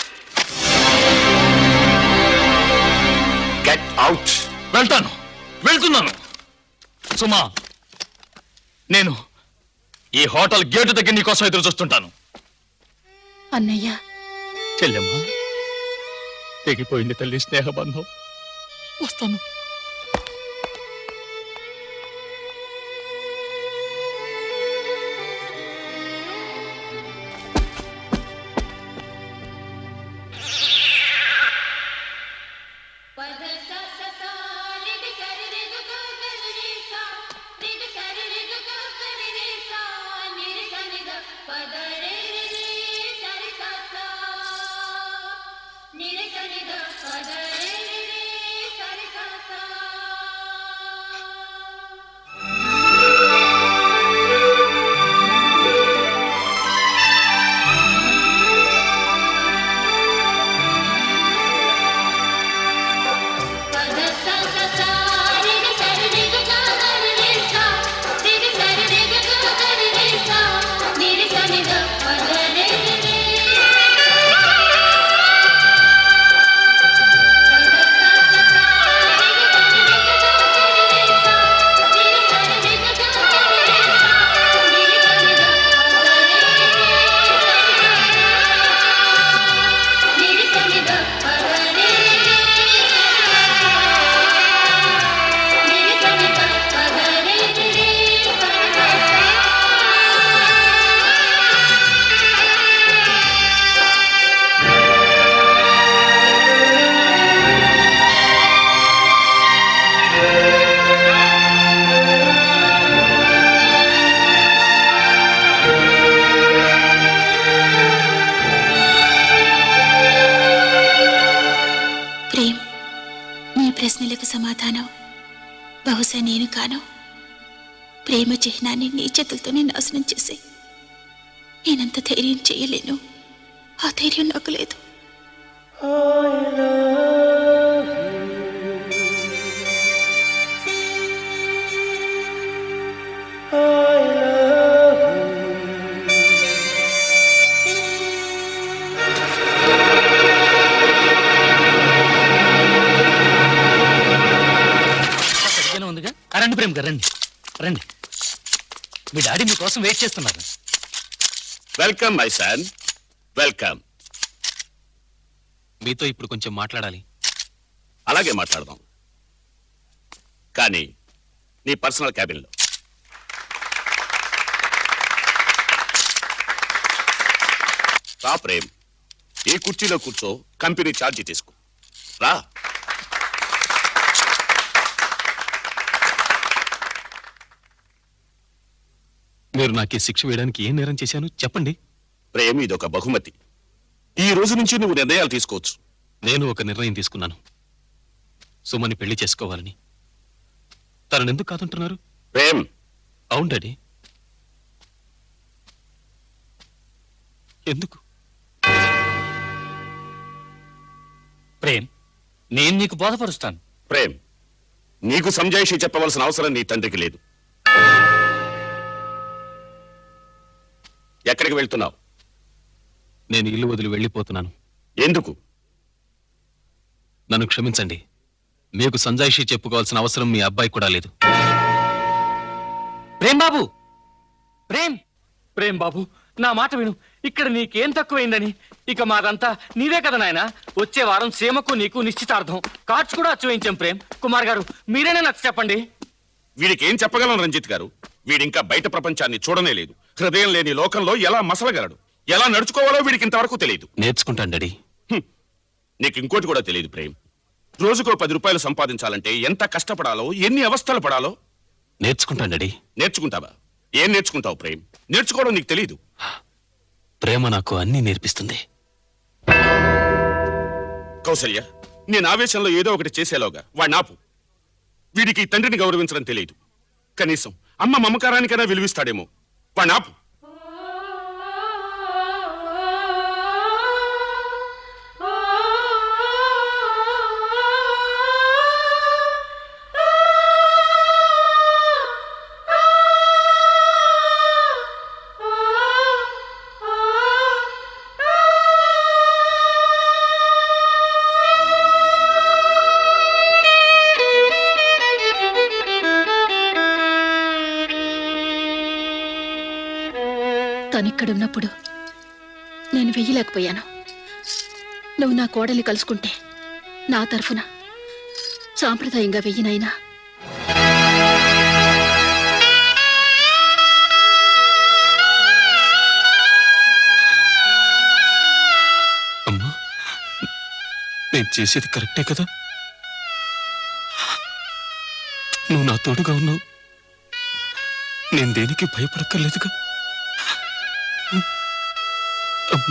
గెట్ అవుట్ వెళ్తాను వెళ్తున్నాను సుమా నేను ఈ హోటల్ గేటు దగ్గర నీకోసం ఎదురు చూస్తుంటాను అన్నయ్య చెల్లెమ్మా తెగిపోయింది తల్లి స్నేహబంధం వస్తాను ప్రేమ్ నీ ప్రశ్నలకు సమాధానం బహుశా నేను కాను ప్రేమ చిహ్నాన్ని నీ చేతులతోనే నాశనం చేసి నేనంత ధైర్యం చేయలేను ఆ ధైర్యం నాకు లేదు సరిగ్గానే ఉందిగా ఆ, రండి ప్రేమ గారు రండి రండి మీ డాడీ మీకోసం వెయిట్ చేస్తున్నారు వెల్కమ్ మై సన్ వెల్కమ్ మీతో ఇప్పుడు కొంచెం మాట్లాడాలి అలాగే మాట్లాడదాం కానీ నీ పర్సనల్ క్యాబిన్లో రా ప్రేమ్ ఈ కుర్చీలో కూర్చో కంపెనీ ఛార్జీ తీసుకో రా మీరు నాకు ఈ శిక్ష వేయడానికి ఏం నేరం చేశాను చెప్పండి ప్రేమ్ ఇదొక బహుమతి ఈ రోజు నుంచి నువ్వు నిర్ణయాలు తీసుకోవచ్చు నేను ఒక నిర్ణయం తీసుకున్నాను సుమని పెళ్లి చేసుకోవాలని తనను ఎందుకు కాదంటున్నారు ప్రేమ్ అవును డాడీ ఎందుకు ప్రేమ్ నేను నీకు బోధపరుస్తాను ప్రేమ్ నీకు సంజాయిషి చెప్పవలసిన అవసరం నీ తండ్రికి లేదు ఎక్కడికి వెళ్తున్నావు నేను ఇల్లు వదిలి వెళ్ళిపోతున్నాను ఎందుకు నన్ను క్షమించండి మీకు సంజాయిషి చెప్పుకోవాల్సిన అవసరం మీ అబ్బాయి కూడా లేదు ప్రేమ్ బాబు ప్రేమ్ ప్రేమ్ బాబు నా మాట విను ఇక్కడ నీకేం తక్కువైందని ఇక మాదంతా నీవే కదా నాయనా వచ్చే వారం సీమకు నీకు నిశ్చితార్థం కార్డ్స్ కూడా అచ్చువేయించాం ప్రేమ్ కుమార్ గారు మీరేనా నాకు చెప్పండి వీడికి ఏం చెప్పగలను రంజిత్ గారు వీడింకా బయట ప్రపంచాన్ని చూడనే లేదు హృదయం లేని లోకంలో ఎలా మసలగలడు ఎలా నడుచుకోవాలో వీడికి ఇంతవరకు తెలియదు నేర్చుకుంటాను డాడీ నీకు ఇంకోటి కూడా తెలియదు ప్రేమ్ రోజుకో పది రూపాయలు సంపాదించాలంటే ఎంత కష్టపడాలో ఎన్ని అవస్థలు పడాలో నేర్చుకుంటాను డాడీ నేర్చుకుంటావా ఏం నేర్చుకుంటావు ప్రేమ్ నేర్చుకోవడం నీకు తెలియదు ప్రేమ నాకు అన్నీ నేర్పిస్తుంది కౌసల్య నేను ఆవేశంలో ఏదో ఒకటి చేసేలోగా వాడి నాపు వీడికి ఈ తండ్రిని గౌరవించడం తెలియదు కనీసం అమ్మ మమకారానికైనా విలువిస్తాడేమో వాడి నాపు తనిక్కడున్నప్పుడు నేను వెయ్యలేకపోయాను నువ్వు నా కోడల్ని కలుసుకుంటే నా తరఫున సాంప్రదాయంగా వెయ్యినైనా అమ్మా నేను చేసేది కరెక్టే కదా నువ్వు నా తోడుగా ఉన్నావు నేను దేనికి భయపడక్కర్లేదుగా అమ్మా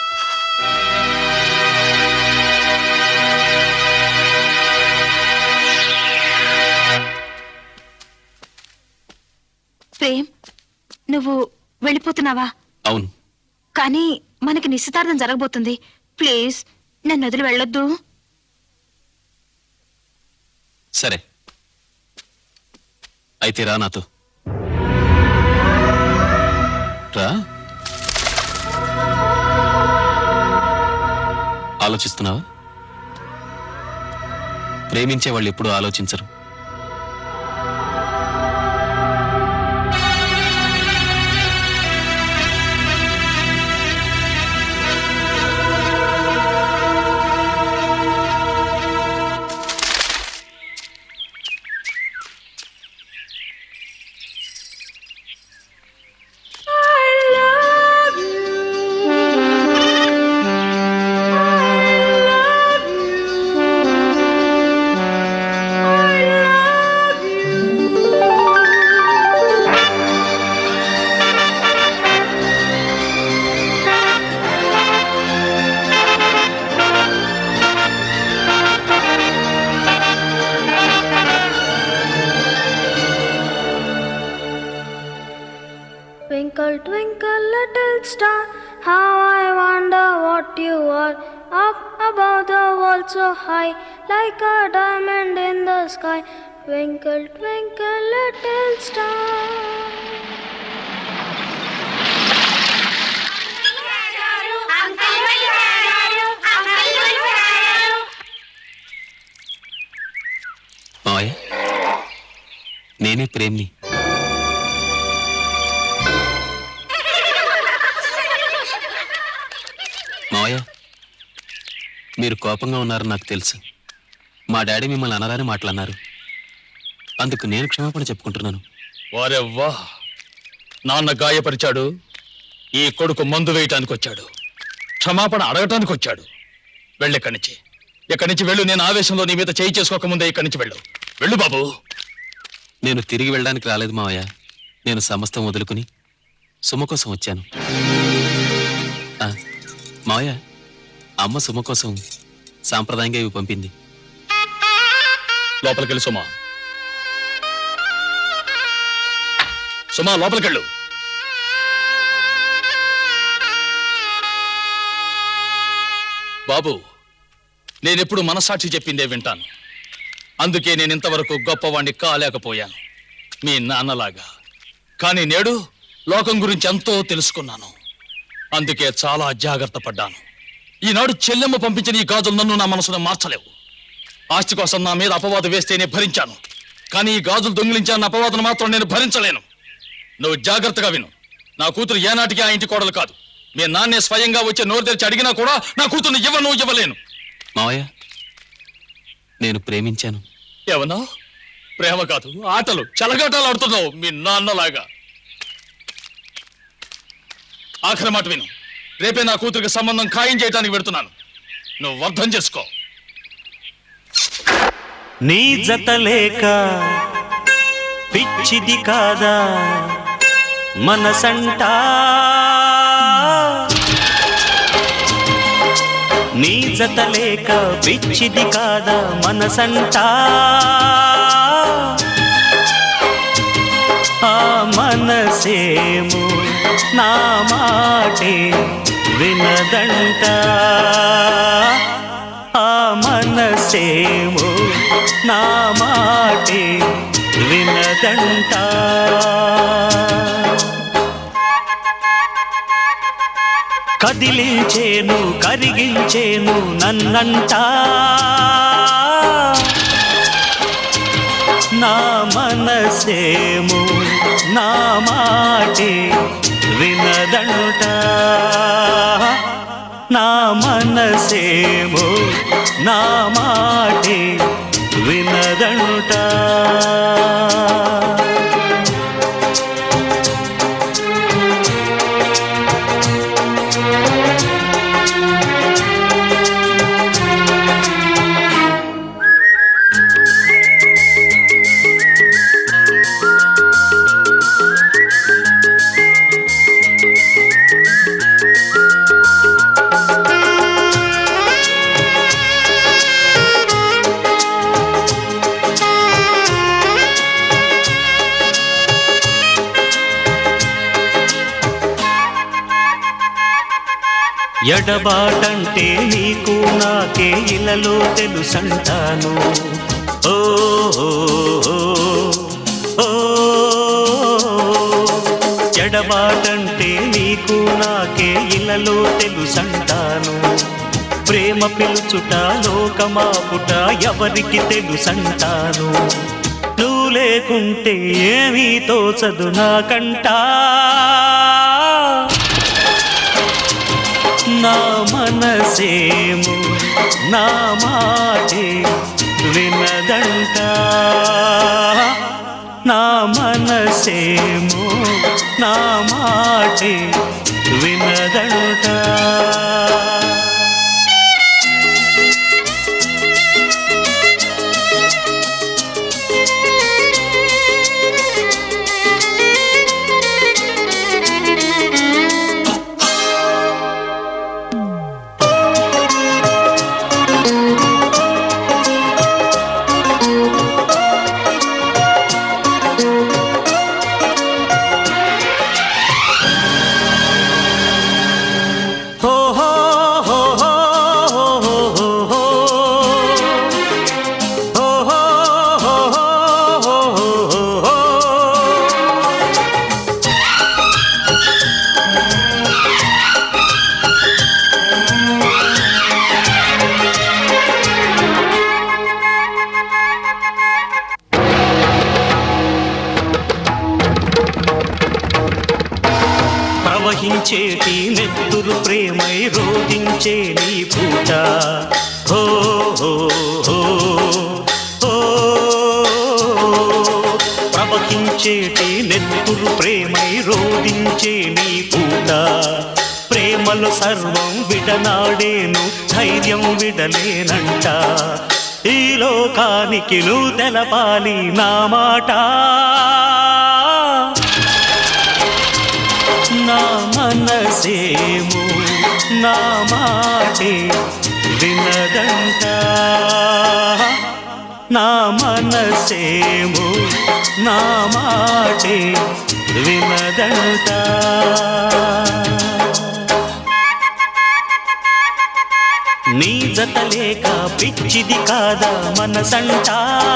ప్రేమ్ నువ్వు వెళ్ళిపోతున్నావా అవును కానీ మనకి నిశ్చితార్థం జరగబోతుంది ప్లీజ్ నన్ను వదిలి వెళ్ళొద్దు సరే అయితే రా నాతో రా ఆలోచిస్తున్నావా ప్రేమించే వాళ్ళు ఎప్పుడూ ఆలోచించరు Twinkle, twinkle, little star, how I wonder what you are. Up above the world so high, like a diamond in the sky. Twinkle, twinkle, little star. మావయ్య నేనే ప్రేమ్ని మీరు కోపంగా ఉన్నారని నాకు తెలుసు మా డాడీ మిమ్మల్ని అనరాని మాటలన్నారు అందుకు నేను క్షమాపణ చెప్పుకుంటున్నాను వారెవ్వా నాన్న గాయపరిచాడు ఈ కొడుకు మందు వేయటానికి వచ్చాడు క్షమాపణ అడగటానికి వచ్చాడు వెళ్ళెక్కడి నుంచి ఎక్కడి నుంచి వెళ్ళు నేను ఆవేశంలో నీ మీద చేయి చేసుకోకముందే ఇక్కడి నుంచి వెళ్ళు వెళ్ళు బాబు నేను తిరిగి వెళ్ళడానికి రాలేదు మావయ్య నేను సమస్తం వదులుకుని సుమ కోసం వచ్చాను ఆ, మావయ్య అమ్మ సుమ కోసం సాంప్రదాయంగా ఇవి పంపింది లోపలికి వెళ్ళు సుమా సుమా లోపలికెళ్ళు బాబు నేనెప్పుడు మనసాక్షి చెప్పిందే వింటాను అందుకే నేను ఇంతవరకు గొప్పవాణ్ణి కాలేకపోయాను మీ నాన్నలాగా కానీ నేడు లోకం గురించి ఎంతో తెలుసుకున్నాను అందుకే చాలా జాగ్రత్త పడ్డాను ఈనాడు చెల్లెమ్మ పంపించిన ఈ గాజులు నన్ను నా మనసును మార్చలేవు ఆస్తి కోసం నా మీద అపవాదు వేస్తేనే భరించాను కానీ ఈ గాజులు దొంగిలించాన్న అపవాదును మాత్రం నేను భరించలేను నువ్వు జాగ్రత్తగా విను నా కూతురు ఏనాటికి ఆ ఇంటి కోడలు కాదు మీ నాన్నే స్వయంగా వచ్చి నోరు తెరిచి అడిగినా కూడా నా కూతుర్ని ఇవ్వను ఇవ్వలేను మావయ్య నేను ప్రేమించాను ఏమన్నా ప్రేమ కాదు ఆటలు చలగాటాలు ఆడుతున్నావు మీ నాన్నలాగా ఆఖరి మాట విను రేపే నా కూతురికి సంబంధం ఖాయం చేయడానికి పెడుతున్నాను నువ్వు అర్థం చేసుకో నీ జత లేక పిచ్చిది కాదా మనసంటా నీ జత లేక పిచ్చిది కాదా మనసంటా ఆ మనసేము నా మాటే వినదంట ఆ మనసేము నా మాటే వినదంట కదిలించేను కరిగించేను నన్నంట నా మనసేము నా మాటే వినదంట నా మనసేము నా మాటే వినదంట ఎడబాటంటే నీకు నాకే ఇలలో తెలుసంటాను ఓ ఓ, ఓ, ఓ. ఎడబాటంటే నీకు నాకే ఇలలో తెలుసంటాను ప్రేమ పిలుచుట లోకమాపుట ఎవరికి తెలుసంటాను నువ్వు లేకుంటే ఏమీ తోచదు నాకంటా నా మనసేము నా మాటే వినదంట నా మనసేము నా మాటే వినదంట ప్రవహించేటి నెత్తురు ప్రేమై రోధించే నీ పూట ఓ ఓ, ఓ, ఓ, ప్రవహించేటి నెత్తురు ప్రేమై రోధించే నీ పూట ప్రేమలో సర్వం విడనాడేను ధైర్యం విడలేనంట ఈ లోకానికి నువ్వు తెలపాలి నా మాట నా మనసేమో నా మాటే వినదంట నా మనసేమో నా మాటే వినదంట నీ జత లేక పిచ్చిది కాదా మనసంటా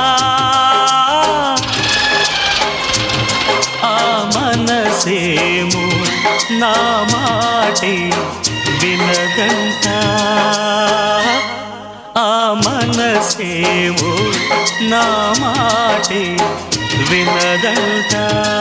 ఆ మనసేమో నా మాటే వినదంట ఆ మనసేమో నా మాటే వినదంట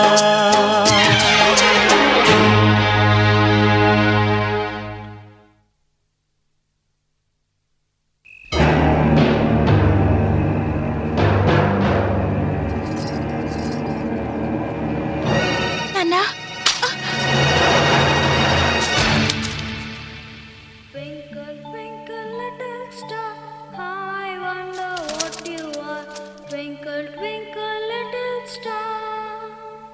నాన్నా Twinkle, twinkle, little star, how I wonder what you are. Twinkle, twinkle, little star.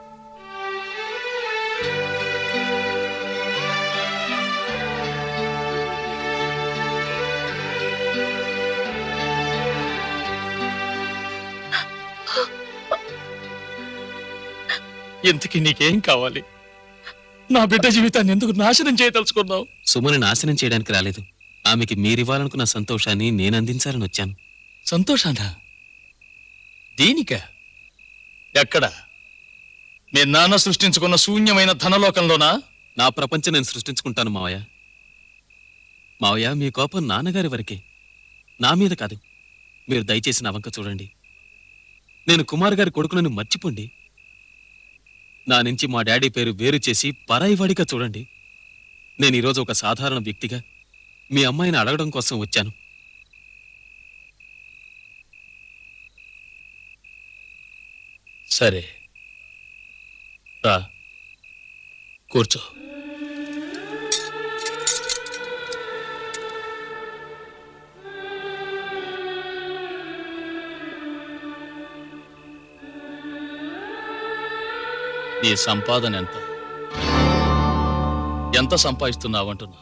ఇంతకీ నీకేం కావాలి నా బిడ్డ జీవితాన్ని ఎందుకు నాశనం చేయదలుచుకున్నావు సుమని నాశనం చేయడానికి రాలేదు ఆమెకి మీరివ్వాలనుకున్న సంతోషాన్ని నేను అందించాలని వచ్చాను సంతోషానా దీనిక ఎక్కడ మీ నాన్న సృష్టించుకున్న శూన్యమైన ధనలోకంలోనా నా ప్రపంచం నేను సృష్టించుకుంటాను మావయ్య మావయ్య మీ కోపం నాన్నగారి వరకే నా మీద కాదు మీరు దయచేసి నా వంక చూడండి నేను కుమార్ గారి కొడుకునని మర్చిపోండి నా నుంచి మా డాడీ పేరు వేరు చేసి పరాయివాడిగా చూడండి నేను ఈరోజు ఒక సాధారణ వ్యక్తిగా మీ అమ్మాయిని అడగడం కోసం వచ్చాను సరే రా కూర్చో నీ సంపాదన ఎంత ఎంత సంపాదిస్తున్నావంటున్నా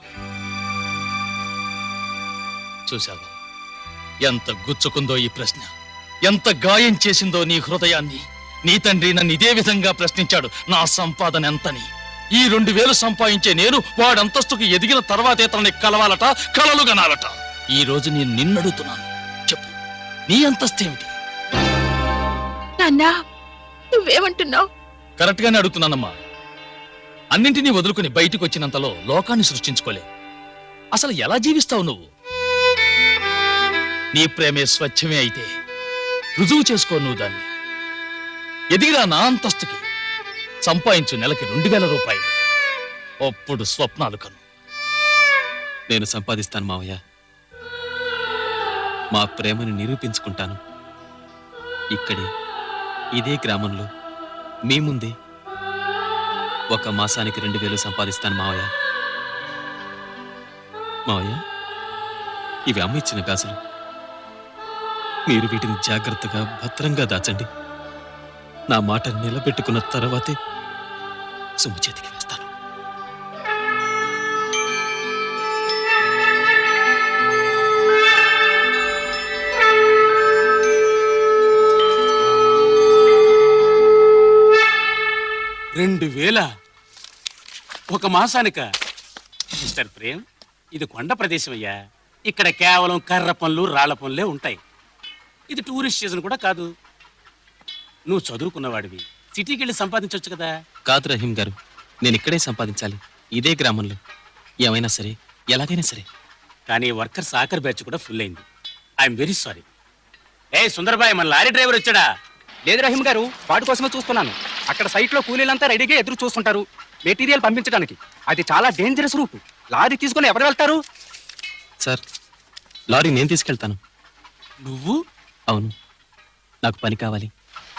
చూసావా ఎంత గుచ్చుకుందో ఈ ప్రశ్న ఎంత గాయం చేసిందో నీ హృదయాన్ని నీ తండ్రి నన్ను ఇదే విధంగా ప్రశ్నించాడు నా సంపాదన ఎంతని ఈ రెండు వేలు సంపాదించే నేను వాడి అంతస్తుకు ఎదిగిన తర్వాతే తనని కలవాలట కలలు గనాలట ఈ రోజు నేను నిన్నడుగుతున్నాను చెప్పు నీ అంతస్తు ఏమిటి నాన్నా నువ్వేమంటున్నావు కరెక్ట్ గానే అడుగుతున్నానమ్మా అన్నింటినీ వదులుకుని బయటికి వచ్చినంతలో లోకాన్ని సృష్టించుకోలే అసలు ఎలా జీవిస్తావు నువ్వు నీ ప్రేమే స్వచ్ఛమే అయితే రుజువు చేసుకో నువ్వు దాన్ని ఎదిగిరా నా అంతస్తుకి సంపాదించు నెలకి రెండు వేల రూపాయలు అప్పుడు స్వప్నాలు కను నేను సంపాదిస్తాను మావయ్య మా ప్రేమను నిరూపించుకుంటాను ఇక్కడే ఇదే గ్రామంలో మీ ముందే ఒక మాసానికి రెండు వేలు సంపాదిస్తాను మావయ్య మావయ్య ఇవి అమ్మ ఇచ్చిన గాజులు మీరు వీటిని జాగ్రత్తగా భద్రంగా దాచండి నా మాట నిలబెట్టుకున్న తర్వాతే సుమ్ము చేతికి వేస్తాను రెండు వేల ఒక మాసానిక మిస్టర్ ప్రేమ్ ఇది కొండ ప్రదేశం అయ్యా ఇక్కడ కేవలం కర్ర పనులు రాళ్ల పనులే ఉంటాయి ఇది టూరిస్ట్ సీజన్ కూడా కాదు నువ్వు చదువుకున్నవాడివి సిటీకి వెళ్ళి సంపాదించవచ్చు కదా కాదు రహీం గారు నేను ఇక్కడే సంపాదించాలి ఇదే గ్రామంలో ఏమైనా సరే ఎలాగైనా సరే కానీ వర్కర్స్ ఆఖరి బ్యాచ్ కూడా ఫుల్ అయింది ఐఎమ్ వెరీ సారీ ఏ సుందరబాయ్ మన లారీ డ్రైవర్ వచ్చాడా లేదు రహీం గారు వాడి కోసమే చూస్తున్నాను అక్కడ సైట్ లో కూలీలంతా రెడీగా ఎదురు చూస్తుంటారు మెటీరియల్ పంపించడానికి అది చాలా డేంజరస్ రూట్ లారీ తీసుకుని ఎవరు వెళ్తారు సార్ లారీ నేను తీసుకెళ్తాను నువ్వు అవును నాకు పని కావాలి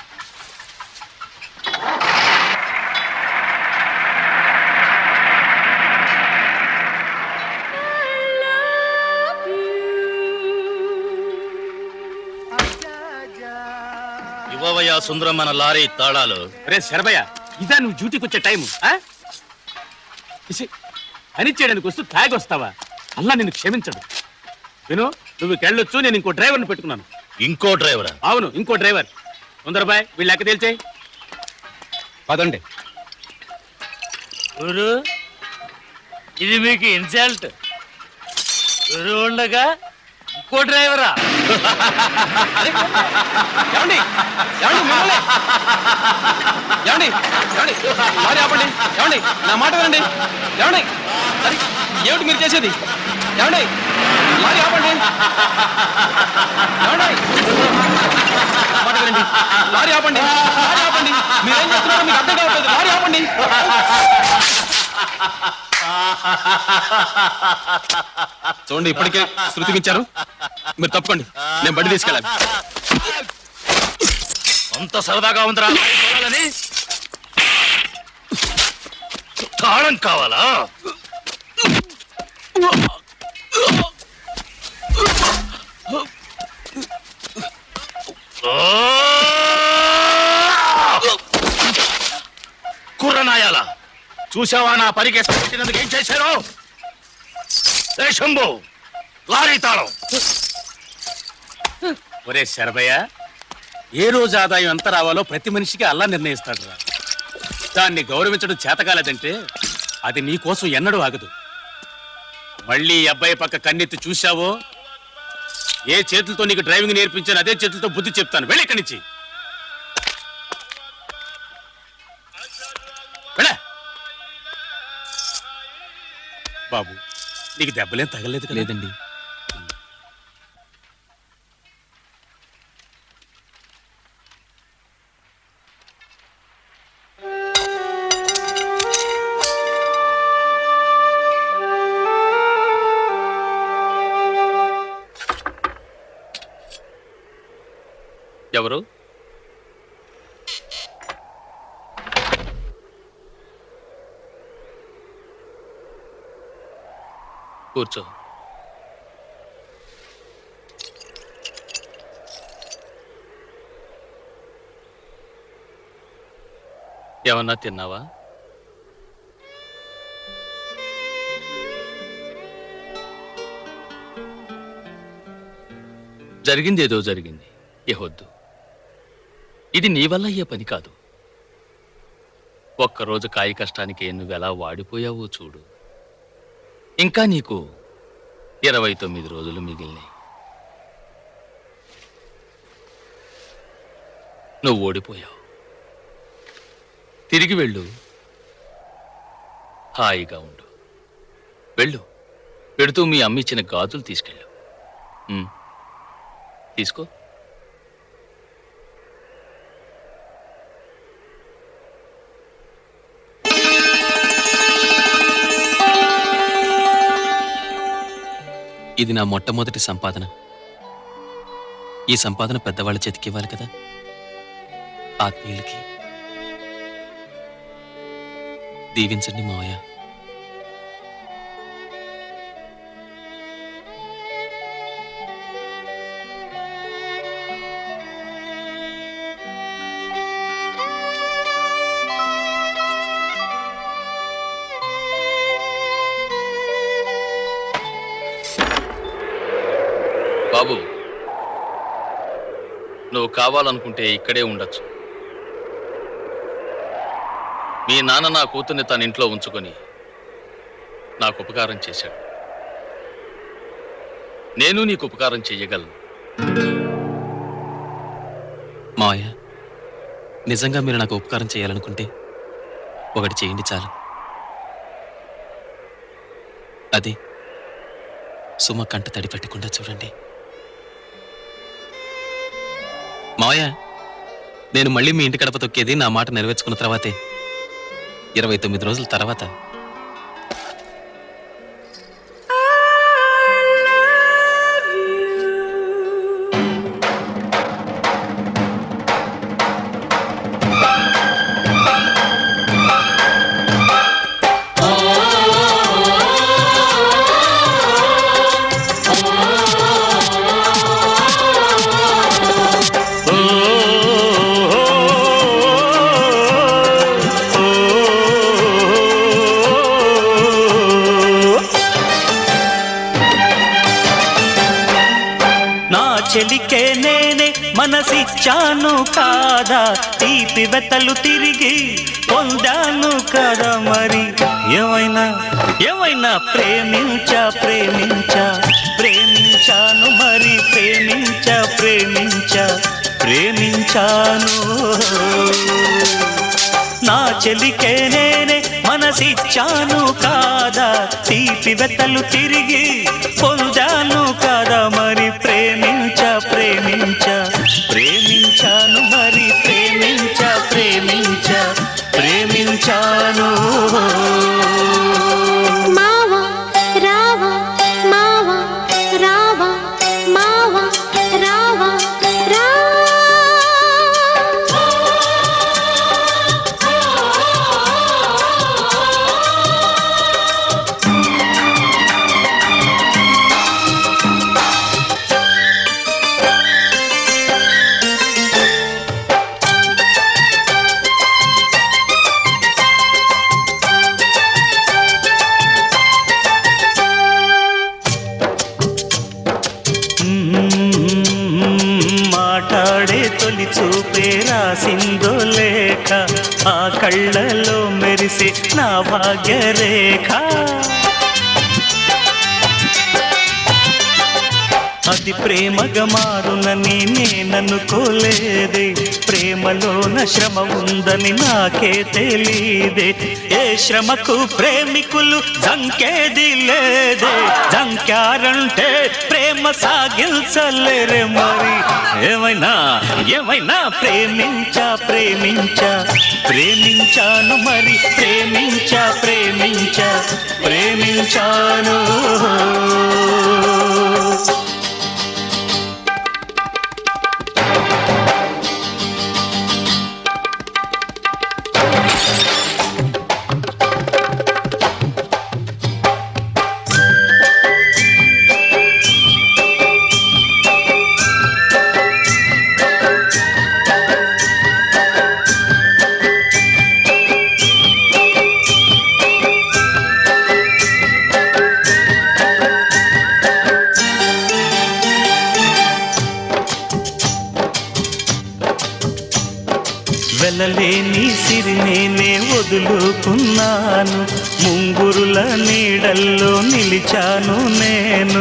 ఇవ్వవయ్యా సుందరం మన లారీ తాళాలు రే శరభయ్య ఇదా నువ్వు డ్యూటీకి వచ్చే టైం పని చేయడానికి వస్తూ తాగి వస్తావా అల్లా నిన్ను క్షమించడు విను నువ్వు వెళ్ళొచ్చు నేను ఇంకో డ్రైవర్ని పెట్టుకున్నాను ఇంకో డ్రైవరా అవును ఇంకో డ్రైవర్ సుందరబాయ్ వీళ్ళు లెక్క తేల్చేయి పదండి గురు ఇది మీకు ఇన్సల్ట్ గురు ఉండగా ఇంకో డ్రైవరా ఏమండి ఏమండి మిమ్మల్ని ఏమండి ఏమండి లారీ ఆపండి ఏమండి నా మాట వినండి ఏమండి అరే, ఏమిటి మీరు చేసేది ఏమండి లారీ ఆపండి ఏమండి నా మాట వినండి లారీ ఆపండి లారీ ఆపండి మీరేం చేస్తున్నారో మీకు అర్థం కావట్లేదు లారీ ఆపండి చూడండి ఇప్పటికే శృతి మించారు మీరు తప్పుకోండి నేను బండి తీసుకెళ్ళాలి అంత సరదాగా ఉందిరా లారీ తోలాలని తాళం కావాలా కుర్రనాయాల చూసావా నా పరిగెత్త పెట్టినందుకు ఏం చేశారు ఏ శంభు లారీ తాళం ఒరే శరభయ్య ఏ రోజు ఆదాయం ఎంత రావాలో ప్రతి మనిషికి అల్లా నిర్ణయిస్తాడు రా దాన్ని గౌరవించడం చేతకాలేదంటే అది నీ కోసం ఎన్నడూ ఆగదు మళ్ళీ ఈ అబ్బాయి పక్క కన్నెత్తి చూశావో ఏ చేతులతో నీకు డ్రైవింగ్ నేర్పించాను అదే చేతులతో బుద్ధి చెప్తాను వెళ్ళి ఇక్కడి నుంచి వెళ్ళ బాబు నీకు దెబ్బలేం తగలేదు కదా లేదండి ఎవరు కూర్చో ఏమన్నా తిన్నావా జరిగిందేదో జరిగింది యహొద్దు ఇది నీ వల్ల అయ్యే పని కాదు ఒక్కరోజు కాయ కష్టానికి నువ్వెలా వాడిపోయావో చూడు ఇంకా నీకు ఇరవై తొమ్మిది రోజులు మిగిలినాయి నువ్వు ఓడిపోయావు తిరిగి వెళ్ళు హాయిగా ఉండు వెళ్ళు పెడుతూ మీ అమ్మ ఇచ్చిన గాజులు తీసుకెళ్ళు ఉమ్. తీసుకో ఇది నా మొట్టమొదటి సంపాదన ఈ సంపాదన పెద్దవాళ్ళ చేతికి ఇవ్వాలి కదా ఆత్మీయులకి దీవించండి మావయ్య బాబు నువ్వు కావాలనుకుంటే ఇక్కడే ఉండొచ్చు మీ నాన్న నా కూతుర్ని తన ఇంట్లో ఉంచుకొని నాకు ఉపకారం చేశాడు నేను నీకు ఉపకారం చెయ్యగలను మావయ్య నిజంగా మీరు నాకు ఉపకారం చేయాలనుకుంటే ఒకటి చేయండి చాలు అది సుమ కంట తడి పెట్టకుండా చూడండి మావయ్య నేను మళ్ళీ మీ ఇంటి గడప తొక్కేది నా మాట నెరవేర్చుకున్న తర్వాతే ఇరవై తొమ్మిది రోజుల తర్వాత నా చెలికే నేనే మనసిచ్చాను కాదా తీపి వెతలు తిరిగి పొందాను కదా మరి ఏమైనా ఏమైనా ప్రేమించా ప్రేమించా ప్రేమించాను మరి ప్రేమించా ప్రేమించా ప్రేమించాను నా చెలికే నేనే మనసిచ్చాను కాదా తీపి వెతలు తిరిగి పొందాను కదా మరి ప్రేమించ ప్రేమించ ప్రేమించాను మరి ప్రేమించ ప్రేమించ ప్రేమించాను మావా రావా మావా రావా మావా రావా రా మాట్లాడే తొలి చూపే రాసిందో లేఖ ఆ కళ్ళలో మెరిసే నా భాగ్యరేఖ అది ప్రేమగా మారునని నేననుకోలేదే ప్రేమలోన శ్రమ ఉందని నాకే తెలియదే ఏ శ్రమకు ప్రేమికులు జంకేది లేదే జంకారంటే ప్రేమ సాగించలేరే మరి ఏమైనా ఏమైనా ప్రేమించా ప్రేమించా ప్రేమించాను మరి ప్రేమించా ప్రేమించా ప్రేమించాను వెళ్ళలేని సిరి నేనే వదులుకున్నాను ముంగురుల నీడల్లో నిలిచాను నేను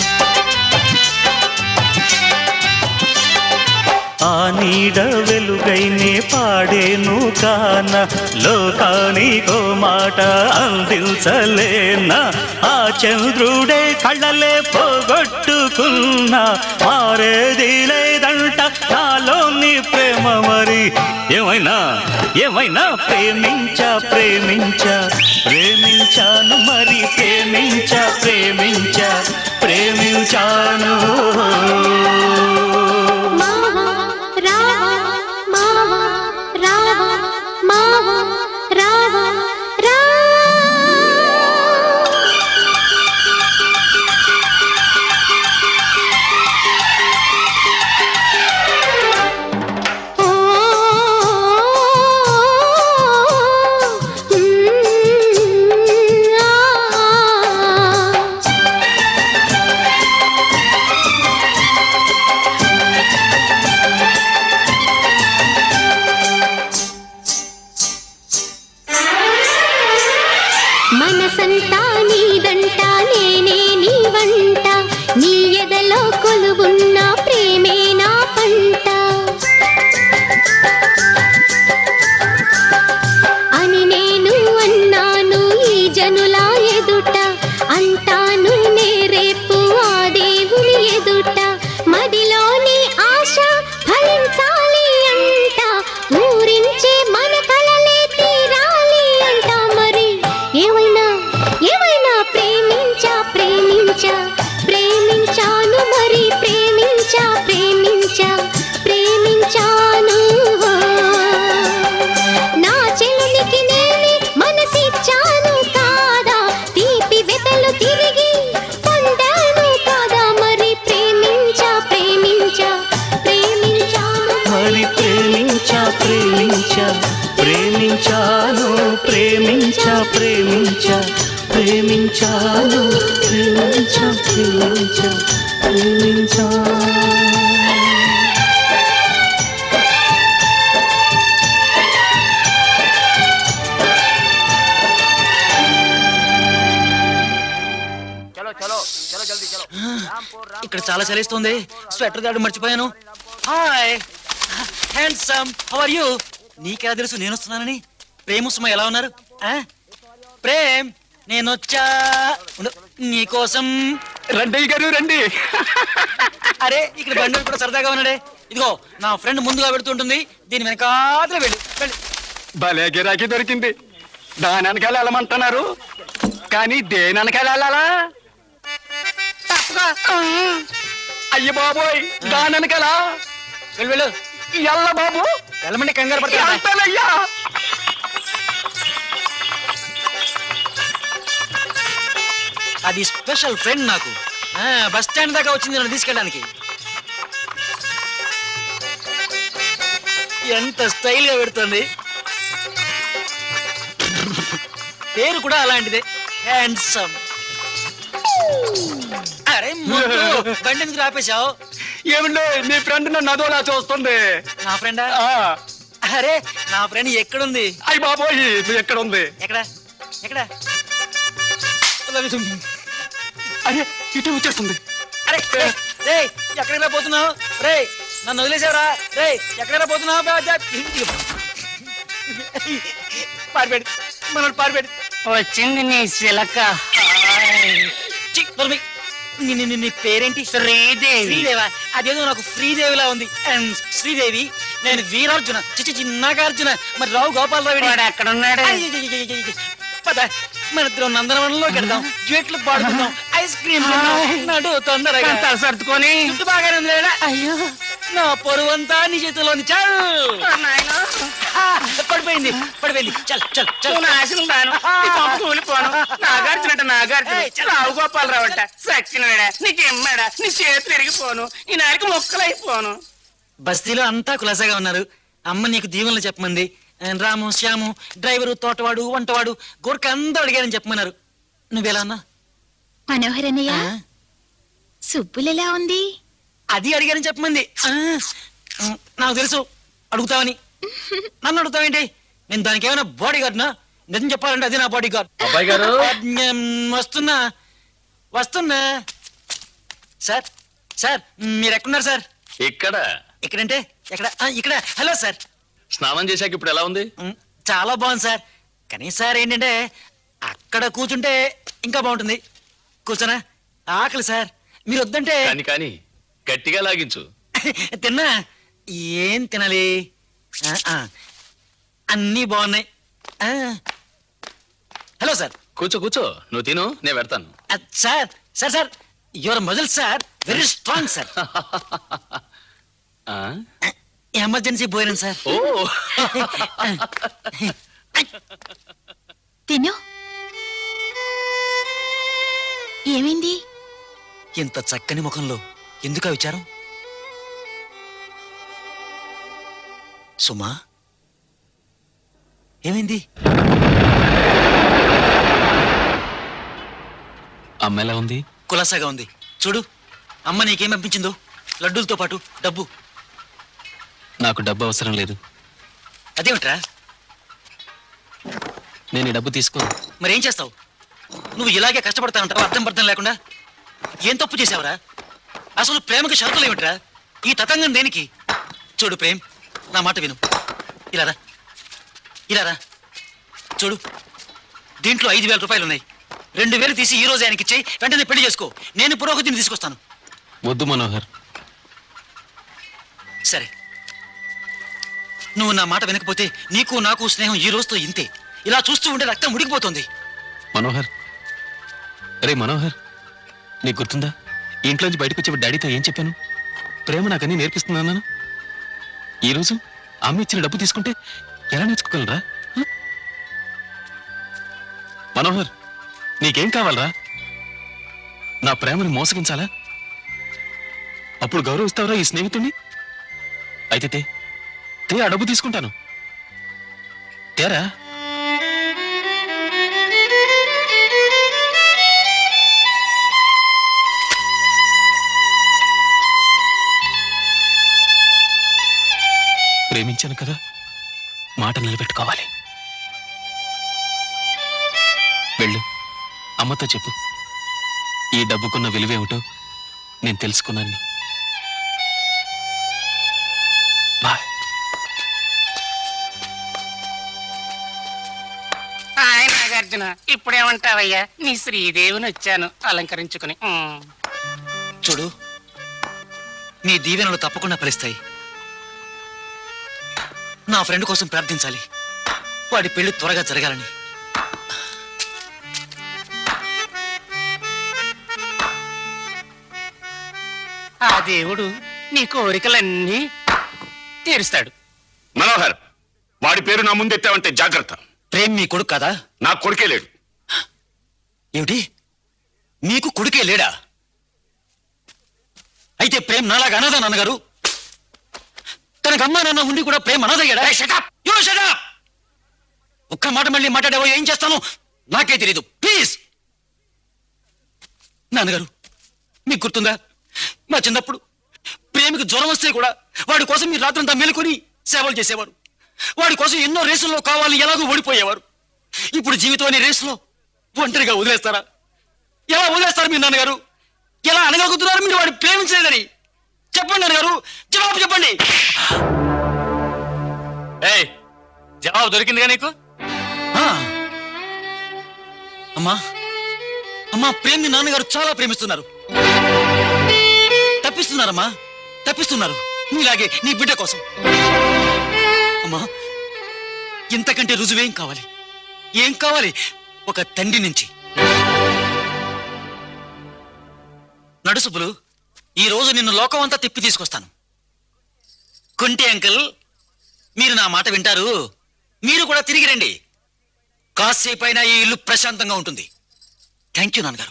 ఆ నీడ వెలుగైనే పాడేను కాన లోకానికో మాట అందించలేనా ఆ చంద్రుడే కళ్ళలే పోగొట్టుకున్నా మారేది లేదంట నాలోని ప్రేమ మరి ఏమైనా ఏమైనా ప్రేమించా ప్రేమించా ప్రేమించాను మరి ప్రేమించా ప్రేమించా ప్రేమించాను మావా రావా మావా రావా మావా రావా రా ఓ మ్మ్, ఆ ప్రేమించా ప్రేమించాను నా చెల్లికి నేనే మనసిచ్చాను కాదా తీపి వెతలు తిరిగి పొందాను కాదా మరి ప్రేమించా ప్రేమించా ప్రేమించాను మరి ప్రేమించా ప్రేమించా ప్రేమించాను ప్రేమించా ప్రేమించా ప్రేమించాను ప్రేమించా ప్రేమించా ప్రేమించా ఇక్కడ చాలా చలిస్తుంది స్వెటర్ దాడు మర్చిపోయాను hi handsome how are you నీకెలా తెలుసు నేను వస్తున్నానని ప్రేమ సుమ ఎలా ఉన్నారు ఆ? ప్రేమ్ నేను వచ్చా ఉండు, నీకోసం రండి గారు రండి అరే ఇక్కడ బండి కూడా సరదాగా ఉన్నాడే ఇదిగో నా ఫ్రెండ్ ముందుగా పెడుతుంటుంది దీని వెనకాతల వెళ్ళి వెళ్ళి భలే గిరాకీ దొరికింది దాని వెనకాల వెళ్ళమంటున్నారు కానీ దేని వెనకాల వెళ్ళాలా అయ్య బాబోయ్ దాని వెనకాల వెళ్ళు వెళ్ళు ఎల్ల బాబు వెళ్ళమంటే కంగారు పడతా వెళ్తానయ్యా అది స్పెషల్ ఫ్రెండ్ నాకు ఆ, బస్ స్టాండ్ దాకా వచ్చింది నన్ను తీసుకెళ్ళడానికి ఎంత స్టైల్ గా పెడుతుంది పేరు కూడా అలాంటిదే హ్యాండ్సమ్ అరే మొద్దు, బండి ఎందుకు ఆపేశావు ఏమిటో నీ ఫ్రెండ్ నన్ను అదోలా చూస్తుంది నా ఫ్రెండా అరే నా ఫ్రెండ్ ఎక్కడుంది అయ్య బాబోయ్ నువ్వు ఎక్కడ ఉంది ఎక్కడ ఎక్కడ అరే ఇటు వచ్చేస్తుంది అరే రే, రే ఎక్కడికి పోతున్నావు రే నన్ను వదిలేసావురా రే ఎక్కడికి పోతున్నావు బా, జా, ఇంటికి పో. పారిపోయాడు మనోడు పారిపోయాడు వచ్చింది నీ శిలక చి, నోర్మి. నీ నీ- నీ- నీ పేరేంటి శ్రీదేవి. శ్రీదేవా అదేదో నాకు శ్రీదేవిలా ఉంది అండ్ శ్రీదేవి నేను వీరార్జున చిచి చిన్నగార్జున మరి రావు గోపాలరావు వాడు ఎక్కడున్నాడు? పద మన ఇద్దరం నందనవనంలోకి వెళ్దాం జేట్లు పాడుకుందాం ఐస్ క్రీమ్ నడు తొందరగా తల సర్దుకొని. జుట్టు బాగానే ఉంది లేడా? నా పొరువంతా నీ చేతిలో ఉంది చల్ ఆ, పడిపోయింది పడిపోయింది చల్ చల్ చల్ నువ్వు నాశనం కాను నీ కొంప కూలిపోను నాగార్జున అంట నాగార్జున రావు గోపాలరావు అంట సచ్చినవేడా నీకెమ్మాడా నీ చేతులు తిరిగిపోను ఈ నాలుగు మొక్కలైపోను బస్తీలో అంతా కులాసాగా ఉన్నారు అమ్మ నీకు దీవెనలు చెప్పమంది ఆ, రాము శ్యాము డ్రైవరు తోటవాడు వంటవాడు గోర్క అందరూ అడిగారని చెప్పమన్నారు నువ్వెలా అన్నా మనోహరన్నయ్య సుబ్బులెలా ఉంది అది అడిగారని చెప్పమంది ఆ, ఉమ్, నాకు తెలుసు అడుగుతావని నన్ను అడుగుతావేంటి నేను దానికి ఏమైనా బాడీ గార్డ్నా నిజం చెప్పాలంటే అది నా బాడీ గార్డ్ అబ్బాయి గారు? వస్తున్నా వస్తున్నా సార్ సార్ మీరు ఎక్కడున్నారు సార్ ఇక్కడ ఇక్కడంటే ఎక్కడ ఆ, ఇక్కడ హలో సార్ స్నానం చేశాక ఇప్పుడు ఎలా ఉంది ఉమ్, చాలా బాగుంది సార్ కానీ సార్ ఏంటంటే అక్కడ కూర్చుంటే ఇంకా బాగుంటుంది కూర్చోనా ఆకలి సార్ మీరు వద్దంటే కానీ కానీ గట్టిగా లాగించు తిన్నా ఏం తినాలి ఆ, ఆ, అన్నీ బాగున్నాయి ఆ. హలో సార్ కూర్చో కూర్చో నువ్వు తిను నేను పెడతాను ఆ, sir sir sir your muscle sir very strong sir ఆ? ఎమర్జెన్సీ భోజనం సార్ ఓ తిను ఏమైంది ఇంత చక్కని ముఖంలో ఎందుకా విచారం సుమా ఏమైంది అమ్మ ఎలా ఉంది కులాసాగా ఉంది చూడు అమ్మ నీకేం పంపించిందో లడ్డూలతో పాటు డబ్బు నాకు డబ్బు అవసరం లేదు అదేమిట్రా నేను ఈ డబ్బు తీసుకోను మరేం చేస్తావు నువ్వు ఇలాగే కష్టపడతానంటావు అర్థం పర్థం లేకుండా ఏం తప్పు చేసావురా అసలు ప్రేమకు షరతులు ఏమిట్రా ఈ తతంగం దేనికి చూడు ప్రేమ్ నా మాట విను ఇలారా ఇలారా చూడు దీంట్లో ఐదు వేల రూపాయలు ఉన్నాయి రెండు వేలు తీసి ఈ రోజు ఆయనకి ఇచ్చి వెంటనే పెళ్లి చేసుకో నేను పురోగతిని తీసుకొస్తాను వద్దు మనోహర్ సరే నువ్వు నా మాట వినకపోతే నీకు నాకు స్నేహం ఈ రోజుతో ఇంతే ఇలా చూస్తూ ఉంటే రక్తం ఉడికిపోతుంది మనోహర్ అరే మనోహర్ నీకు గుర్తుందా ఈ ఇంట్లోంచి బయటకు వచ్చే డాడీతో ఏం చెప్పాను ప్రేమ నాకని నేర్పిస్తున్నాను ఈరోజు అమ్మ ఇచ్చిన డబ్బు తీసుకుంటే ఎలా నేర్చుకోగలరా హ? మనోహర్ నీకేం కావాలరా నా ప్రేమని మోసగించాలా అప్పుడు గౌరవిస్తావురా ఈ స్నేహితుణ్ణి అయితే తే తే ఆ డబ్బు తీసుకుంటాను తేరా ప్రేమించాను కదా మాట నిలబెట్టుకోవాలి వెళ్ళు అమ్మతో చెప్పు ఈ డబ్బుకున్న విలువేమిటో నేను తెలుసుకున్నాను బాయ్ హాయ్ నాగార్జున ఇప్పుడేమంటావయ్యా నీ శ్రీదేవిని వచ్చాను అలంకరించుకుని ఉమ్. చూడు నీ దీవెనలు తప్పకుండా ఫలిస్తాయి నా ఫ్రెండ్ కోసం ప్రార్థించాలి వాడి పెళ్లి త్వరగా జరగాలని ఆ దేవుడు నీ కోరికలన్నీ తీరుస్తాడు మనోహర్ వాడి పేరు నా ముందెత్తావంటే జాగ్రత్త ప్రేమ్ మీ కొడుకు కదా నా కొడుకే లేడు ఏమిటి మీకు కొడుకే లేడా అయితే ప్రేమ్ నాలాగా అనదా నాన్నగారు తనకు అమ్మా నాన్న ఉండి కూడా ప్రేమ్ అనదయ్యాడా You shut up! ఒక్క మాట మళ్ళీ మాట్లాడావో ఏం చేస్తాను నాకే తెలీదు ప్లీజ్ నాన్నగారు మీకు గుర్తుందా మా చిన్నప్పుడు ప్రేమికి జ్వరం వస్తే కూడా వాడి కోసం మీరు రాత్రంతా మేలుకొని సేవలు చేసేవారు వాడి కోసం ఎన్నో రేసుల్లో కావాలని ఎలాగో ఓడిపోయేవారు ఇప్పుడు జీవితం అనే రేసులో ఒంటరిగా వదిలేస్తారా ఎలా వదిలేస్తారు మీరు నాన్నగారు ఎలా అనగలుగుతున్నారు మీరు వాడిని ప్రేమించలేదని చెప్పండి నాన్నగారు జవాబు చెప్పండి ఏయ్ జవాబు దొరికిందిగా నీకు ఆ. అమ్మా అమ్మా ప్రేమ్ మీ నాన్నగారు చాలా ప్రేమిస్తున్నారు తప్పిస్తున్నారమ్మా తప్పిస్తున్నారు నీలాగే నీ బిడ్డ కోసం అమ్మా ఇంతకంటే రుజువేం కావాలి ఏం కావాలి ఒక తండ్రి నుంచి నడుసుపులు ఈ రోజు నిన్ను లోకం అంతా తిప్పి తీసుకొస్తాను కుంటి అంకుల్ మీరు నా మాట వింటారు మీరు కూడా తిరిగి రండి కాసేపైనా ఈ ఇల్లు ప్రశాంతంగా ఉంటుంది థ్యాంక్ యూ నాన్నగారు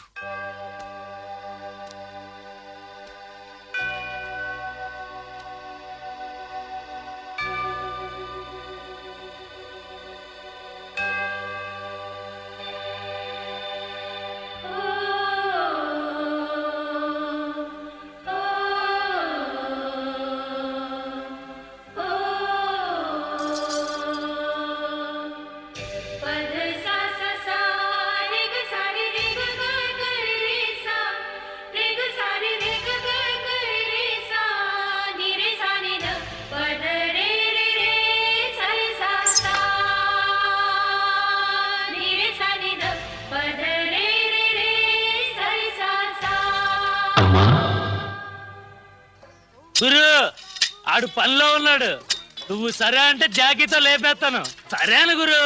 గురు ఆడు పనిలో ఉన్నాడు నువ్వు సరే అంటే జాకీతో లేపేస్తాను సరేను గురు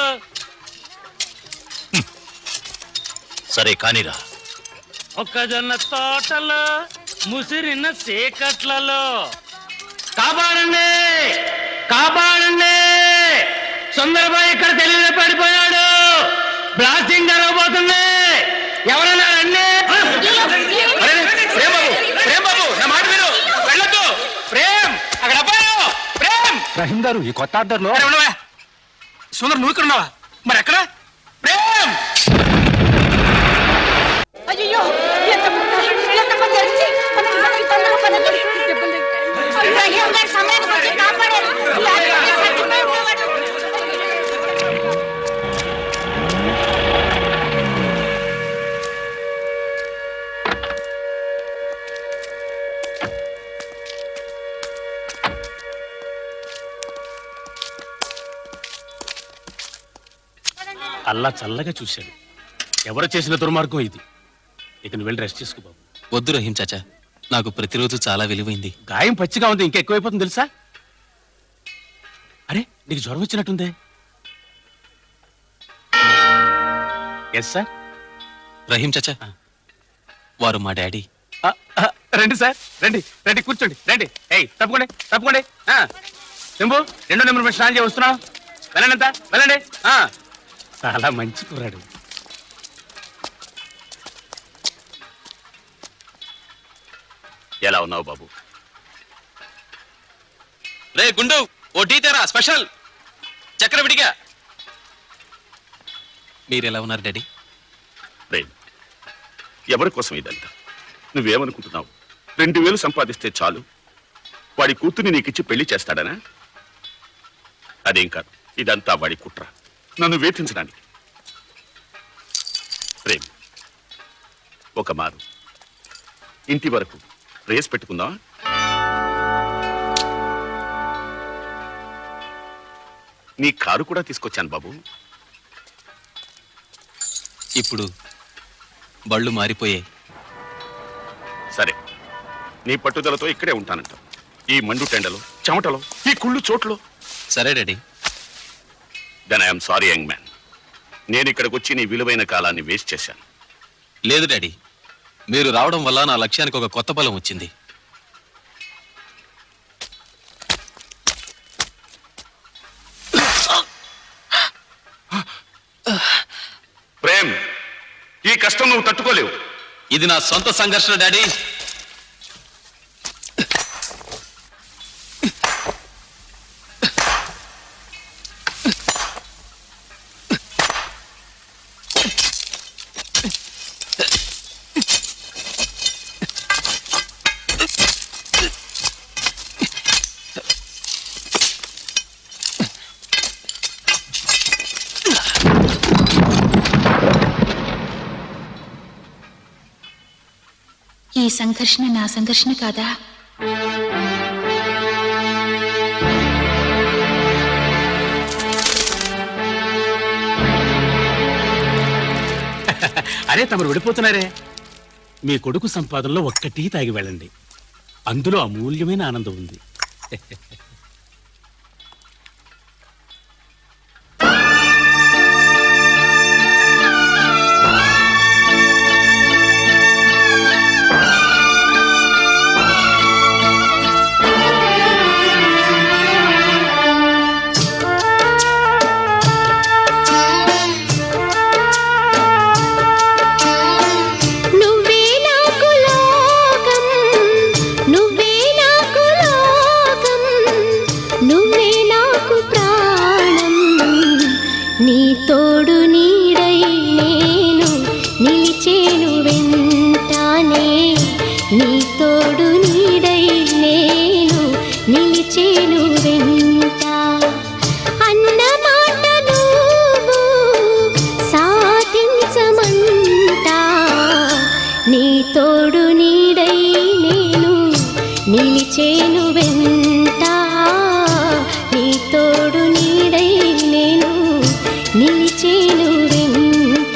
సరే కానిరా మొక్కజొన్న తోటలో ముసిరిన చీకట్లలో కాపాడండి కాపాడండి సుందరబాయ్ ఇక్కడ తెలియదు పడిపోయాడు బ్లాస్టింగ్ జరగబోతుంది ఎవరైనా రండి ప్రేమ్ బాబు ప్రేమ్ బాబు నా మాట విను వెళ్ళొద్దు ప్రేమ్ అక్కడ అబ్బాయి ప్రేమ్ రహీం గారు ఈ కొత్త ఆర్డర్లో అరే ఉండవా సుందర్ నువ్వు ఇక్కడ ఉన్నావా మరి ఎక్కడ ప్రేమ్ అయ్యో ఎంత ఎంత మంది జరిగింది మనం మనం తొందరగా పదండి దెబ్బలు తగిలాయి. అయ్యో గారు సమయానికి వచ్చి కాపాడారు లేకపోతే చచ్చిపోయి ఉండేవాడు. అల్లా చల్లగా చూశాడు ఎవరు చేసిన దుర్మార్గం ఇది ఇక నువ్వు వెళ్ళి రెస్ట్ చేసుకో బాబు వద్దు రహీం చాచా నాకు ప్రతిరోజు చాలా విలువైంది గాయం పచ్చిగా ఉంది ఇంకా ఎక్కువైపోతుంది తెలుసా అరే నీకు జ్వరం వచ్చినట్టుందే ఎస్ సార్ రహీం చాచా వారు మా డాడీ రండి సార్ రండి రండి కూర్చోండి రండి ఏయ్ తప్పుకోండి తప్పుకోండి ఆ, శంభు రెండో నెంబర్ మీద స్నానం చేయ వస్తున్నాం వెళ్ళండి అంతా వెళ్ళండి ఆ. చాలా మంచి కుర్రాడు ఎలా ఉన్నావు బాబు రే గుండు ఓ టీ తేరా స్పెషల్ చక్కెర విడిగా మీరు ఎలా ఉన్నారు డాడీ ప్రేమ్ ఎవరి కోసం ఇదంతా నువ్వేమనుకుంటున్నావు రెండు వేలు సంపాదిస్తే చాలు వాడి కూతుర్ని నీకిచ్చి పెళ్లి చేస్తాడనా అదేం కాదు ఇదంతా వాడి కుట్ర నన్ను వేధించడానికి ప్రేమ్ ఒక మారు ఇంటి వరకు రేస్ పెట్టుకుందాం నీ కారు కూడా తీసుకొచ్చాను బాబు ఇప్పుడు బళ్ళు మారిపోయాయి సరే నీ పట్టుదలతో ఇక్కడే ఉంటానంట ఈ మండు టెండలో చెమటలో ఈ కుళ్ళు చోట్లో సరే daddy then I'm sorry young man నేను ఇక్కడికి వచ్చి నీ విలువైన కాలాన్ని వేస్ట్ చేశాను లేదు డాడీ మీరు రావడం వల్ల నా లక్ష్యానికి ఒక కొత్త బలం వచ్చింది ప్రేమ్ ఈ కష్టం నువ్వు తట్టుకోలేవు ఇది నా సొంత సంఘర్షణ డాడీ ఈ సంఘర్షణ నా సంఘర్షణ కాదా అరే తమరు విడిపోతున్నారే మీ కొడుకు సంపాదనలో ఒక్క టీ తాగి వెళ్ళండి అందులో అమూల్యమైన ఆనందం ఉంది నువ్వే నాకు లోకం నువ్వే నాకు లోకం నువ్వే నాకు ప్రాణం నీ తోడు నీడై నేను నిలిచేను వెంటానే నీ తోడు నీడై నేను నిలిచేను వెంట అన్న మాట నువ్వు సాధించమంటా నీ తోడు నీడై నేను నిలిచేను వెంట నీ తోడు నీడై నేను నిలిచేను వెంట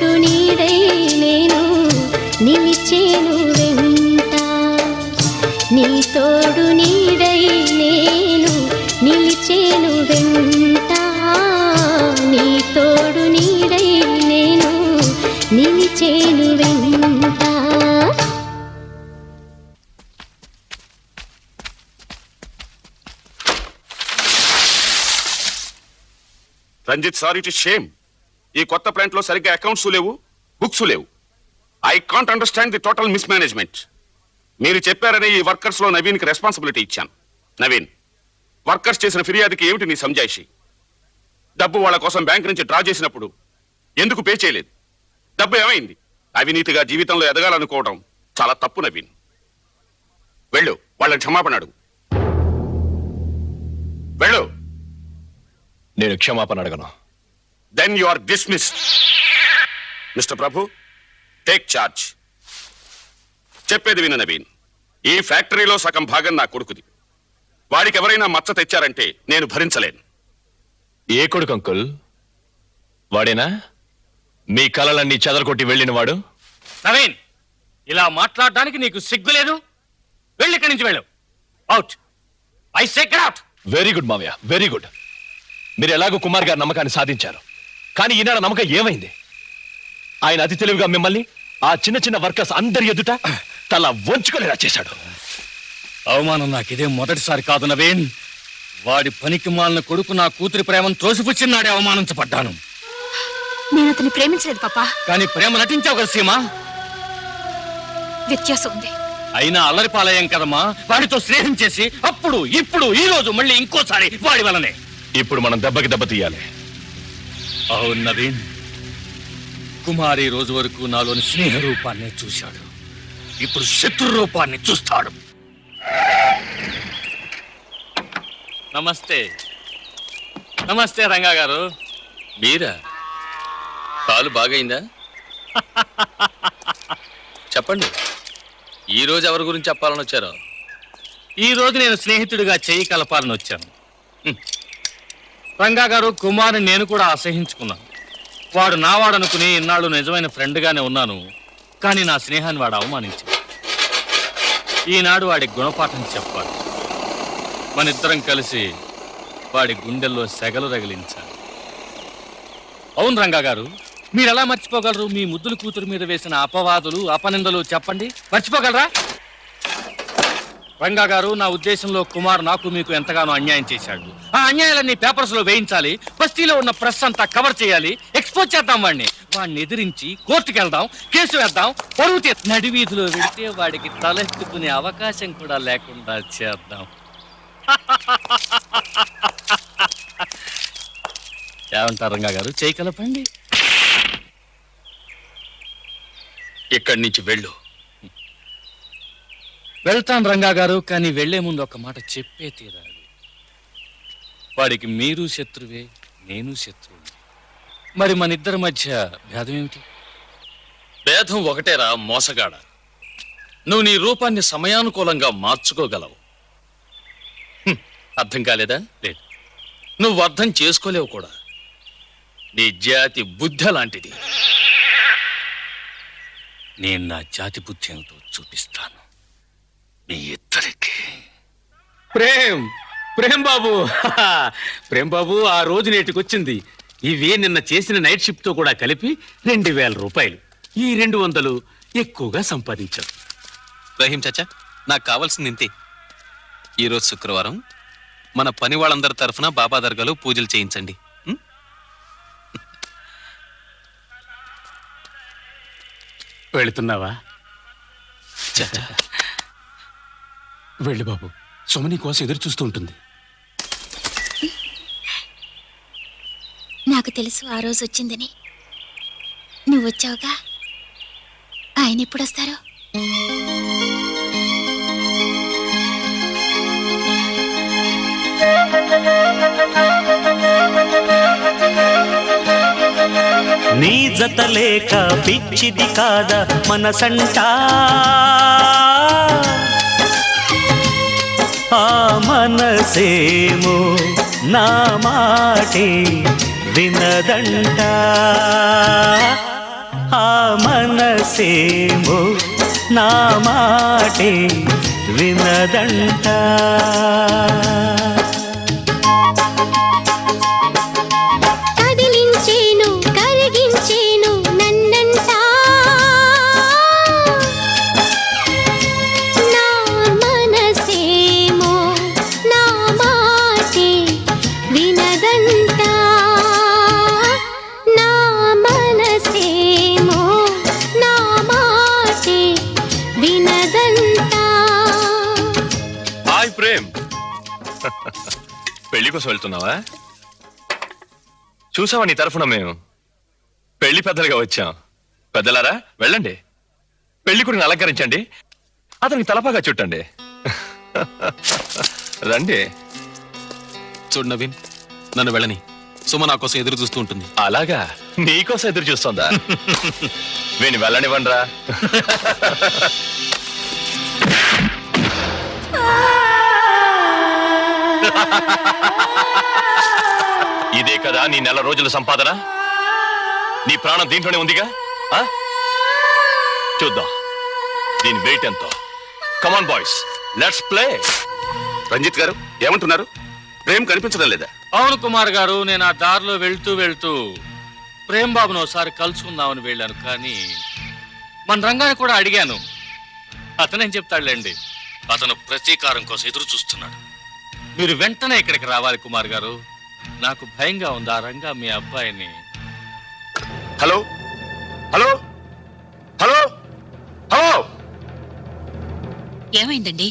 తోడు నీడై నేను నిలిచేను వెంట నీ తోడు నీడై నేను నిలిచేను వెంట నీ తోడు నీడై నేను నిలిచేను వెంట రంజిత్ సారీ టు షేమ్ ఈ కొత్త ప్లాంట్ లో సరిగ్గా అకౌంట్స్ లేవు బుక్స్ లేవు I can't understand the total mismanagement మీరు చెప్పారని ఈ వర్కర్స్ లో నవీన్ కి రెస్పాన్సిబిలిటీ ఇచ్చాను నవీన్ వర్కర్స్ చేసిన ఫిర్యాదుకి ఏమిటి నీ సంజాయిషి డబ్బు వాళ్ళ కోసం బ్యాంక్ నుంచి డ్రా చేసినప్పుడు ఎందుకు పే చేయలేదు డబ్బు ఏమైంది అవినీతిగా జీవితంలో ఎదగాలనుకోవడం చాలా తప్పు నవీన్ వెళ్ళు వాళ్ళని క్షమాపణ అడుగు వెళ్ళు నేను క్షమాపణ అడగను then you are dismiss mister Prabhu take charge చెప్పేది విన నవీన్ ఈ ఫ్యాక్టరీలో సగం భాగం నా కొడుకుది వాడికి ఎవరైనా మచ్చ తెచ్చారంటే నేను భరించలేను ఏ కొడుకు అంకుల్ వాడేనా మీ కలలన్నీ చెదరగొట్టి వెళ్ళిన వాడు నవీన్ ఇలా మాట్లాడడానికి నీకు సిగ్గు లేదు వెళ్ళి ఇక్కడి నుంచి వెళ్ళు out I said out very good మావయ్య వెరీ గుడ్ మీరు ఎలాగో కుమార్ గారి నమ్మకాన్ని సాధించారు కానీ ఈనాడు నమ్మకం ఏమైంది ఆయన అతి తెలివిగా మిమ్మల్ని ఆ చిన్న చిన్న వర్కర్స్ అందరి ఎదుట తల వంచుకునేలా చేశాడు అవమానం నాకిదే మొదటిసారి కాదు నవీన్ వాడి పనికి మాలిన కొడుకు నా కూతురి ప్రేమను తోసిపుచ్చినాడే అవమానించబడ్డాను నేను అతన్ని ప్రేమించలేదు పాపా కానీ ప్రేమ నటించావు కదా సీమా వ్యత్యాసం ఉంది అయినా అల్లరి పాలయం కదమ్మా వాడితో స్నేహం చేసి అప్పుడు ఇప్పుడు ఈ రోజు మళ్ళీ ఇంకోసారి వాడి వలనే ఇప్పుడు మనం దెబ్బకి దెబ్బ తీయాలి అవును నవీన్ కుమార్ ఈ రోజు వరకు నాలోని స్నేహ రూపాన్ని చూశాడు ఇప్పుడు శత్రు రూపాన్ని చూస్తాడు నమస్తే నమస్తే రంగా గారు మీరా కాలు బాగైందా చెప్పండి ఈ రోజు ఎవరి గురించి చెప్పాలని వచ్చారో ఈ రోజు నేను స్నేహితుడిగా చెయ్యి కలపాలని వచ్చాను హ్మ్. రంగా గారు కుమారుని నేను కూడా అసహించుకున్నాను వాడు నావాడనుకుని ఇన్నాళ్ళు నిజమైన ఫ్రెండ్గానే ఉన్నాను కానీ నా స్నేహాన్ని వాడు అవమానించాడు ఈనాడు వాడి గుణపాఠం చెప్పాలి మన ఇద్దరం కలిసి వాడి గుండెల్లో సెగలు రగిలించాలి అవును రంగా గారు మీరు ఎలా మర్చిపోగలరు మీ ముద్దుల కూతురు మీద వేసిన అపవాదులు అపనిందలు చెప్పండి మర్చిపోగలరా రంగా గారు నా ఉద్దేశంలో కుమార్ నాకు మీకు ఎంతగానో అన్యాయం చేశాడు ఆ అన్యాయాలన్నీ పేపర్స్ లో వేయించాలి బస్తీలో ఉన్న ప్రెస్ అంతా కవర్ చేయాలి ఎక్స్పోజ్ చేద్దాం వాడిని వాడిని ఎదిరించి కోర్టుకు వెళ్దాం కేసు వేద్దాం పరువు తీ నడివీధిలో వెళితే వాడికి తలెత్తుకునే అవకాశం కూడా లేకుండా చేద్దాం ఏమంటారు రంగా గారు చేయి కలపండి ఇక్కడి నుంచి వెళ్ళు వెళ్తాను రంగా గారు కానీ వెళ్లే ముందు ఒక మాట చెప్పే తీరాలి వాడికి మీరు శత్రువే నేను శత్రువు మరి మన ఇద్దరి మధ్య భేదం ఏమిటి భేదం ఒకటేరా మోసగాడ నువ్వు నీ రూపాన్ని సమయానుకూలంగా మార్చుకోగలవు హ్మ్, అర్థం కాలేదా లేదు నువ్వు అర్థం చేసుకోలేవు కూడా నీ జాతి బుద్ధ లాంటిది నేను నా జాతి బుద్ధి ఏమిటో చూపిస్తాను మీ ఇద్దరికి ప్రేమ్ ప్రేమ్ బాబు ప్రేమ్ బాబు ఆ రోజు నేటికొచ్చింది ఇవే నిన్న చేసిన నైట్ షిఫ్ట్ తో కూడా కలిపి రెండు వేల రూపాయలు ఈ రెండు వందలు ఎక్కువగా సంపాదించారు రహీం చాచా నాకు కావాల్సింది ఇంతే ఈరోజు శుక్రవారం మన పని వాళ్ళందరి తరఫున బాబా దర్గాలో పూజలు చేయించండి ఉం? వెళుతున్నావా వెళ్ళు బాబు సుమని కోసం ఎదురు చూస్తూ ఉంటుంది నాకు తెలుసు ఆ రోజు వచ్చిందని నువ్వు వచ్చావుగా ఆయన ఎప్పుడు వస్తారు నీ జత లేక పిచ్చిది కాదా మనసంటా ఆ మనసేమో నా మాటే వినదంట ఆ మనసేమో నా మాటే వినదంట కదిలించేను కరిగించేను నన్నంట నా మనసేమో నా మాటే వినదంట నా మనసేమో నా మాటే వినదంట హాయ్ ప్రేమ్ పెళ్లి కోసం వెళ్తున్నావా చూసావా నీ తరఫున మేము పెళ్లి పెద్దలుగా వచ్చాం పెద్దలారా వెళ్ళండి పెళ్లి కొడుకుని అలంకరించండి అతనికి తలపాగా చుట్టండి రండి చూడు నవీన్ నన్ను వెళ్ళని సుమ నా కోసం ఎదురు చూస్తూ ఉంటుంది అలాగా నీకోసం ఎదురు చూస్తుందా వీని వెళ్ళనివ్వండిరా ఇదే కదా నీ నెల రోజుల సంపాదన నీ ప్రాణం దీంట్లోనే ఉందిగా ఆ? చూద్దాం దీని వెయిట్ ఎంతో come on boys let's play Ranjit garu ఏమంటున్నారు ప్రేమ్ కనిపించడం లేదా అవును కుమార్ గారు నేను ఆ దారిలో వెళ్తూ వెళ్తూ ప్రేమ్ బాబును ఒకసారి కలుసుకుందామని వెళ్ళాను కానీ మన రంగాన్ని కూడా అడిగాను అతనేం చెప్తాడులేండి అతను ప్రతీకారం కోసం ఎదురు చూస్తున్నాడు మీరు వెంటనే ఇక్కడికి రావాలి కుమార్ గారు నాకు భయంగా ఉంది ఆ రంగా మీ అబ్బాయిని హలో హలో హలో హలో ఏమైందండి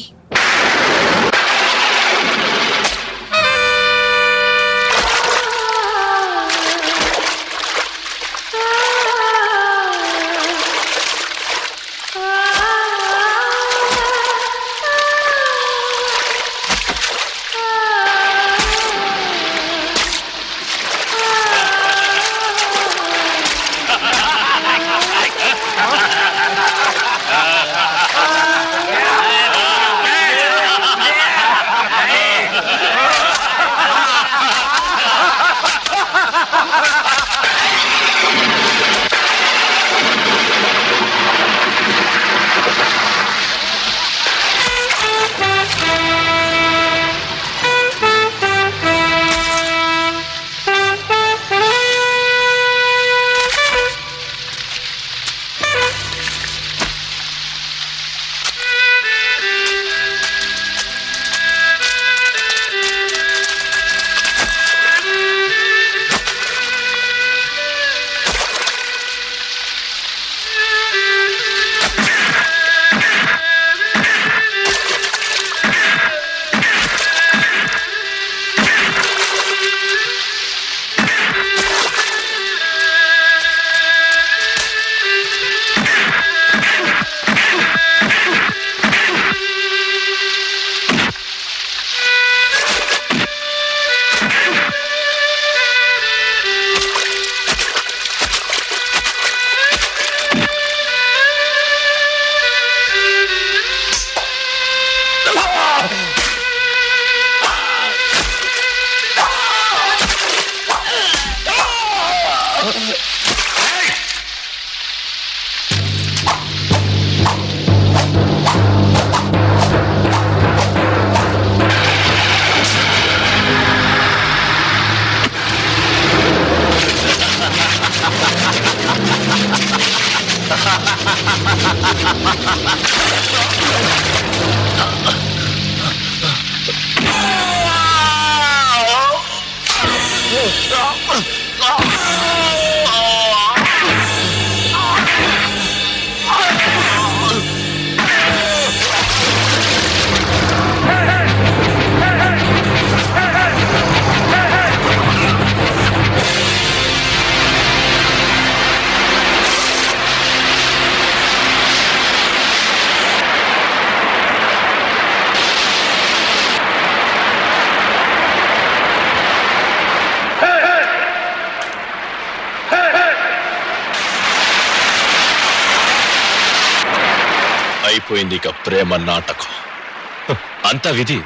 అయిపోయింది ఇక ప్రేమ నాటకం హ, అంతా విధి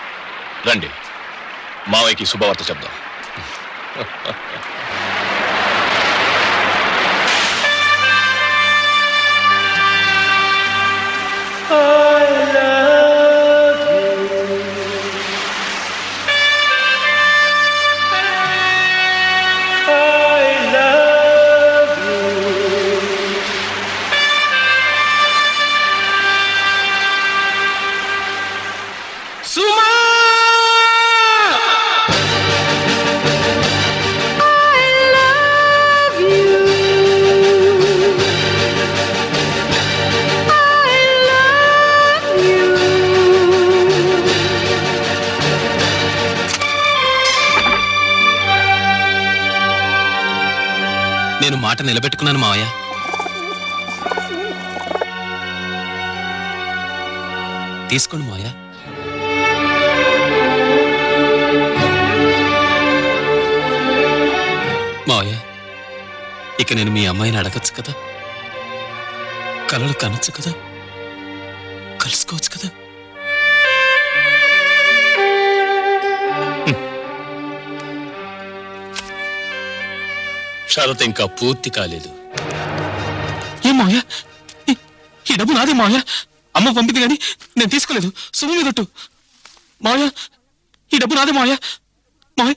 రండి మావయ్యకి శుభవార్త చెప్దాం కూడబెట్టుకున్నాను మావయ్య తీసుకోండి మావయ్య మావయ్య ఇక నేను మీ అమ్మాయిని అడగచ్చు కదా కలలు కనొచ్చు కదా కలుసుకోవచ్చు కదా షరత్ ఇంకా పూర్తి కాలేదు ఏం మావయ్య ఈ- ఈ డబ్బు నాదే మావయ్య అమ్మ పంపింది కానీ నేను తీసుకోలేదు సొమ్ము మీదట్టు మావయ్య ఈ డబ్బు నాదే మావయ్య మావయ్య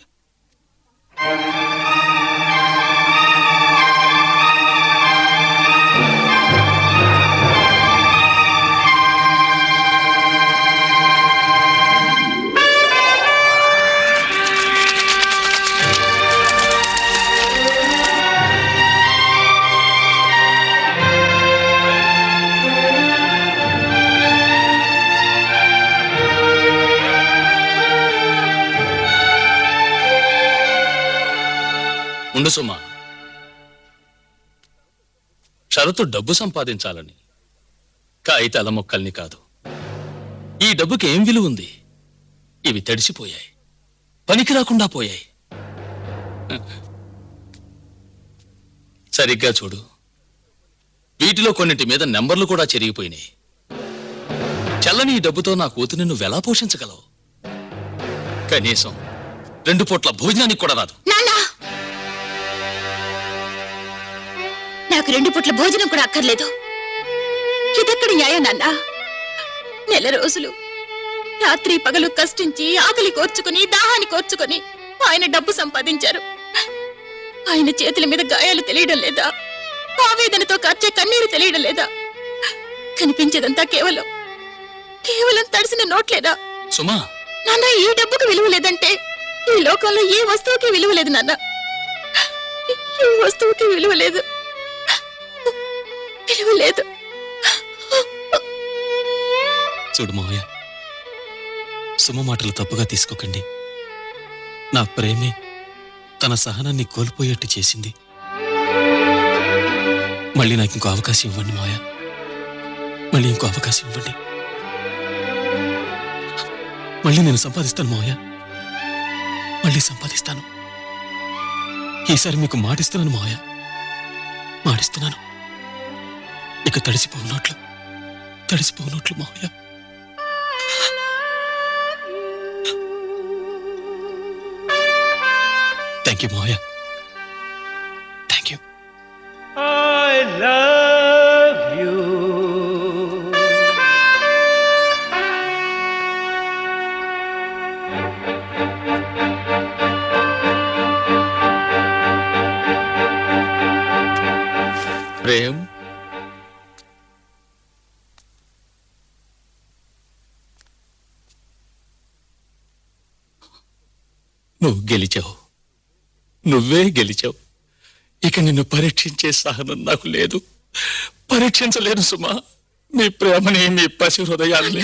ఉండు సుమా షరతు డబ్బు సంపాదించాలని కాగితాల మొక్కల్ని కాదు ఈ డబ్బుకి ఏం విలువ ఉంది ఇవి తడిసిపోయాయి పనికి రాకుండా పోయాయి సరిగ్గా చూడు వీటిలో కొన్నిటి మీద నెంబర్లు కూడా చెరిగిపోయినాయి చల్లని ఈ డబ్బుతో నా కూతురు నువ్వెలా పోషించగలవు కనీసం రెండు పూట్ల భోజనానికి కూడా రాదు నాన్నా నాకు రెండు పుట్ల భోజనం కూడా అక్కర్లేదు ఇదెక్కడ న్యాయం నాన్నా నెల రోజులు రాత్రి పగలు కష్టించి ఆకలి కోర్చుకుని దాహాన్ని కోర్చుకుని ఆయన డబ్బు సంపాదించారు ఆయన చేతుల మీద గాయాలు తెలియడం లేదా ఆవేదనతో కార్చే కన్నీరు తెలియడం లేదా కనిపించేదంతా కేవలం కేవలం తడిసిన నోట్లేదా సుమా నాన్న ఈ డబ్బుకు విలువ లేదంటే ఈ లోకంలో ఏ వస్తువుకి విలువ లేదు నాన్న ఏ వస్తువుకి విలువ లేదు విలువ లేదు చూడు మావయ్య సుమ మాటలు తప్పుగా తీసుకోకండి నా ప్రేమే తన సహనాన్ని కోల్పోయేట్టు చేసింది మళ్ళీ నాకు ఇంకో అవకాశం ఇవ్వండి మావయ్య మళ్ళీ ఇంకో అవకాశం ఇవ్వండి మళ్ళీ నేను సంపాదిస్తాను మావయ్య మళ్ళీ సంపాదిస్తాను ఈసారి మీకు మాటిస్తున్నాను మావయ్య మాటిస్తున్నాను ఇక తడిసిపోనట్లు తడిసిపోనట్లు మావయ్య థ్యాంక్ యూ మావయ్య thank you I love you. Prem నువ్వు గెలిచావు నువ్వే గెలిచావు ఇక నిన్ను పరీక్షించే సహనం నాకు లేదు పరీక్షించలేను సుమా మీ ప్రేమని మీ పసి హృదయాల్ని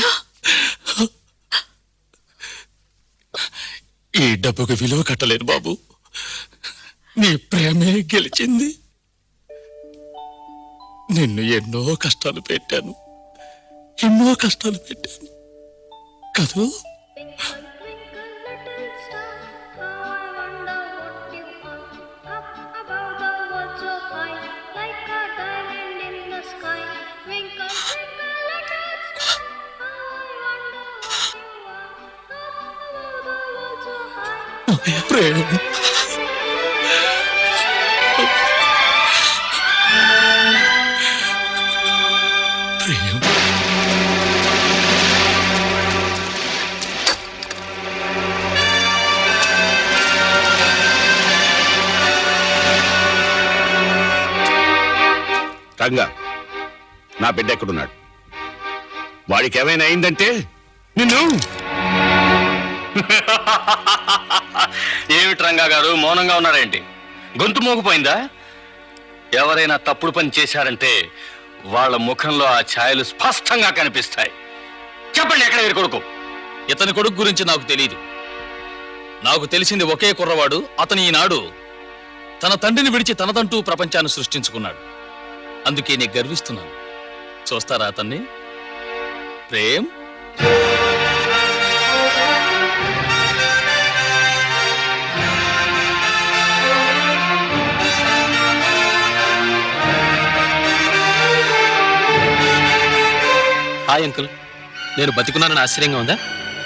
ఈ డబ్బుకు విలువ కట్టలేను బాబు నీ ప్రేమే గెలిచింది నిన్ను ఎన్నో కష్టాలు పెట్టాను ఎన్నో కష్టాలు పెట్టాను కదూ ప్రేమ ప్రేమ రంగా నా బిడ్డ ఎక్కడున్నాడు వాడికి ఏమైనా అయిందంటే నిన్ను ఏమిటి రంగా గారు మౌనంగా ఉన్నారేంటి గొంతు మోగిపోయిందా ఎవరైనా తప్పుడు పని చేశారంటే వాళ్ళ ముఖంలో ఆ ఛాయలు స్పష్టంగా కనిపిస్తాయి చెప్పండి ఎక్కడ వీరి కొడుకు ఇతని కొడుకు గురించి నాకు తెలియదు నాకు తెలిసింది ఒకే కుర్రవాడు అతను ఈనాడు తన తండ్రిని విడిచి తనదంటూ ప్రపంచాన్ని సృష్టించుకున్నాడు అందుకే నేను గర్విస్తున్నాను చూస్తారా అతన్ని ప్రేమ్ హాయ్ అంకుల్ నేను బతికున్నానని ఆశ్చర్యంగా ఉందా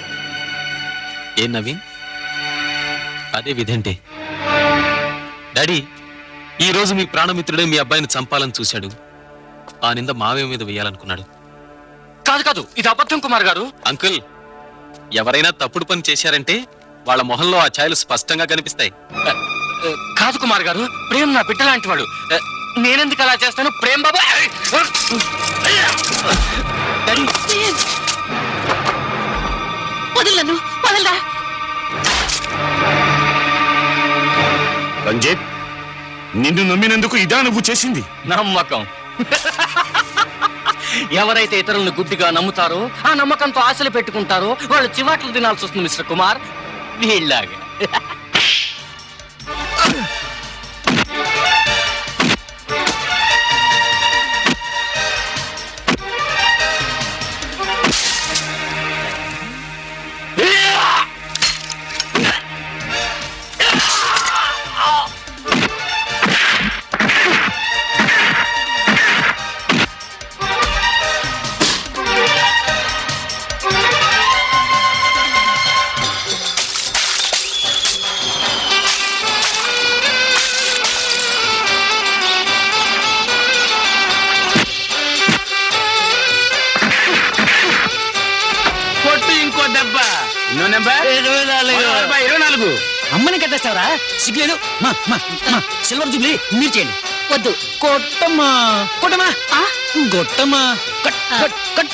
ఏం నవీన్ అదే విధంటే డాడీ ఈ రోజు మీ ప్రాణమిత్రుడే మీ అబ్బాయిని చంపాలని చూశాడు ఆ నింద మావే మీద వేయాలనుకున్నాడు కాదు కాదు ఇది అబద్ధం కుమార్ గారు అంకుల్ ఎవరైనా తప్పుడు పని చేశారంటే వాళ్ళ మొహంలో ఆ ఛాయలు స్పష్టంగా కనిపిస్తాయి కాదు కుమార్ గారు ప్రేమ్ నా బిడ్డ లాంటి వాడు నేనెందుకు అలా చేస్తాను ప్రేమ్ బాబు డాడీ వదలను వదలరా రంజిత్ నిన్ను నమ్మినందుకు ఇదా నువ్వు చేసింది నమ్మకం ఎవరైతే ఇతరులను గుడ్డిగా నమ్ముతారో ఆ నమ్మకంతో ఆశలు పెట్టుకుంటారో వాళ్ళు చివాట్లు తినాల్సి వస్తుంది మిస్టర్ కుమార్ వీళ్ళలాగా కొట్టు ఇంకో దెబ్బ ఎన్నో నెంబర్ ఇరవై నాలుగు. ఆ, అబ్బాయి, ఇరవై నాలుగు అమ్మని కట్టేస్తావరా సిగ్గులేదు మా మా మా సిల్వర్ జూబ్లీ మీరు చేయండి వద్దు కొట్టమ్మా కొట్టమ్మా కొట్టమ్మా కట్ కట్ కట్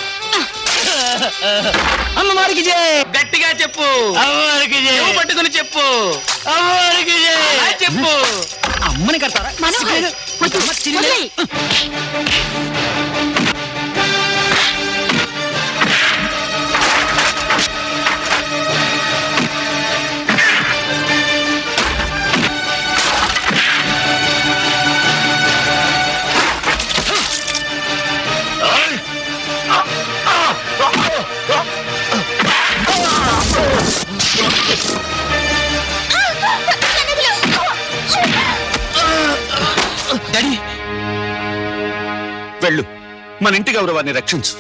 అమ్మ వారికి జై గట్టిగా చెప్పు అమ్మవారికి జై చెవు పట్టుకుని చెప్పు అమ్మవారికి జై ఆ, చెప్పు అమ్మని కడతారా సిగ్గులేదు. అమ్మ చిరిగిలే. డాడీ వెళ్ళు మన ఇంటి గౌరవాన్ని రక్షించు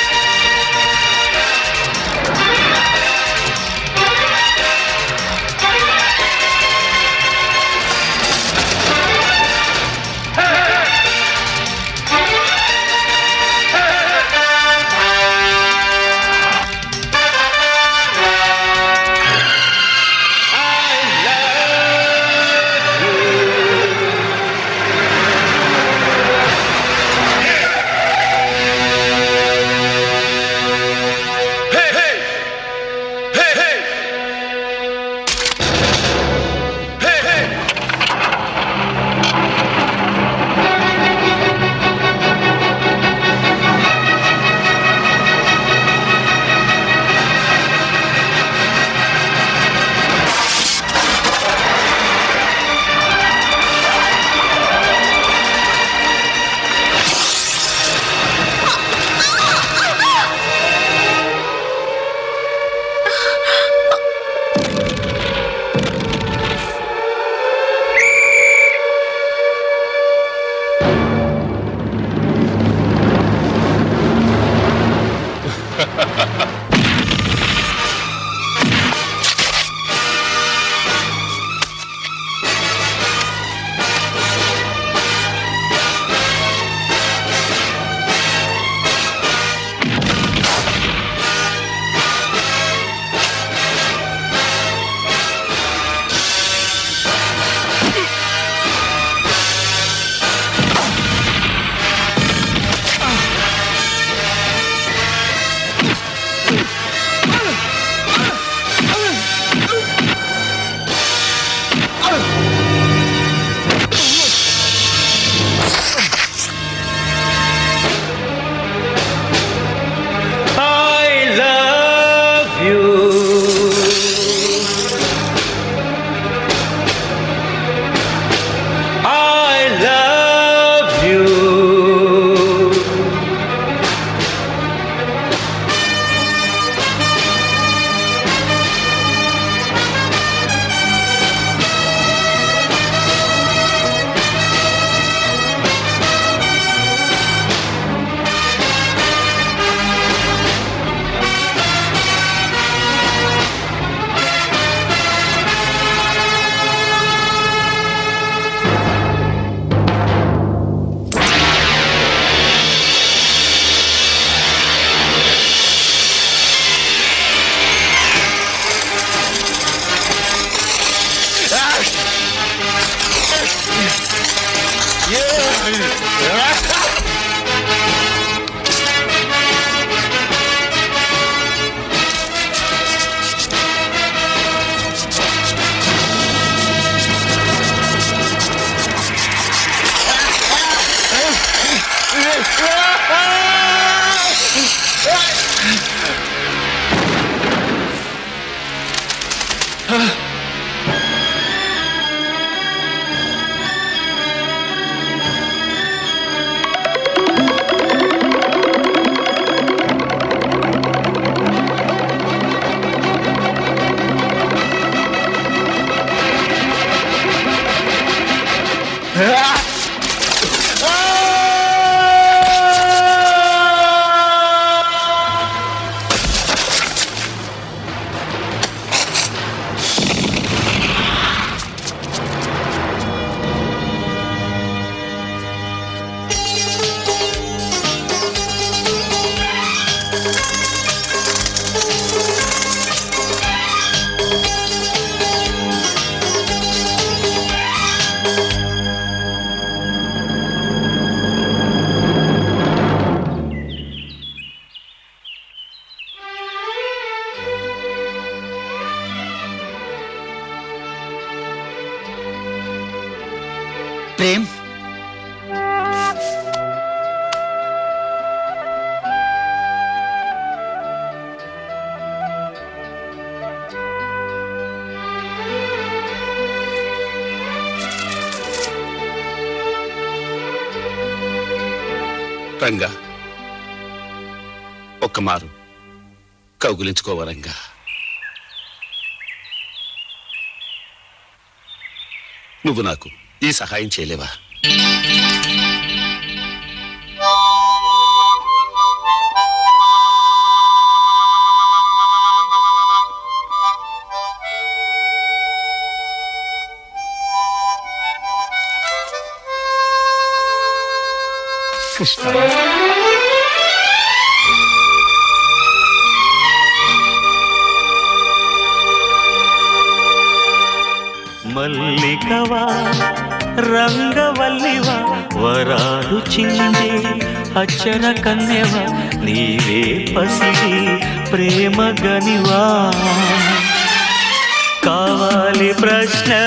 Hey! ప్రేమ్ రంగా ఒక్క మారు కౌగులించుకోవరంగా నువ్వు నాకు ఈ సహాయం చేయలేవా కృష్ణ మల్లికవా రంగవల్లివా వరాలు చిందే అచ్చర కన్యవా నీవే పసిడి ప్రేమ గనివా కావాలి ప్రశ్న